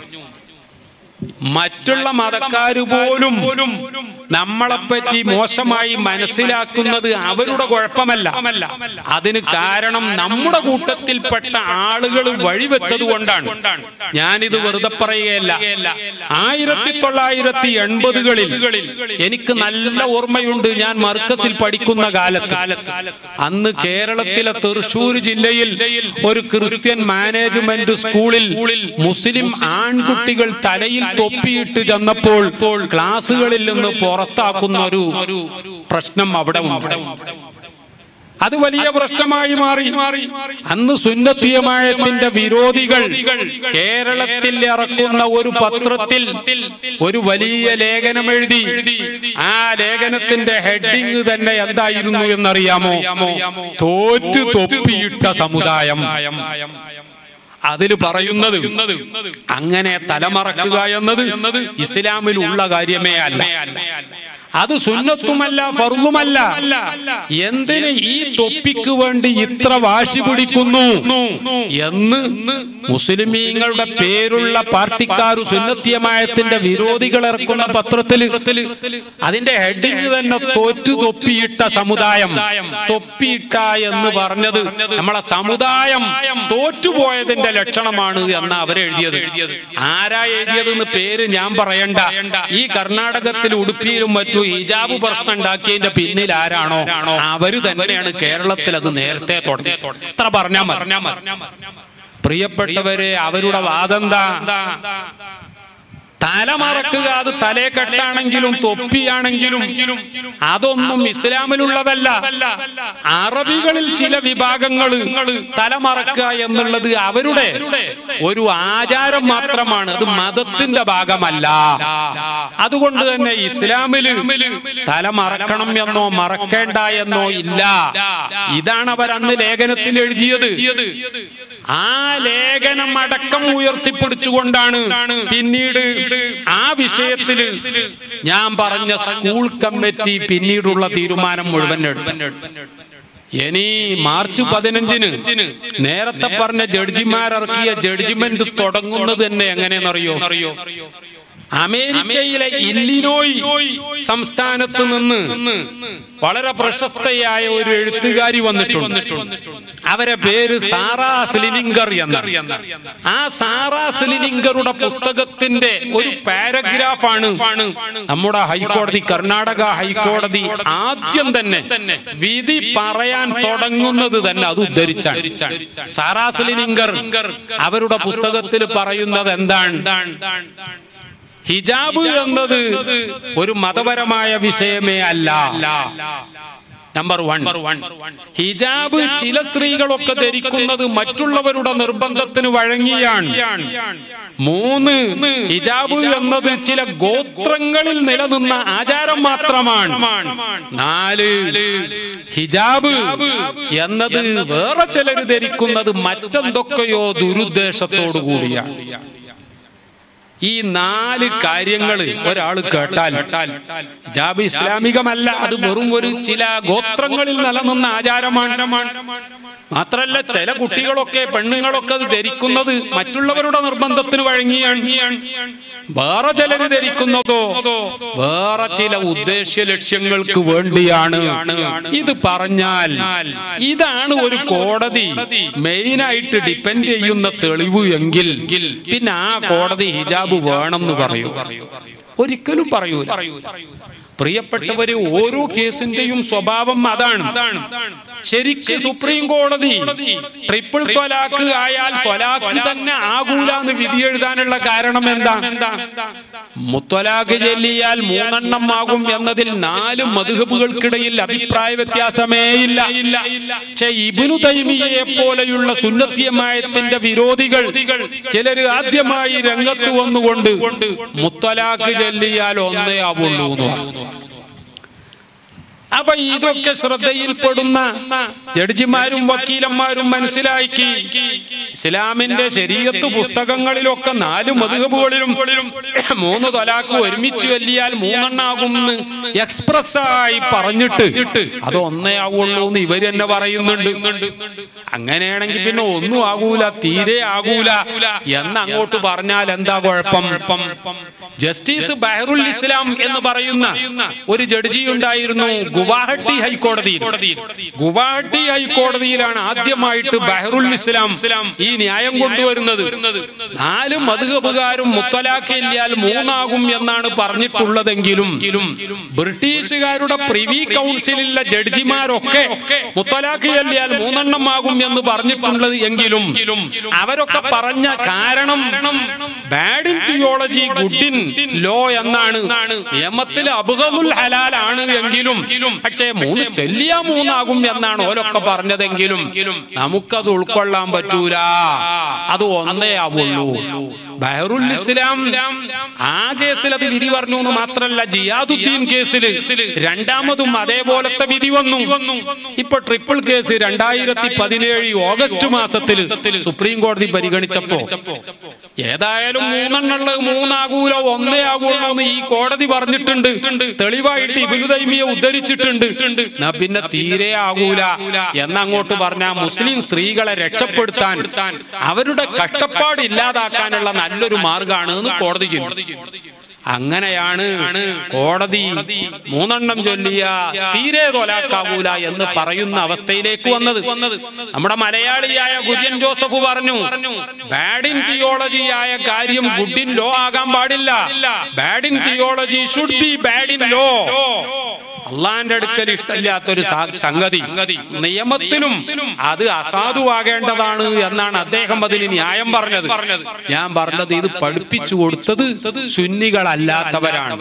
മറ്റുള്ള മതക്കാര് പോലും നമ്മളെപ്പറ്റി മോശമായി മനസ്സിലാക്കുന്നത് അവരുടെ കുഴപ്പമല്ല അതിന് കാരണം നമ്മുടെ കൂട്ടത്തിൽപ്പെട്ട ആളുകൾ വഴിവെച്ചത് കൊണ്ടാണ് ഞാനിത് വെറുതെ പറയുകയല്ല ആയിരത്തി തൊള്ളായിരത്തി എൺപതുകളിൽ എനിക്ക് നല്ല ഓർമ്മയുണ്ട് ഞാൻ മർക്കസിൽ പഠിക്കുന്ന കാലത്ത് അന്ന് കേരളത്തിലെ തൃശൂർ ജില്ലയിൽ ഒരു ക്രിസ്ത്യൻ മാനേജ്മെന്റ് സ്കൂളിൽ മുസ്ലിം ആൺകുട്ടികൾ തലയിൽ തൊപ്പിയിട്ട് ചെന്നപ്പോൾ ക്ലാസ്സുകളിൽ നിന്ന് പുറത്താക്കുന്ന ഒരു പ്രശ്നം അവിടെ ഉണ്ട് അത് വലിയ പ്രശ്നമായി മാറി അന്ന് സുന്നത്തിയമായത്തിന്റെ വിരോധികൾ കേരളത്തിൽ ഇറക്കുന്ന ഒരു പത്രത്തിൽ ഒരു വലിയ ലേഖനം എഴുതി ആ ലേഖനത്തിന്റെ ഹെഡിങ് തന്നെ എന്തായിരുന്നു എന്നറിയാമോ തോറ്റു തൊപ്പിയിട്ട സമുദായം അതിൽ പറയുന്നത് അങ്ങനെ തലമറക്കുക എന്നത് ഇസ്ലാമിലുള്ള കാര്യമേ അല്ല അത് സുന്നത്തുമല്ല ഫറുമല്ല എന്തിന് ഈ തൊപ്പിക്ക് വേണ്ടി ഇത്ര വാശി പിടിക്കുന്നു എന്ന് മുസ്ലിമീങ്ങളുടെ പേരുള്ള പാർട്ടിക്കാർ സുന്നത്തിയമായത്തിന്റെ വിരോധികൾ ഇറക്കുന്ന പത്രത്തിൽ അതിന്റെ ഹെഡിങ് തന്നെ തോറ്റു തൊപ്പിയിട്ട സമുദായം തൊപ്പിയിട്ട എന്ന് പറഞ്ഞത് നമ്മളെ സമുദായം തോറ്റുപോയതിന്റെ ലക്ഷണമാണ് എന്ന് അവരെഴുതിയത് ആരാ എഴുതിയതെന്ന് പേര് ഞാൻ പറയണ്ട ഈ കർണാടകത്തിൽ ഉടുപ്പിയിലും മറ്റു ഹിജാബ് പ്രശ്നം ഉണ്ടാക്കിയതിന്റെ പിന്നിൽ ആരാണോ അവര് തന്നെയാണ് കേരളത്തിൽ അത് നേരത്തെ തുടങ്ങി എത്ര പറഞ്ഞാ പറഞ്ഞാ പ്രിയപ്പെട്ടവരെ അവരുടെ വാദം എന്താ തലമറക്കുക അത് തലേ കെട്ടാണെങ്കിലും തൊപ്പിയാണെങ്കിലും അതൊന്നും ഇസ്ലാമിലുള്ളതല്ല അറബികളിൽ ചില വിഭാഗങ്ങൾ തലമറക്കുക എന്നുള്ളത് അവരുടെ ഒരു ആചാരം മാത്രമാണ് അത് മതത്തിന്റെ ഭാഗമല്ല അതുകൊണ്ട് തന്നെ ഇസ്ലാമില് തല മറക്കണം എന്നോ മറക്കേണ്ട എന്നോ ഇല്ല ഇതാണ് അവർ അന്ന് ലേഖനത്തിൽ എഴുതിയത് ആ ലേഖനം അടക്കം ഉയർത്തിപ്പിടിച്ചുകൊണ്ടാണ് പിന്നീട് ആ വിഷയത്തിൽ ഞാൻ പറഞ്ഞ സ്കൂൾ കമ്മിറ്റി പിന്നീടുള്ള തീരുമാനം മുഴുവൻ എടുത്തു ഇനി മാർച്ച് പതിനഞ്ചിന് നേരത്തെ പറഞ്ഞ ജഡ്ജിമാരിറക്കിയ ജഡ്ജിമെന്റ് തുടങ്ങുന്നത് തന്നെ എങ്ങനെയെന്നറിയോ അമേരിക്കയിലെ ഇല്ലിനോയ് സംസ്ഥാനത്ത് നിന്ന് വളരെ പ്രശസ്തയായ ഒരു എഴുത്തുകാരി വന്നിട്ടുണ്ട് അവരെ പേര് സാറാ സ്ലിനിങ്കർ എന്ന ആ സാറാ സ്ലിനിങ്കറുടെ പുസ്തകത്തിന്റെ ഒരു പാരഗ്രാഫാണ് നമ്മുടെ ഹൈക്കോടതി കർണാടക ഹൈക്കോടതി ആദ്യം തന്നെ വിധി പറയാൻ തുടങ്ങുന്നത് തന്നെ അത് ഉദ്ധരിച്ചാണ് സാറാ സ്ലിനിങ്കർ അവരുടെ പുസ്തകത്തിൽ പറയുന്നത് എന്താണ് ഹിജാബ് എന്നത് ഒരു മതപരമായ വിഷയമേ അല്ല നമ്പർ വൺ ഹിജാബ് ചില സ്ത്രീകളൊക്കെ ധരിക്കുന്നത് മറ്റുള്ളവരുടെ നിർബന്ധത്തിന് വഴങ്ങിയാണ് മൂന്ന് ഹിജാബ് എന്നത് ചില ഗോത്രങ്ങളിൽ നിലനിന്ന ആചാരം മാത്രമാണ് നാല് ഹിജാബ് എന്നത് വേറെ ചിലർ ധരിക്കുന്നത് മറ്റെന്തൊക്കെയോ ദുരുദ്ദേശത്തോടു കൂടിയാണ് ഈ നാല് കാര്യങ്ങൾ ഒരാൾ കേട്ടാൽ ഹിജാബ് ഇസ്ലാമികമല്ല അത് വെറും ഒരു ചില ഗോത്രങ്ങളിൽ നിലനിന്ന ആചാരമാണ് മാത്രല്ല ചില കുട്ടികളൊക്കെ പെണ്ണുങ്ങളൊക്കെ അത് ധരിക്കുന്നത് മറ്റുള്ളവരുടെ നിർബന്ധത്തിന് വഴങ്ങിയാണ് വേറെ ചിലര് ധരിക്കുന്നതോ വേറെ ചില ഉദ്ദേശ്യ ലക്ഷ്യങ്ങൾക്ക് വേണ്ടിയാണ് ഇത് പറഞ്ഞാൽ ഇതാണ് ഒരു കോടതി മെയിനായിട്ട് ഡിപ്പെൻഡ് ചെയ്യുന്ന തെളിവ് എങ്കിൽ പിന്നെ ആ കോടതി ഹിജാബ് വേണം എന്ന് പറയൂ ഒരിക്കലും പറയൂ പ്രിയപ്പെട്ടവര് ഓരോ കേസിന്റെയും സ്വഭാവം അതാണ് ശരിക്ക് സുപ്രീം കോടതി ട്രിപ്പിൾ ത്വലാക്ക് ആയാൽ ത്വലാക്ക് തന്നെ ആകൂല എന്ന് വിധി എഴുതാനുള്ള കാരണം എന്താ മുത്വലാക്ക് ചൊല്ലിയാൽ മൂന്നെണ്ണം ആകും എന്നതിൽ നാല് മധുഹബുകൾക്കിടയിൽ അഭിപ്രായ വ്യത്യാസമേ ഇല്ല പക്ഷെ ഇബിനു തൈമിയെ പോലെയുള്ള സുന്നത്തിയമായത്തിന്റെ വിരോധികൾ ചിലര് ആദ്യമായി രംഗത്ത് വന്നുകൊണ്ട് മുത്തലാക്ക് ചൊല്ലിയാൽ ഒന്നേ ആവുള്ളൂ എന്ന് പറഞ്ഞു. അപ്പൊ ഇതൊക്കെ ശ്രദ്ധയിൽപ്പെടുന്ന ജഡ്ജിമാരും വക്കീലന്മാരും മനസ്സിലാക്കി ഇസ്ലാമിന്റെ ശരീരത്ത് പുസ്തകങ്ങളിലൊക്കെ നാല് മധുഹബുകളിലും മൂന്ന് തൊലാക്ക് ഒരുമിച്ച് ചൊല്ലിയാൽ മൂന്നെണ്ണാകുമെന്ന് എക്സ്പ്രസ് ആയി പറഞ്ഞിട്ട് അത് ഒന്നേ ആവുള്ളൂ എന്ന് ഇവര് തന്നെ പറയുന്നുണ്ട് അങ്ങനെയാണെങ്കിൽ പിന്നെ ഒന്നും ആകൂല തീരെ ആകൂല എന്ന് അങ്ങോട്ട് പറഞ്ഞാൽ എന്താ കുഴപ്പം ജസ്റ്റിസ് ബഹറുൽ ഇസ്ലാം എന്ന് പറയുന്ന ഒരു ജഡ്ജി ഉണ്ടായിരുന്നു ഗുവാഹട്ടി ഹൈക്കോടതിയിൽ ഗുവാഹട്ടി ഹൈക്കോടതിയിലാണ് ആദ്യമായിട്ട് ബഹറുൽ ഇസ്ലാം ഈ ന്യായം കൊണ്ടുവരുന്നത് നാല് മധുഹബുകാരും മുത്തലാക്കില്ലാൽ മൂന്നാകും എന്നാണ് പറഞ്ഞിട്ടുള്ളതെങ്കിലും ബ്രിട്ടീഷുകാരുടെ പ്രിവി കൗൺസിലിലെ ജഡ്ജിമാരൊക്കെ മുത്തലാഖ് ചൊല്ലിയാൽ മൂന്നെണ്ണം ആകും എന്ന് പറഞ്ഞിട്ടുള്ളത് എങ്കിലും അവരൊക്കെ പറഞ്ഞ കാരണം bad in theology good in law എന്നാണ് നിയമത്തിൽ അബുഗമുൽ ഹലാലാണ് എങ്കിലും പക്ഷേ മൂന്ന് ചെല്ലിയ മൂന്നാകും എന്നാണ് ഓരൊക്കെ പറഞ്ഞതെങ്കിലും നമുക്കത് ഉൾക്കൊള്ളാൻ പറ്റൂല അത് ഒന്നേ ആവുള്ളൂ ബഹറുൽ ഇസ്ലാം ആ കേസിൽ അത് വിധി പറഞ്ഞു എന്ന് മാത്രല്ല ജിയാദുദ്ദീൻ കേസിൽ രണ്ടാമതും അതേപോലത്തെ വിധി വന്നു ഇപ്പൊ ട്രിപ്പിൾ കേസ് രണ്ടായിരത്തി പതിനേഴ് ഓഗസ്റ്റ് മാസത്തിൽ സുപ്രീം കോടതി പരിഗണിച്ചപ്പോ ഏതായാലും മൂന്നെണ്ണുള്ളത് മൂന്നാകൂലോ ഒന്നേ ആകൂലോ എന്ന് ഈ കോടതി പറഞ്ഞിട്ടുണ്ട് തെളിവായിട്ട് ഇബിനു തൈമിയെ ഉദ്ധരിച്ചിട്ടുണ്ട് എന്നാ പിന്നെ തീരെ ആകൂല എന്നങ്ങോട്ട് പറഞ്ഞ മുസ്ലിം സ്ത്രീകളെ രക്ഷപ്പെടുത്താൻ അവരുടെ കഷ്ടപ്പാട് ഇല്ലാതാക്കാനുള്ള നല്ലൊരു മാർഗമാണ് എന്ന് കോടതി ചെയ്തു അങ്ങനെയാണ് കോടതി മൂന്നെണ്ണം ചൊല്ലിയ തീരെ തൊലാക്കാവൂല എന്ന് പറയുന്ന അവസ്ഥയിലേക്ക് വന്നത് നമ്മുടെ മലയാളിയായ കുര്യൻ ജോസഫ് പറഞ്ഞു ബാഡ് ഇൻ തിയോളജി ആയ കാര്യം ഗുഡ് ഇൻ ലോ ആകാൻ പാടില്ല bad in theology should be bad in law അള്ളാന്റെ അടുക്കൽ ഇഷ്ടമില്ലാത്തൊരു സാ- സംഗതി നിയമത്തിലും അത് അസാധുവാകേണ്ടതാണ് എന്നാണ് അദ്ദേഹം അതിന് ന്യായം പറഞ്ഞത് ഞാൻ പറഞ്ഞത് ഇത് പഠിപ്പിച്ചു കൊടുത്തത് സുന്നികളല്ലാത്തവരാണ്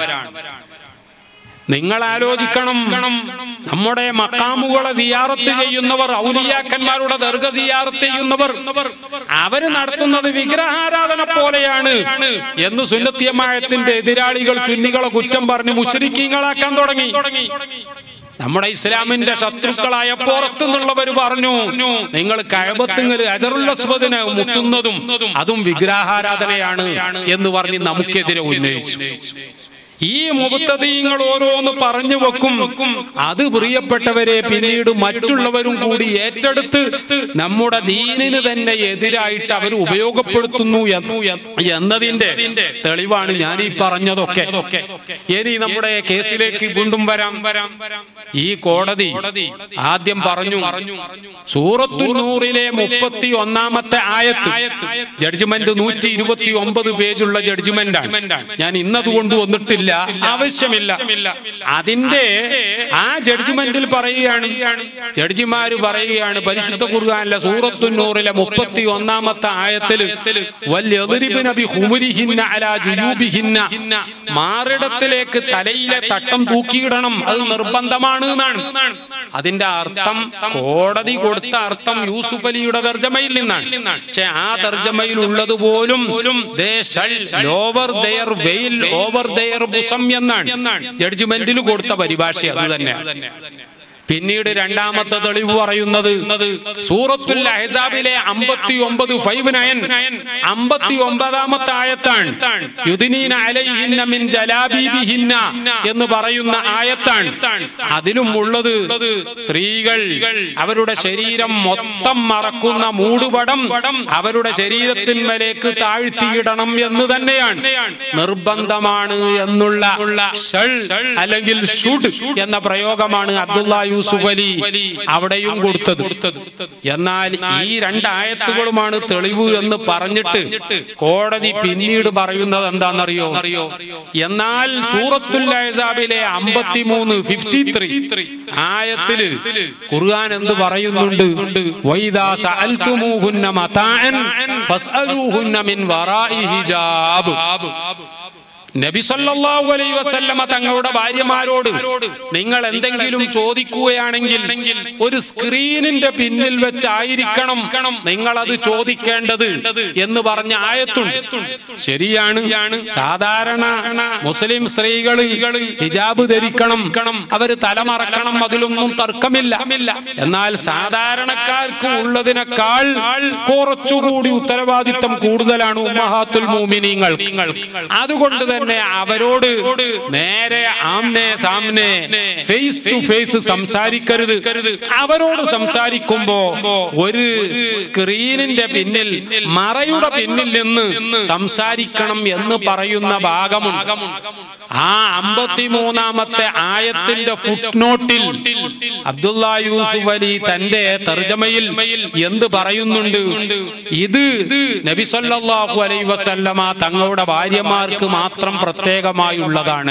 നിങ്ങൾ ആലോചിക്കണം നമ്മുടെ മക്കാമുകളെ സിയാറത്ത് ചെയ്യുന്നവർ ഔലിയാക്കന്മാരുടെ ദർഗ സിയാറത്ത് ചെയ്യുന്നവർ അവര് നടത്തുന്നത് വിഗ്രഹാരാധന പോലെയാണ് എന്ന് സുന്നത്തിയമായത്തിന്റെ എതിരാളികൾ സുന്നികളെ കുറ്റം പറഞ്ഞ് മുസ്ലിക്കീങ്ങളാക്കാൻ തുടങ്ങി നമ്മുടെ ഇസ്ലാമിന്റെ ശത്രുക്കളായ പുറത്തു നിന്നുള്ളവർ പറഞ്ഞു നിങ്ങൾ കഴബത്തുങ്ങൾ അജറുല്ലസ്വദിനെ മുത്തുന്നതും അതും വിഗ്രഹാരാധനയാണ് എന്ന് പറഞ്ഞ് നമുക്കെതിരെ ഉന്നയിച്ചു ഈ മുബത്തതീങ്ങൾ ഓരോന്ന് പറഞ്ഞു വെക്കും അത് പ്രിയപ്പെട്ടവരെ പിന്നീട് മറ്റുള്ളവരും കൂടി ഏറ്റെടുത്ത് നമ്മുടെ ദീനിന് തന്നെ എതിരായിട്ട് അവർ ഉപയോഗപ്പെടുത്തുന്നു എന്ന് എന്നതിന്റെ തെളിവാണ് ഞാൻ ഈ പറഞ്ഞതൊക്കെ ഇനി നമ്മുടെ കേസിലേക്ക് വീണ്ടും വരാം ഈ കോടതി ആദ്യം പറഞ്ഞു സൂറത്തുന്നൂറിലെ മുപ്പത്തി ഒന്നാമത്തെ ആയത്ത് ജഡ്ജ്മെന്റ് നൂറ്റി ഇരുപത്തി ഒമ്പത് പേജുള്ള ജഡ്ജ്മെന്റാണ് ഞാൻ ഇന്നത് കൊണ്ടുവന്നിട്ടില്ല ആവശ്യമില്ല അതിന്റെ ആ ജഡ്ജ്മെന്റിൽ പറയുകയാണ് ജഡ്ജിമാര് പറയുകയാണ് പരിശുദ്ധ ഖുർആാനിലെ സൂറത്തുന്നൂറിലെ മുപ്പത്തി ഒന്നാമത്തെ ആയത്തിൽ വല്യദ്രിബ്ന ബിഖുമുരിഹിന്ന അലാ ജുയൂബിഹിന്ന മാറിടത്തിലേക്ക് തലയിലെ തട്ടം തൂക്കിയിടണം അത് നിർബന്ധമാണ് എന്നാണ് അതിന്റെ അർത്ഥം കോടതി കൊടുത്ത അർത്ഥം യൂസുഫ് അലിയുടെ തർജ്ജമയിൽ നിന്നാണ് പക്ഷെ ആ തർജ്ജമയിൽ ഉള്ളത് പോലും lower their veil over their bosom എന്നാണ് ജഡ്ജ്മെന്റിൽ കൊടുത്ത പരിഭാഷ അത് തന്നെയാണ് പിന്നീട് രണ്ടാമത്തെ തെളിവ് പറയുന്നത് സൂറത്തുൽ അഹ്സാബിലെ അമ്പത്തി ഒമ്പത് ഫൈവ് നയൻ അമ്പത്തി ഒമ്പതാമത്തെ ആയത്താണ് യുദിനീന അലൈഹിന്ന മിൻ ജലാബീബിഹിന്ന എന്ന് പറയുന്ന ആയത്താണ് അതിലും ഉള്ളത് സ്ത്രീകൾ അവരുടെ ശരീരം മൊത്തം മറക്കുന്ന മൂടുപടം അവരുടെ ശരീരത്തിന്മേലേക്ക് താഴ്ത്തിയിടണം എന്ന് തന്നെയാണ് നിർബന്ധമാണ് എന്നുള്ള ഷൾ അല്ലെങ്കിൽ ഷുഡ് എന്ന പ്രയോഗമാണ് അബ്ദുള്ള യൂസുഫ് അലി അവിടെയും കൊടുത്തത് എന്നാൽ ഈ രണ്ടായത്തുകളുമാണ് തെളിവ് എന്ന് പറഞ്ഞിട്ട് കോടതി പിന്നീട് പറയുന്നത് എന്താണെന്നറിയോ എന്നാൽ സൂറത്തുൽ അഹ്സാബിലെ അമ്പത്തിമൂന്ന് ഫിഫ്റ്റി ത്രീ ആയത്തില് ഖുർആൻ എന്ത് പറയുന്നുണ്ട് വൈദാ സഅൽതുമൂഹുന്ന മതാഅൻ ഫസ്അലൂഹുന്ന മിൻ വറാഇ ഹിജാബ് നബി സല്ലല്ലാഹു അലൈഹി വസല്ലമ തങ്ങളുടെ ഭാര്യമാരോട് നിങ്ങൾ എന്തെങ്കിലും ചോദിക്കുകയാണെങ്കിൽ ഒരു സ്ക്രീനിന്റെ പിന്നിൽ വെച്ചായിരിക്കണം നിങ്ങൾ അത് ചോദിക്കേണ്ടത് എന്ന് പറഞ്ഞ ആയത്തുണ്ട് ശരിയാണ് സാധാരണ മുസ്ലിം സ്ത്രീകൾ ഹിജാബ് ധരിക്കണം അവര് തലമറക്കണം അതിലൊന്നും തർക്കമില്ല എന്നാൽ സാധാരണക്കാർക്ക് ഉള്ളതിനേക്കാൾ കുറച്ചുകൂടി ഉത്തരവാദിത്തം കൂടുതലാണ് ഉമ്മഹാത്തുൽ മൂമിനീങ്ങൾ അതുകൊണ്ട് തന്നെ അവരോട് നേരെ ആംനെ സാംനെ ഫേസ് ടു ഫേസ് സംസാരിക്കരുത് അവരോട് സംസാരിക്കുമ്പോ ഒരു സ്ക്രീനിന്റെ പിന്നിൽ മറയുടെ പിന്നിൽ നിന്ന് സംസാരിക്കണം എന്ന് പറയുന്ന ഭാഗമുണ്ട് ആ അമ്പത്തിമൂന്നാമത്തെ ആയത്തിന്റെ ഫുട്നോട്ടിൽ അബ്ദുള്ള യൂസുഫ് അലി തന്റെ തർജമയിൽ എന്ത് പറയുന്നുണ്ട് ഇത് നബി സല്ലല്ലാഹു അലൈഹി വസല്ലമ തങ്ങളുടെ ഭാര്യമാർക്ക് മാത്രം പ്രത്യേകമായുള്ളതാണ്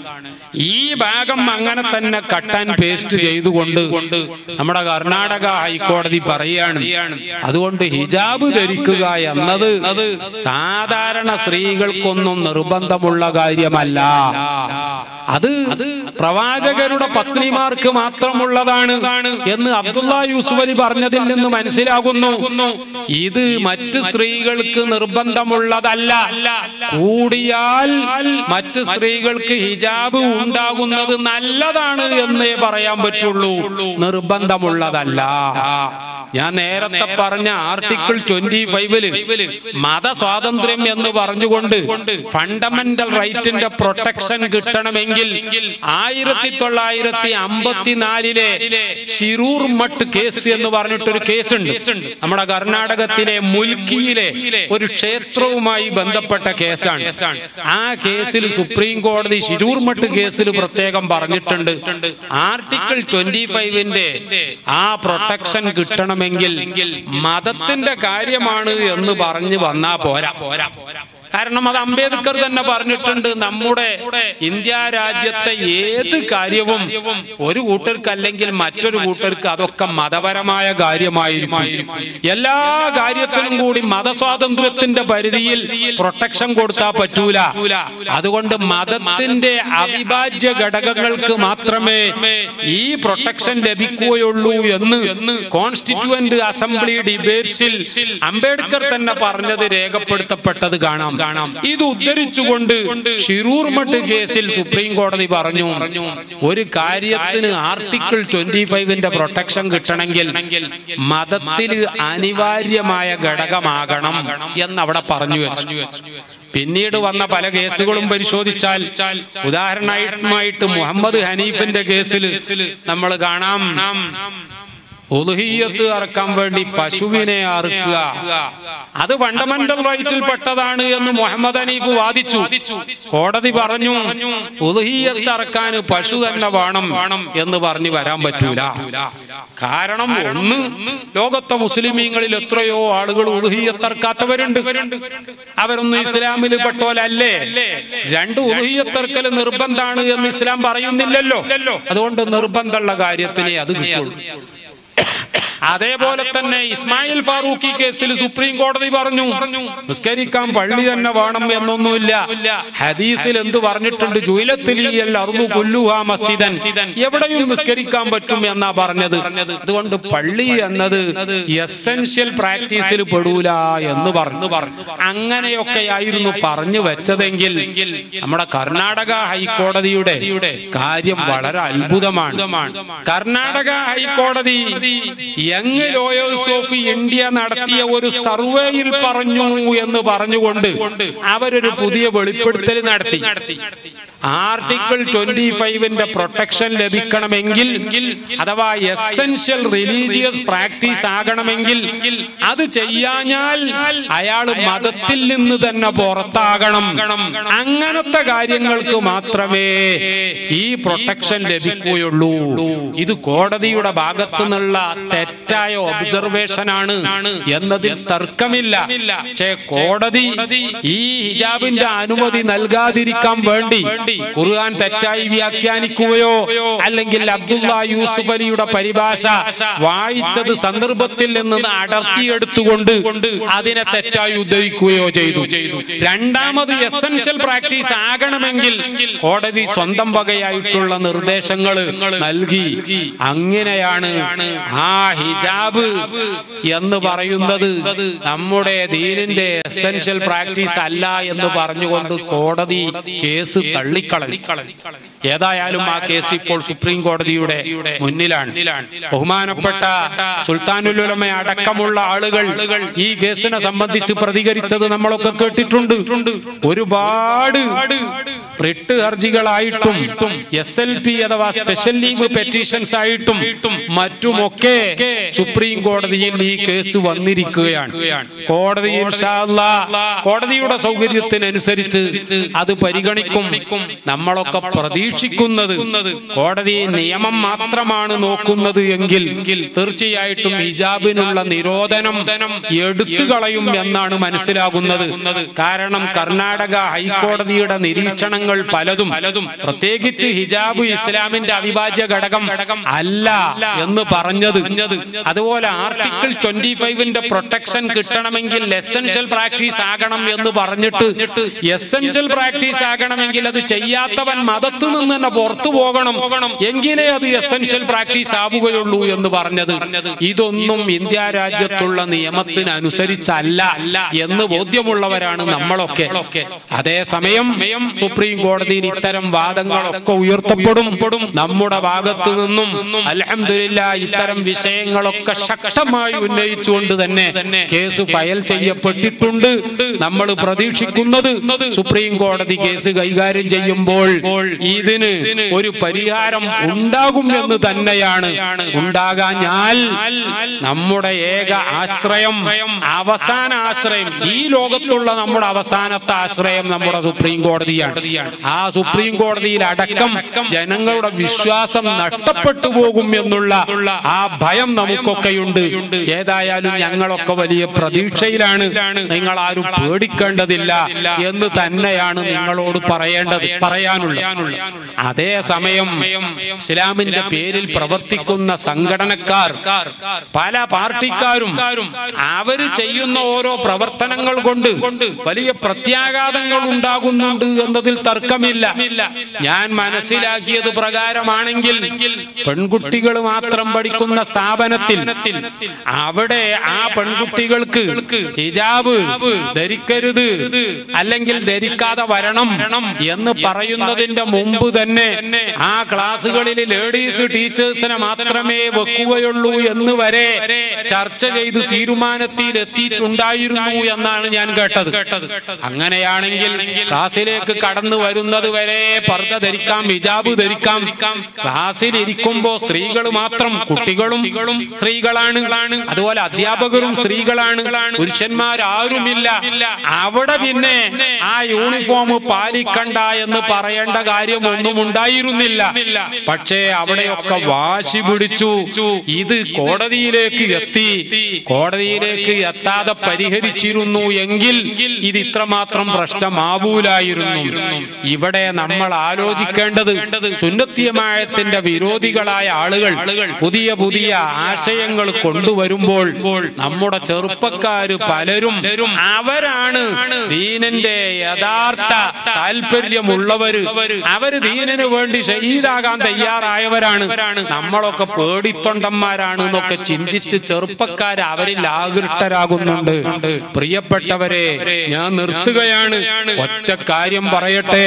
ഈ ഭാഗം അങ്ങനെ തന്നെ കട്ടാൻ പേസ്റ്റ് ചെയ്തുകൊണ്ട് നമ്മുടെ കർണാടക ഹൈക്കോടതി പറയാണ് അതുകൊണ്ട് ഹിജാബ് ധരിക്കുക എന്നത് സാധാരണ സ്ത്രീകൾക്കൊന്നും നിർബന്ധമുള്ള കാര്യമല്ല അത് പ്രവാചകരുടെ പത്നിമാർക്ക് മാത്രമുള്ളതാണ് എന്ന് അബ്ദുള്ള യൂസുഫ് അലി പറഞ്ഞതിൽ നിന്ന് മനസ്സിലാകുന്നു ഇത് മറ്റ് സ്ത്രീകൾക്ക് നിർബന്ധമുള്ളതല്ല കൂടിയാൽ മറ്റ് സ്ത്രീകൾക്ക് ഹിജാബ് ഉണ്ടാകുന്നത് നല്ലതാണ് എന്നേ പറയാൻ പറ്റുള്ളൂ നിർബന്ധമുള്ളതല്ല ഞാൻ നേരത്തെ പറഞ്ഞ ആർട്ടിക്കിൾ ട്വന്റി ഫൈവില് മതസ്വാതന്ത്ര്യം എന്ന് പറഞ്ഞുകൊണ്ട് ഫണ്ടമെന്റൽ റൈറ്റിന്റെ പ്രൊട്ടക്ഷൻ കിട്ടണമെങ്കിൽ ആയിരത്തി തൊള്ളായിരത്തി അമ്പത്തിനാലിലെ ഷിരൂർ മട്ട് കേസ് എന്ന് പറഞ്ഞിട്ടൊരു കേസുണ്ട് നമ്മുടെ കർണാടകത്തിലെ മുൽക്കിയിലെ ഒരു ക്ഷേത്രവുമായി ബന്ധപ്പെട്ട കേസാണ് ആ കേസിൽ സുപ്രീം കോടതി ഷിരൂർ മട്ട് കേസിൽ പ്രത്യേകം പറഞ്ഞിട്ടുണ്ട് ആർട്ടിക്കിൾ ട്വന്റി ഫൈവിന്റെ ആ പ്രൊട്ടക്ഷൻ കിട്ടണമെങ്കിൽ മതത്തിന്റെ കാര്യമാണ് എന്ന് പറഞ്ഞു വന്നാ പോരാ പോരാ പോരാ കാരണം അത് അംബേദ്കർ തന്നെ പറഞ്ഞിട്ടുണ്ട് നമ്മുടെ ഇന്ത്യ രാജ്യത്തെ ഏത് കാര്യവും ഒരു കൂട്ടർക്ക് അല്ലെങ്കിൽ മറ്റൊരു കൂട്ടർക്ക് അതൊക്കെ മതപരമായ കാര്യമായിരിക്കും എല്ലാ കാര്യത്തിനും കൂടി മതസ്വാതന്ത്ര്യത്തിന്റെ പരിധിയിൽ പ്രൊട്ടക്ഷൻ കൊടുത്താൽ പറ്റൂല അതുകൊണ്ട് മതത്തിന്റെ അവിഭാജ്യ ഘടകങ്ങൾക്ക് മാത്രമേ ഈ പ്രൊട്ടക്ഷൻ ലഭിക്കുകയുള്ളൂ എന്ന് കോൺസ്റ്റിറ്റ്യൂവന്റ് അസംബ്ലി ഡിബേറ്റ്സിൽ അംബേദ്കർ തന്നെ പറഞ്ഞത് രേഖപ്പെടുത്തപ്പെട്ടത് കാണാം കാണാം ഇത് ഉദ്ധരിച്ചുകൊണ്ട് ഷിറൂർ മട്ട് കേസിൽ സുപ്രീം കോടതി പറഞ്ഞു ഒരു കാര്യത്തിന് ആർട്ടിക്കിൾ ട്വന്റി ഫൈവിന്റെ പ്രൊട്ടക്ഷൻ കിട്ടണമെങ്കിൽ മതത്തിൽ അനിവാര്യമായ ഘടകമാകണം എന്നവിടെ പറഞ്ഞു വെച്ചു പിന്നീട് വന്ന പല കേസുകളും പരിശോധിച്ചാൽ ഉദാഹരണമായിട്ട് മുഹമ്മദ് ഹനീഫിന്റെ കേസിൽ നമ്മൾ കാണാം ഉലുഹിയത്ത് അറക്കാൻ വേണ്ടി പശുവിനെ അറുക്കുക അത് ഫണ്ടമെന്റൽ റൈറ്റിൽ പെട്ടതാണ് എന്ന് മുഹമ്മദ് ഹനീഫ് വാദിച്ചു കോടതി പറഞ്ഞു ഉലുഹിയത്ത് അറക്കാൻ പശു തന്നെ വേണം എന്ന് പറഞ്ഞു വരാൻ പറ്റൂല കാരണം ഒന്ന് ലോകത്തെ മുസ്ലിമീങ്ങളിൽ എത്രയോ ആളുകൾ ഉലുഹിയത്ത് അറക്കാത്തവരുണ്ട് അവരൊന്നും ഇസ്ലാമിൽ പെട്ടോലല്ലേ രണ്ട് ഉലുഹിയത്തർക്കൽ നിർബന്ധാണ് എന്ന് ഇസ്ലാം പറയുന്നില്ലല്ലോ അതുകൊണ്ട് നിർബന്ധമുള്ള കാര്യത്തിനെ അത് കിട്ടുള്ളൂ അതേപോലെ തന്നെ ഇസ്മായിൽ ഫാറൂഖി കേസിൽ സുപ്രീം കോടതി പറഞ്ഞു നിസ്കരിക്കാൻ പള്ളി തന്നെ വേണം എന്നൊന്നുമില്ല ഹദീസിൽ എന്ത് പറഞ്ഞിട്ടുണ്ട് ജുയിലത്തിലിയൽ അറുതു കൊല്ലുക മസ്ജിദൻ എവിടെയും നിസ്കരിക്കാൻ പറ്റും എന്നാ പറഞ്ഞത് അതുകൊണ്ട് പള്ളി എന്നത് എസെൻഷ്യൽ പ്രാക്ടീസിൽ പെടൂല എന്ന് പറഞ്ഞു അങ്ങനെയൊക്കെയായിരുന്നു പറഞ്ഞു വെച്ചതെങ്കിൽ നമ്മുടെ കർണാടക ഹൈക്കോടതിയുടെ കാര്യം വളരെ അത്ഭുതമാണ് കർണാടക ഹൈക്കോടതി യങ് ലോയേഴ്സ് ഓഫ് ഇന്ത്യ നടത്തിയ ഒരു സർവേയിൽ പറഞ്ഞു എന്ന് പറഞ്ഞുകൊണ്ട് അവരൊരു പുതിയ വെളിപ്പെടുത്തൽ നടത്തി ആർട്ടിക്കിൾ ട്വന്റി ഫൈവിന്റെ പ്രൊട്ടക്ഷൻ ലഭിക്കണമെങ്കിൽ അഥവാ എസെൻഷ്യൽ റിലീജിയസ് പ്രാക്ടീസ് ആകണമെങ്കിൽ അത് ചെയ്യാഞ്ഞാൽ അയാൾ മതത്തിൽ നിന്ന് തന്നെ പുറത്താകണം അങ്ങനത്തെ കാര്യങ്ങൾക്ക് മാത്രമേ ഈ പ്രൊട്ടക്ഷൻ ലഭിക്കുകയുള്ളൂ ഇത് കോടതിയുടെ ഭാഗത്തു നിന്നുള്ള തെറ്റായ ഒബ്സർവേഷൻ ആണ് എന്നതിൽ തർക്കമില്ല പക്ഷേ കോടതി ഈ ഹിജാബിന്റെ അനുമതി നൽകാതിരിക്കാൻ വേണ്ടി ഖുർആൻ തെറ്റായി വ്യാഖ്യാനിക്കുകയോ അല്ലെങ്കിൽ അബ്ദുള്ള യൂസുഫ് അലിയുടെ പരിഭാഷ വായിച്ചത് സന്ദർഭത്തിൽ നിന്ന് അടർത്തിയെടുത്തുകൊണ്ട് അതിനെ തെറ്റായി ഉദ്ധരിക്കുകയോ ചെയ്തു രണ്ടാമത് എസെൻഷ്യൽ പ്രാക്ടീസ് ആകണമെങ്കിൽ കോടതി സ്വന്തം വകയായിട്ടുള്ള നിർദ്ദേശങ്ങൾ നൽകി അങ്ങനെയാണ് ആ ഹിജാബ് എന്ന് പറയുന്നത് നമ്മുടെ ദീനിന്റെ എസെൻഷ്യൽ പ്രാക്ടീസ് അല്ല എന്ന് പറഞ്ഞുകൊണ്ട് കോടതി കേസ് തള്ളിക്കളഞ്ഞു ഏതായാലും ആ കേസ് ഇപ്പോൾ സുപ്രീം കോടതിയുടെ മുന്നിലാണ് ബഹുമാനപ്പെട്ട സുൽത്താനുലുലമ അടക്കമുള്ള ആളുകൾ ഈ കേസിനെ സംബന്ധിച്ച് പ്രതികരിച്ചത് നമ്മളൊക്കെ കേട്ടിട്ടുണ്ട് ഒരുപാട് റിട്ട് ഹർജികളായിട്ടും എസ് എൽ പി അഥവാ സ്പെഷ്യൽ ലീവ് പെറ്റീഷൻസ് ആയിട്ടും മറ്റുമൊക്കെ സുപ്രീം കോടതിയിൽ ഈ കേസ് വന്നിരിക്കുകയാണ് കോടതി ഇൻഷാ അല്ലാ കോടതിയുടെ സൗകര്യത്തിനനുസരിച്ച് അത് പരിഗണിക്കും നമ്മളൊക്കെ പ്രതീക്ഷിക്കുന്നത് കോടതി നിയമം മാത്രമാണ് നോക്കുന്നത് എങ്കിൽ തീർച്ചയായിട്ടും ഹിജാബിനുള്ള നിരോധനം എടുത്തു കളയും എന്നാണ് മനസ്സിലാകുന്നത് കാരണം കർണാടക ഹൈക്കോടതിയുടെ നിരീക്ഷണങ്ങൾ പലതും പലതും പ്രത്യേകിച്ച് ഹിജാബ് ഇസ്ലാമിന്റെ അവിഭാജ്യ ഘടകം അല്ല എന്ന് പറഞ്ഞത് അതുപോലെ ആർട്ടിക്കിൾ ട്വന്റി ഫൈവിന്റെ പ്രൊട്ടക്ഷൻ കിട്ടണമെങ്കിൽ എസെൻഷ്യൽ പ്രാക്ടീസ് ആകണം എന്ന് പറഞ്ഞിട്ട് എസെൻഷ്യൽ പ്രാക്ടീസ് ആകണമെങ്കിൽ അത് ചെയ്യാത്തവൻ മതത്തു നിന്ന് തന്നെ പുറത്തു പോകണം എങ്കിലേ അത് എസെൻഷ്യൽ പ്രാക്ടീസ് ആവുകയുള്ളൂ എന്ന് പറഞ്ഞത് ഇതൊന്നും ഇന്ത്യ രാജ്യത്തുള്ള നിയമത്തിന് അനുസരിച്ചല്ല എന്ന് ബോധ്യമുള്ളവരാണ് നമ്മളൊക്കെ അതേസമയം സുപ്രീം കോടതിയിൽ ഇത്തരം വാദങ്ങളൊക്കെ ഉയർത്തപ്പെടും നമ്മുടെ ഭാഗത്തു നിന്നും അലഹമില്ല ഇത്തരം വിഷയങ്ങളൊക്കെ ശക്തമായി ഉന്നയിച്ചുകൊണ്ട് തന്നെ കേസ് ഫയൽ ചെയ്യപ്പെട്ടിട്ടുണ്ട് നമ്മൾ പ്രതീക്ഷിക്കുന്നത് സുപ്രീം കോടതി കേസ് കൈകാര്യം ചെയ്യുമ്പോൾ ഇതിന് ഒരു പരിഹാരം ഉണ്ടാകും എന്ന് തന്നെയാണ് ഉണ്ടാകാഞ്ഞാൽ നമ്മുടെ ഏക ആശ്രയം അവസാന ആശ്രയം ഈ ലോകത്തുള്ള നമ്മുടെ അവസാനത്തെ ആശ്രയം നമ്മുടെ സുപ്രീം കോടതിയാണ് ആ സുപ്രീം കോടതിയിൽ അടക്കം ജനങ്ങളുടെ വിശ്വാസം നഷ്ടപ്പെട്ടു പോകും എന്നുള്ള ആ ഭയം നമുക്കൊക്കെയുണ്ട് ഏതായാലും ഞങ്ങളൊക്കെ വലിയ പ്രതീക്ഷയിലാണ് നിങ്ങൾ ആരും പേടിക്കേണ്ടതില്ല എന്ന് തന്നെയാണ് നിങ്ങളോട് പറയേണ്ടത് പറയാനുള്ള അതേസമയം ഇസ്ലാമിന്റെ പേരിൽ പ്രവർത്തിക്കുന്ന സംഘടനക്കാർ പല പാർട്ടിക്കാരും അവര് ചെയ്യുന്ന ഓരോ പ്രവർത്തനങ്ങൾ കൊണ്ട് വലിയ പ്രത്യാഘാതങ്ങൾ ഉണ്ടാകുന്നുണ്ട് എന്നതിൽ തർക്കമില്ല ഞാൻ മനസ്സിലാക്കിയത് പ്രകാരമാണെങ്കിൽ പെൺകുട്ടികൾ മാത്രം പഠിക്കുന്ന സ്ഥാപനത്തിൽ അവിടെ ആ പെൺകുട്ടികൾക്ക് ഹിജാബ് ധരിക്കരുത് അല്ലെങ്കിൽ ധരിക്കാതെ വരണം എന്ന് പറയുന്നതിന്റെ മുമ്പ് തന്നെ ആ ക്ലാസ്സുകളിൽ ലേഡീസ് ടീച്ചേഴ്സിനെ മാത്രമേ വെക്കുകയുള്ളൂ എന്ന് വരെ ചർച്ച ചെയ്ത് തീരുമാനത്തിൽ എത്തിയിട്ടുണ്ടായിരുന്നു എന്നാണ് ഞാൻ കേട്ടത് അങ്ങനെയാണെങ്കിൽ ക്ലാസ്സിലേക്ക് കടന്നു വരുന്നത് വരെ പർദ്ദ ധരിക്കാം ഹിജാബ് ധരിക്കാം ക്ലാസ്സിൽ ഇരിക്കുമ്പോ സ്ത്രീകൾ മാത്രം കുട്ടികളും സ്ത്രീകളാണ് അതുപോലെ അധ്യാപകരും സ്ത്രീകളാണ് പുരുഷന്മാരാരുമില്ല അവിടെ പിന്നെ ആ യൂണിഫോം പാലിക്കണ്ട എന്ന് പറയേണ്ട കാര്യമൊന്നും ഉണ്ടായിരുന്നില്ല പക്ഷേ അവിടെയൊക്കെ വാശി പിടിച്ചു ഇത് കോടതിയിലേക്ക് എത്തി കോടതിയിലേക്ക് എത്താതെ പരിഹരിച്ചിരുന്നു എങ്കിൽ ഇത് ഇത്രമാത്രം പ്രശ്നമാവൂലായിരുന്നു ഇവിടെ നമ്മൾ ആലോചിക്കേണ്ടത് സുന്നത്തിയമായത്തിന്റെ വിരോധികളായ ആളുകൾ പുതിയ പുതിയ ആശയങ്ങൾ കൊണ്ടുവരുമ്പോൾ നമ്മുടെ ചെറുപ്പക്കാര് പലരും അവരാണ് ദീനന്റെ യഥാർത്ഥ താല്പര്യമുള്ളവര് അവര് ദീനന് വേണ്ടി ഷഹീദാകാൻ തയ്യാറായവരാണ് നമ്മളൊക്കെ പേടിത്തൊണ്ടന്മാരാണ് എന്നൊക്കെ ചിന്തിച്ച് ചെറുപ്പക്കാർ അവരിൽ ആകൃഷ്ടരാകുന്നുണ്ട് പ്രിയപ്പെട്ടവരെ ഞാൻ നിർത്തുകയാണ് ഒറ്റ കാര്യം പറയട്ടെ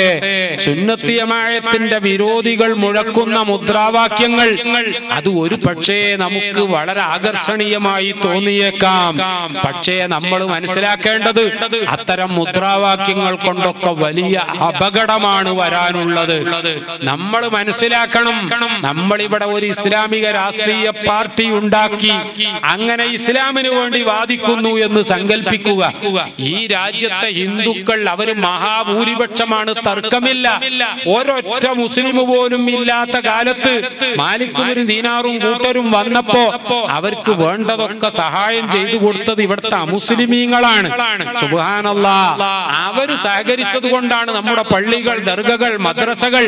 സുന്നത്തിയമായത്തിന്റെ വിരോധികൾ മുഴക്കുന്ന മുദ്രാവാക്യങ്ങൾ അത് ഒരു പക്ഷേ നമുക്ക് വളരെ ആകർഷണീയമായി തോന്നിയേക്കാം പക്ഷേ നമ്മൾ മനസ്സിലാക്കേണ്ടത് അത്തരം മുദ്രാവാക്യങ്ങൾ കൊണ്ടൊക്കെ വലിയ അപകടമാണ് വരാനുള്ളത് നമ്മൾ മനസ്സിലാക്കണം നമ്മൾ ഇവിടെ ഒരു ഇസ്ലാമിക രാഷ്ട്രീയ പാർട്ടി ഉണ്ടാക്കി അങ്ങനെ ഇസ്ലാമിന് വേണ്ടി വാദിക്കുന്നു എന്ന് സങ്കല്പിക്കുക ഈ രാജ്യത്തെ ഹിന്ദുക്കൾ അവർ മഹാഭൂരിപക്ഷമാണ് തർക്കമില്ല ഒരൊറ്റ മുസ്ലിം പോലും ഇല്ലാത്ത കാലത്ത് മാലിക്കും ഒരു ദീനാറും കൂട്ടരും വന്നപ്പോ അവർക്ക് വേണ്ടതൊക്കെ സഹായം ചെയ്തു കൊടുത്തത് ഇവിടുത്തെ അമുസ്ലിമീങ്ങളാണ് സുബാനല്ലാ അവര് സഹകരിച്ചത് കൊണ്ടാണ് നമ്മുടെ പള്ളികൾ ദർഗകൾ മദ്രസകൾ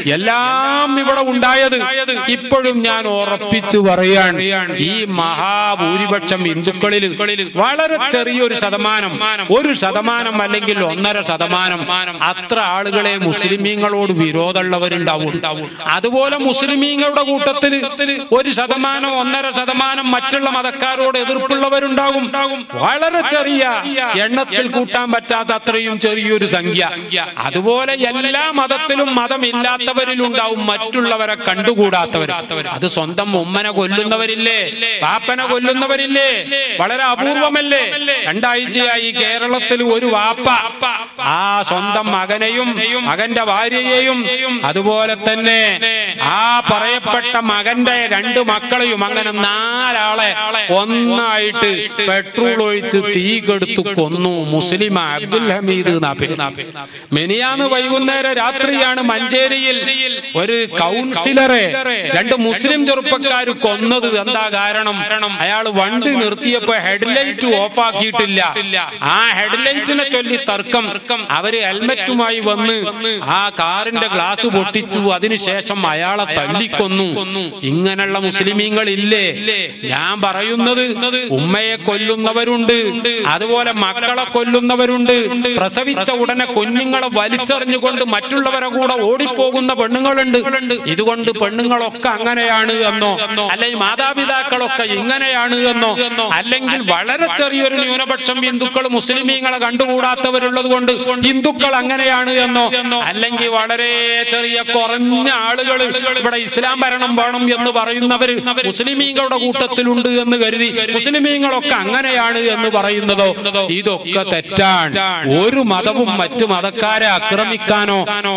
എല്ലാം ഇവിടെ ഉണ്ടായത് ഇപ്പോഴും ഞാൻ ഉറപ്പിച്ചു പറയാൻ ഈ മഹാഭൂരിപക്ഷം ഹിന്ദുക്കളിൽ വളരെ ചെറിയൊരു ശതമാനം ഒരു ശതമാനം അല്ലെങ്കിൽ ഒന്നര ശതമാനം അത്ര ആളുകളെ മുസ്ലിമീങ്ങളോട് വിരോധമുള്ളവരുണ്ടാവും അതുപോലെ മുസ്ലിമീങ്ങളുടെ കൂട്ടത്തിൽ ഒരു ശതമാനം ഒന്നര ശതമാനം മറ്റുള്ള മതക്കാരോട് എതിർപ്പുള്ളവരുണ്ടാകും വളരെ ചെറിയ എണ്ണത്തിൽ കൂട്ടാൻ പറ്റാത്ത അത്രയും ചെറിയൊരു സംഖ്യ അതുപോലെ എല്ലാ മതത്തിലും മതമില്ലാത്തവരിലുണ്ടാവും മറ്റുള്ളവരെ കണ്ടുകൂടാത്തവർ അത് സ്വന്തം ഉമ്മനെ കൊല്ലുന്നവരില്ലേ പാപ്പനെ കൊല്ലുന്നവരില്ലേ വളരെ അപൂർവമല്ലേ രണ്ടാഴ്ചയായി കേരളത്തിൽ ഒരു വാപ്പ ആ സ്വന്തം മകനെയും മകന്റെ ഭാര്യയെയും അതുപോലെ തന്നെ ആ പറയപ്പെട്ട മകന്റെ രണ്ട് മക്കളെയും അങ്ങനെ നാലാളെ ഒന്നായിട്ട് പെട്രോൾ ഒഴിച്ച് തീ കെടുത്ത് കൊന്നു മുസ്ലിം അബ്ദുൽ ഹമീദ് എന്നാ പേര്. മെനിയാന്ന് വൈകുന്നേരം രാത്രിയാണ് മഞ്ചേരിയിൽ ഒരു കൗൺസിലറെ രണ്ട് മുസ്ലിം ചെറുപ്പക്കാർ കൊന്നത് എന്താ കാരണം അയാൾ വണ്ടി നിർത്തിയപ്പോ ഹെഡ്ലൈറ്റ് ഓഫ് ആക്കിയിട്ടില്ല ആ ഹെഡ്ലൈറ്റിനെ ചൊല്ലി തർക്കം അവര് ഹെൽമറ്റുമായി വന്ന് ആ കാറിന്റെ ഗ്ലാസ് പൊട്ടിച്ചു അതിനുശേഷം അയാളെ തല്ലിക്കൊന്നു ഇങ്ങനെയുള്ള മുസ്ലിമീങ്ങൾ ഇല്ലേ ഞാൻ പറയുന്നത് ഉമ്മയെ കൊല്ലുന്നവരുണ്ട് അതുപോലെ മക്കളെ കൊല്ലുന്നവരുണ്ട് പ്രസവിച്ച ഉടനെ കുഞ്ഞുങ്ങളെ വലിച്ചെറിഞ്ഞുകൊണ്ട് മറ്റുള്ളവരെ കൂടെ ഓടിപ്പോകുന്ന പെണ്ണുങ്ങളുണ്ട് ഇതുകൊണ്ട് പെണ്ണുങ്ങളൊക്കെ അങ്ങനെയാണ് എന്നോ അല്ലെങ്കിൽ മാതാപിതാക്കളൊക്കെ ഇങ്ങനെയാണ് എന്നോ അല്ലെങ്കിൽ വളരെ ചെറിയൊരു ന്യൂനപക്ഷം ഹിന്ദുക്കൾ മുസ്ലിമീങ്ങളെ കണ്ടുകൂടാത്തവരുള്ളത് കൊണ്ട് ഹിന്ദുക്കൾ അങ്ങനെയാണ് എന്നോ അല്ലെങ്കിൽ വളരെ ചെറിയ കുറഞ്ഞ ആളുകൾ ഇവിടെ ഇസ്ലാം ഭരണം വേണം എന്ന് പറയുന്നവര് മുസ്ലിമീങ്ങളുടെ കൂട്ടത്തിലുണ്ട് എന്ന് കരുതി മുസ്ലിമീങ്ങളൊക്കെ അങ്ങനെയാണ് എന്ന് പറയുന്നതോ ഇതൊക്കെ തെറ്റാണ് ഒരു മതവും മറ്റു മതക്കാരെ ആക്രമിക്കാനോ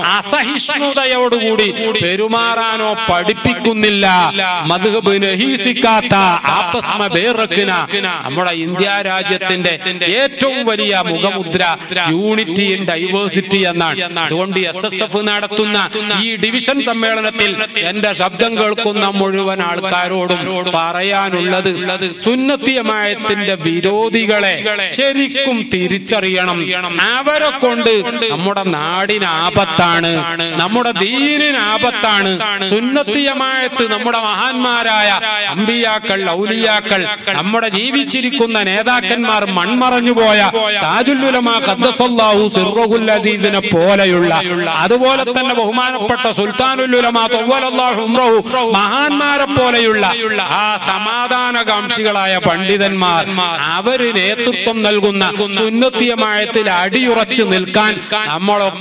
അസഹിഷ്ണുതയോടുകൂടി പെരുമാറാനോ പഠിപ്പിക്കുന്നില്ല മധുഹബ് നഹീസിക്കാത്ത ആപസ്മ ബേറക്കിന നമ്മുടെ ഇന്ത്യ രാജ്യത്തിന്റെ ഏറ്റവും വലിയ മുഖമുദ്ര യൂണിറ്റി ഇൻ ഡൈവേഴ്സിറ്റി എന്നാണ് അതുകൊണ്ട് എസ് എസ് എഫ് നടത്തുന്ന ഈ ഡിവിഷൻ സമ്മേളനത്തിൽ എന്റെ ശബ്ദം കേൾക്കുന്ന മുഴുവൻ ആൾക്കാരോടും പറയാനുള്ളത് സുന്നത്തിയമായത്തിന്റെ വിരോധികളെ ശരിക്കും തിരിച്ചറിയണം അവരെ കൊണ്ട് നമ്മുടെ നാടിന് ആപത്താണ് നമ്മുടെ ദീനിന് ആപത്താണ് സുന്നത്തിയമായത്ത് നമ്മുടെ മഹാന്മാരായ അമ്പിയാക്കൾ ഔലിയാക്കൾ നമ്മുടെ ജീവിച്ചിരിക്കുന്ന നേതാക്കന്മാർ മൺമറഞ്ഞു പോയ താജുല്ലുലമ ഖദ്ദസല്ലാഹു സിർറുൽ അസീസിനെ പോലെയുള്ള അതുപോലെ തന്നെ ബഹുമാനപ്പെട്ട സുൽത്താനുല്ലുലമ തൊവ്വലല്ലാഹു ഉംറഹു മഹാന്മാരെ പോലെയുള്ള ആ സമാധാനകാംക്ഷികളായ പണ്ഡിതന്മാർ അവര് നേതൃത്വം നൽകുന്ന സുന്നത്തിയമായത്തിൽ അടിയുറച്ചു നിൽക്കാൻ നമ്മളൊക്കെ തയ്യാറാണ്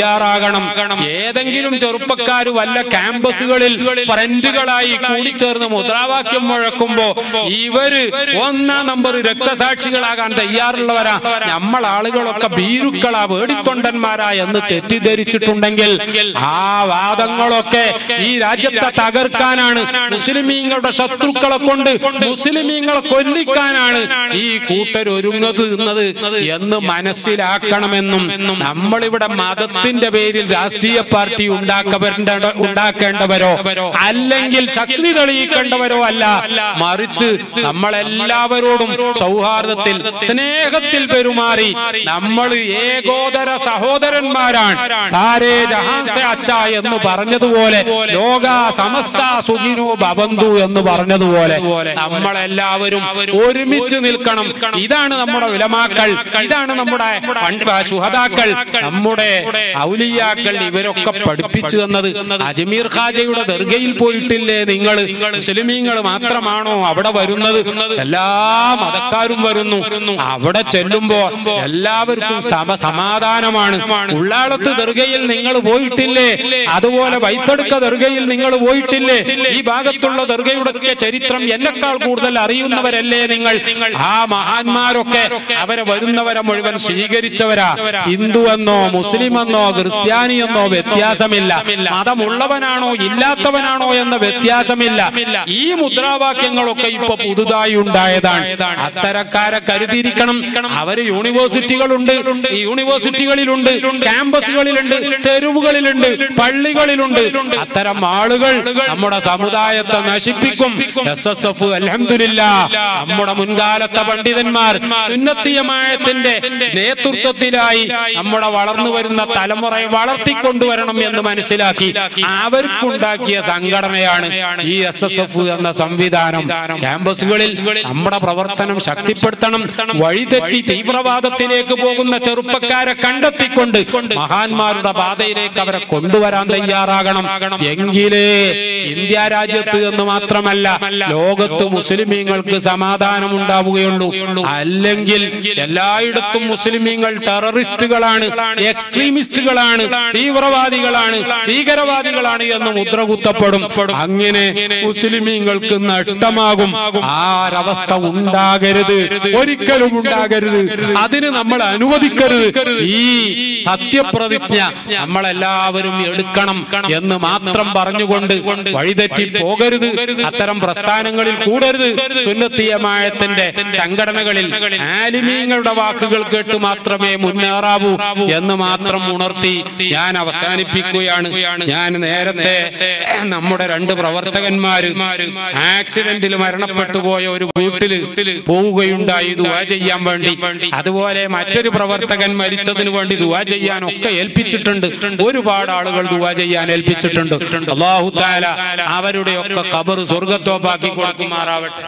തയ്യാറാകണം ഏതെങ്കിലും ചെറുപ്പക്കാർ വല്ല ക്യാമ്പസുകളിൽ ഫ്രണ്ടുകളായി കൂടിച്ചേർന്ന് മുദ്രാവാക്യം മുഴക്കുമ്പോ ഇവര് ഒന്നാം നമ്പർ രക്തസാക്ഷികളാകാൻ തയ്യാറുള്ളവരാ നമ്മൾ ആളുകളൊക്കെ ഭീരുക്കളാ വേടിത്തൊണ്ടന്മാരാ എന്ന് തെറ്റിദ്ധരിച്ചിട്ടുണ്ടെങ്കിൽ ആ വാദങ്ങളൊക്കെ ഈ രാജ്യത്തെ തകർക്കാനാണ് മുസ്ലിമീങ്ങളുടെ ശത്രുക്കളെ കൊണ്ട് മുസ്ലിമീങ്ങളെ കൊല്ലിക്കാനാണ് ഈ കൂട്ടർ ഒരുങ്ങുന്നത് എന്ന് മനസ്സിലാക്കണമെന്നും നമ്മളിവിടെ മതത്തിന്റെ പേരിൽ രാഷ്ട്രീയ പാർട്ടി ഉണ്ടാക്കവരേണ്ട ഉണ്ടാക്കേണ്ടവരോ അല്ലെങ്കിൽ ശക്തി തെളിയിക്കേണ്ടവരോ അല്ല മറിച്ച് നമ്മളെല്ലാവരോടും സൗഹാർദ്ദത്തിൽ സ്നേഹത്തിൽ പെരുമാറി നമ്മൾ ഏകോദര സഹോദരന്മാരാണ് സാരേ ജഹാൻ സെ അച്ഛ എന്ന് പറഞ്ഞതുപോലെ ലോക സമസ്ത സുഖിനോ ഭവന്തു എന്ന് പറഞ്ഞതുപോലെ നമ്മളെല്ലാവരും ഒരുമിച്ച് നിൽക്കണം ഇതാണ് നമ്മുടെ വിലമാക്കൾ ഇതാണ് നമ്മുടെ പണ്ട് ശുഹതാക്കൾ നമ്മുടെ ഔലിയാക്കൾ ഇവരൊക്കെ പഠിപ്പിച്ചു തന്നത് അജ്മീർ ഖാജയുടെ ദർഗയിൽ പോയിട്ടില്ലേ നിങ്ങൾ മുസ്ലിമീങ്ങൾ മാത്രമാണോ അവിടെ വരുന്നത് എല്ലാ മതക്കാരും വരുന്നു അവിടെ ചെല്ലുമ്പോ എല്ലാവർക്കും സമ സമാധാനമാണ് ഉള്ളാളത്ത് ദർഗയിൽ നിങ്ങൾ പോയിട്ടില്ലേ അതുപോലെ വൈത്തടുക്ക ദർഗയിൽ നിങ്ങൾ പോയിട്ടില്ലേ ഈ ഭാഗത്തുള്ള ദർഗയുടെ ചരിത്രം എന്നെക്കാൾ കൂടുതൽ അറിയുന്നവരല്ലേ നിങ്ങൾ ആ മഹാന്മാരൊക്കെ അവരെ വരുന്നവരെ മുഴുവൻ സ്വീകരിച്ചവരാ ഹിന്ദു എന്നോ മുസ്ലിം എന്നോ ക്രിസ്ത്യാനി എന്നോ വ്യത്യാസമില്ല മതമുള്ളവനാണോ ഇല്ലാത്തവനാണോ എന്ന വ്യത്യാസമില്ല ഈ മുദ്രാവാക്യങ്ങളൊക്കെ ഇപ്പൊ പുതുതായി ഉണ്ടായതാണ് അത്തരക്കാരെ കരുതിയിരിക്കണം അവര് യൂണിവേഴ്സിറ്റികളുണ്ട് ഈ യൂണിവേഴ്സിറ്റികളിലുണ്ട് ക്യാമ്പസുകളിലുണ്ട് തെരുവുകളിലുണ്ട് പള്ളികളിലുണ്ട് അത്തരം ആളുകൾ നമ്മുടെ സമുദായത്തെ നശിപ്പിക്കും എസ് എസ് എഫ് അലഹമില്ല നമ്മുടെ മുൻകാലത്തെ പണ്ഡിതന്മാർ സുന്നത്തിയമായത്തിന്റെ നേതൃത്വത്തിലായി നമ്മുടെ വളർന്നു വരുന്ന തലമുറയെ വളർത്തിക്കൊണ്ടുവരണം എന്ന് മനസ്സിലാക്കി അവർക്കുണ്ടാക്കിയ സംഘടനയാണ് ഈ എസ് എസ് എഫ് എന്ന സംവിധാനം ക്യാമ്പസുകളിൽ നമ്മുടെ പ്രവർത്തനം ശക്തിപ്പെടുത്തണം വഴിതെറ്റി തീവ്രവാദത്തിലേക്ക് പോകുന്ന ചെറുപ്പക്കാരെ കണ്ടെത്തിക്കൊണ്ട് മഹാന്മാരുടെ പാതയിലേക്ക് അവരെ കൊണ്ടുവരാൻ തയ്യാറാകണം എങ്കിലേ ഇന്ത്യ രാജ്യത്ത് എന്ന് മാത്രമല്ല ലോകത്ത് മുസ്ലിമീങ്ങൾക്ക് സമാധാനം ഉണ്ടാവുകയുള്ളൂ അല്ലെങ്കിൽ എല്ലായിടത്തും മുസ്ലിമീങ്ങൾ ടെററിസ്റ്റുകളാണ് എക്സ്ട്രീമിസ്റ്റുകളാണ് തീവ്രവാദികളാണ് ഭീകരവാദികളാണ് എന്ന് മുദ്ര കുത്തപ്പെടും അങ്ങനെ മുസ്ലിമീങ്ങൾക്ക് നഷ്ടമാകും ആ ഒരവസ്ഥ ഉണ്ടാകരുത് ഒരിക്കലും ഉണ്ടാകരുത് അതിന് നമ്മൾ അനുവദിക്കരുത് ഈ സത്യപ്രതിജ്ഞ നമ്മളെല്ലാവരും എടുക്കണം എന്ന് മാത്രം പറഞ്ഞുകൊണ്ട് വഴിതെറ്റി പോകരുത് അത്തരം പ്രസ്ഥാനങ്ങളിൽ കൂടരുത് സുന്നത്തിയമായത്തിന്റെ സംഘടനകളിൽ ആലിമീങ്ങളുടെ വാക്കുകൾ കേട്ട് മാത്രമേ മുന്നേറാവൂ എന്ന് മാത്രം ഉണർത്തി ഞാൻ അവസാനിപ്പിക്കുകയാണ് ഞാൻ നേരത്തെ നമ്മുടെ രണ്ട് പ്രവർത്തകന്മാര് ആക്സിഡന്റിൽ മരണപ്പെട്ടു പോയ ഒരു വീട്ടില് പോവുകയുണ്ടായി ദുവാ ചെയ്യാൻ വേണ്ടി അതുപോലെ മറ്റൊരു പ്രവർത്തകൻ മരിച്ചതിന് വേണ്ടി ദുവാ ചെയ്യാൻ ഒക്കെ ഏൽപ്പിച്ചിട്ടുണ്ട് ഒരുപാട് ആളുകൾ ദുവാ ചെയ്യാൻ ഏൽപ്പിച്ചിട്ടുണ്ട് അള്ളാഹു താല അവരുടെ ഒക്കെ കബർ സ്വർഗത്തോപ്പാക്കി കൊടുക്കുമാറാവട്ടെ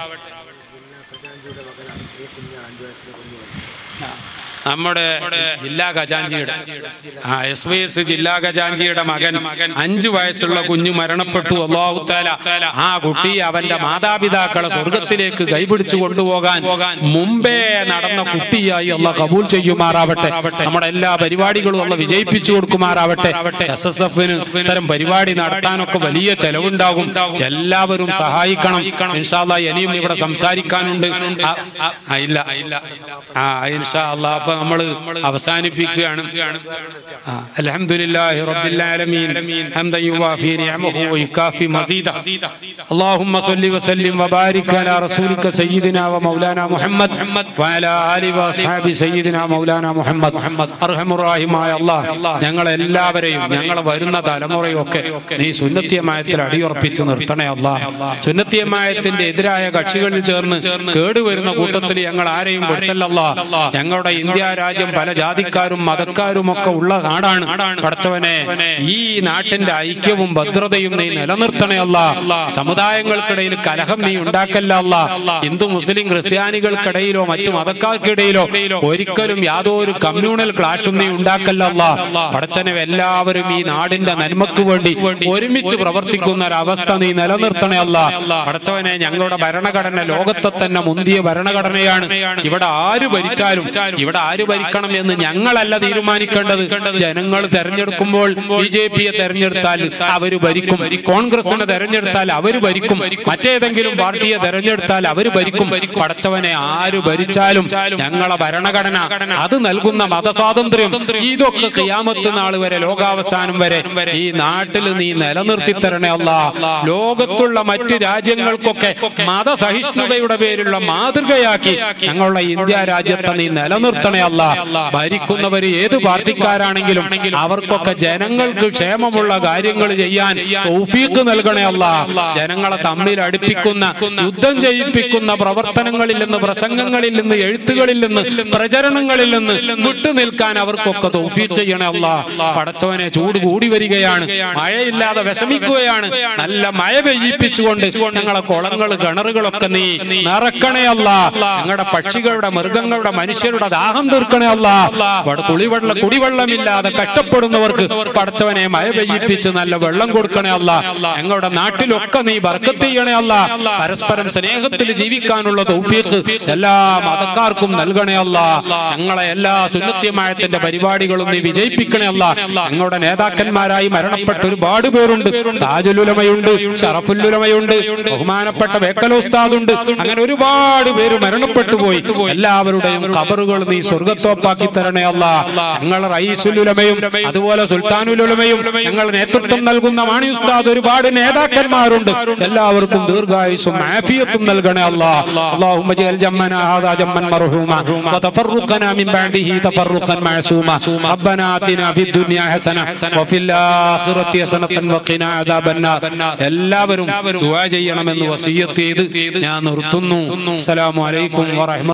നമ്മുടെ ജില്ലാ ഖജാഞ്ചിയുടെ ആ എസ് വൈ എസ് ജില്ലാ ഖജാഞ്ചിയുടെ മകൻ അഞ്ചു വയസ്സുള്ള കുഞ്ഞു മരണപ്പെട്ടു അള്ളാഹുത്താല ആ കുട്ടി അവന്റെ മാതാപിതാക്കളെ സ്വർഗത്തിലേക്ക് കൈപിടിച്ചു കൊണ്ടുപോകാൻ മുമ്പേ നടന്ന കുട്ടിയായി അള്ള കബൂൽ ചെയ്യുമാറാവട്ടെ നമ്മുടെ എല്ലാ പരിപാടികളും അള്ള വിജയിപ്പിച്ചു കൊടുക്കുമാറാവട്ടെ എസ് എസ് എഫിന് ഇത്തരം പരിപാടി നടത്താനൊക്കെ വലിയ ചെലവുണ്ടാകും എല്ലാവരും സഹായിക്കണം ഇൻഷാല്ല ഇനിയും ഇവിടെ സംസാരിക്കാനുണ്ട് ആ, ആ, ഇല്ല ആ ഇൻഷാ അല്ലാ അപ്പൊ നമ്മൾ അവസാനിപ്പിക്കുകയാണ് ആ, അൽഹംദുലില്ലാഹി റബ്ബിൽ ആലമീൻ ഹംദൻ യുവാഫി നിഅമഹു വയുകാഫി മസീദ اللهم صل وسلم وبارك على رسولك سيدنا ومولانا محمد وعلى آله وأصحاب سيدنا مولانا محمد അർഹമുറാഹിമായ അള്ളാഹ് ഞങ്ങളെ എല്ലാവരെയും ഞങ്ങൾ വരുന്ന തലമുറയും ഒക്കെ നീ സുന്നത്തിയമായത്തിൽ അടിയുറപ്പിച്ച് നിർത്തണേ അള്ളാഹ് സുന്നത്തിയമായത്തിന്റെ എതിരായ കക്ഷികളിൽ ചേർന്ന് കേടുവരുന്ന കൂട്ടത്തിൽ ഞങ്ങൾ ആരെയും പെടുത്തല്ല ഞങ്ങളുടെ ഇന്ത്യ രാജ്യം പല ജാതിക്കാരും മതക്കാരും ഒക്കെ ഉള്ള നാടാണ് പടച്ചവനെ ഈ നാട്ടിന്റെ ഐക്യവും ഭദ്രതയും നീ നിലനിർത്തണേ അല്ല സമുദായങ്ങൾക്കിടയിൽ കലഹം നീ ഉണ്ടാക്കല്ല അല്ല ഹിന്ദു മുസ്ലിം ക്രിസ്ത്യാനികൾക്കിടയിലോ മറ്റു മതക്കാർക്കിടയിലോ ഒരിക്കലും യാതൊരു കമ്മ്യൂണൽ ക്ലാഷും നീ ഉണ്ടാക്കല്ല അല്ല പടച്ചനെ എല്ലാവരും ഈ നാടിന്റെ നന്മക്ക് വേണ്ടി ഒരുമിച്ച് പ്രവർത്തിക്കുന്ന ഒരു അവസ്ഥ നീ നിലനിർത്തണേ അല്ല പടച്ചവനെ ഞങ്ങളുടെ ഭരണഘടന ലോകത്തെ തന്നെ മുന്തിയ ഭരണഘടനയാണ് ഇവിടെ ആര് ഭരിച്ചാലും ഇവിടെ ആര് ആര് ഭരിക്കണം എന്ന് ഞങ്ങളല്ല തീരുമാനിക്കേണ്ടത് ജനങ്ങൾ തെരഞ്ഞെടുക്കുമ്പോൾ ബി ജെ പിയെ തെരഞ്ഞെടുത്താൽ അവര് ഭരിക്കും കോൺഗ്രസിനെ തെരഞ്ഞെടുത്താൽ അവര് ഭരിക്കും മറ്റേതെങ്കിലും പാർട്ടിയെ തെരഞ്ഞെടുത്താൽ അവര് ഭരിക്കും പടച്ചവനെ ആര് ഭരിച്ചാലും ഞങ്ങളെ ഭരണഘടന അത് നൽകുന്ന മതസ്വാതന്ത്ര്യം ഇതൊക്കെ ഖിയാമത്ത് നാൾ വരെ ലോകാവസാനം വരെ ഈ നാട്ടിൽ നീ നിലനിർത്തി തരണേ അല്ല ലോകത്തുള്ള മറ്റ് രാജ്യങ്ങൾക്കൊക്കെ മതസഹിഷ്ണുതയുടെ പേരിലുള്ള മാതൃകയാക്കി ഞങ്ങളുടെ ഇന്ത്യ രാജ്യത്തെ നീ നിലനിർത്തണേ അല്ല ഭരിക്കുന്നവര് ഏത് പാർട്ടിക്കാരാണെങ്കിലും അവർക്കൊക്കെ ജനങ്ങൾക്ക് ക്ഷേമമുള്ള കാര്യങ്ങൾ ചെയ്യാൻ തൗഫീഖ് നൽകണേ അല്ല ജനങ്ങളെ തമ്മിൽ അടുപ്പിക്കുന്ന യുദ്ധം ചെയ്യിപ്പിക്കുന്ന പ്രവർത്തനങ്ങളിൽ നിന്ന് പ്രസംഗങ്ങളിൽ നിന്ന് എഴുത്തുകളിൽ നിന്ന് പ്രചരണങ്ങളിൽ നിന്ന് വിട്ടു നിൽക്കാൻ അവർക്കൊക്കെ തൗഫീഖ് ചെയ്യണേ അല്ല പടച്ചവനെ ചൂട് കൂടി വരികയാണ് മഴയില്ലാതെ വിഷമിക്കുകയാണ് നല്ല മഴ പെയ്യിപ്പിച്ചുകൊണ്ട് ഞങ്ങളെ കുളങ്ങൾ കിണറുകളൊക്കെ നീ നിറക്കണേ അല്ല ഞങ്ങളുടെ പക്ഷികളുടെ മൃഗങ്ങളുടെ മനുഷ്യരുടെ ദാഹം തീർക്കണേ അല്ല ഇവിടെ കുളിവെള്ള കുടിവെള്ളമില്ലാതെ കഷ്ടപ്പെടുന്നവർക്ക് പടച്ചവനെ മഴ പെയ്യിപ്പിച്ച് നല്ല വെള്ളം കൊടുക്കണേ അല്ല ഞങ്ങളുടെ നാട്ടിലൊക്കെ നീ ബർക്കത്ത് ചെയ്യണേ അല്ല പരസ്പരം സ്നേഹത്തിൽ ജീവിക്കാനുള്ള തൗഫീഖ് എല്ലാ മതക്കാർക്കും നൽകണേ അല്ല ഞങ്ങളെ എല്ലാ സുന്നത്യമായത്തിന്റെ പരിപാടികളും നീ വിജയിപ്പിക്കണേ അല്ല ഞങ്ങളുടെ നേതാക്കന്മാരായി മരണപ്പെട്ട ഒരുപാട് പേരുണ്ട് താജുലുലമയുണ്ട് ഷറഫുല്ലുലമയുണ്ട് ബഹുമാനപ്പെട്ട വേക്കലോസ്താദുണ്ട് അങ്ങനെ ഒരുപാട് പേര് മരണപ്പെട്ടു പോയി എല്ലാവരുടെയും കബറുകൾ നീ സ്വർഗത്തോപ്പാക്കി തരണേ അല്ല ഞങ്ങൾ റയീസുലുലമയും അതുപോലെ സുൽത്താനുലുലമയും ഞങ്ങൾ നേതൃത്വം നൽകുന്ന മാണി ഉസ്താദ് ഒരുപാട് നേതാക്കന്മാരുണ്ട് എല്ലാവർക്കും ദീർഘായുസും ആഫിയത്തും നൽകണേ അല്ല اللهم اجعل جمعنا هذا جمعا مرحوما وتفرقنا من بعده تفرقا معصوما ربنا آتنا في الدنيا حسنة وفي الآخرة حسنة وقنا عذاب النار എല്ലാവരും ദുആ ചെയ്യണമെന്ന് വസിയത്ത് ചെയ്ത് ഞാൻ നിർത്തുന്നു അസ്സലാമു അലൈക്കും വറഹ്മ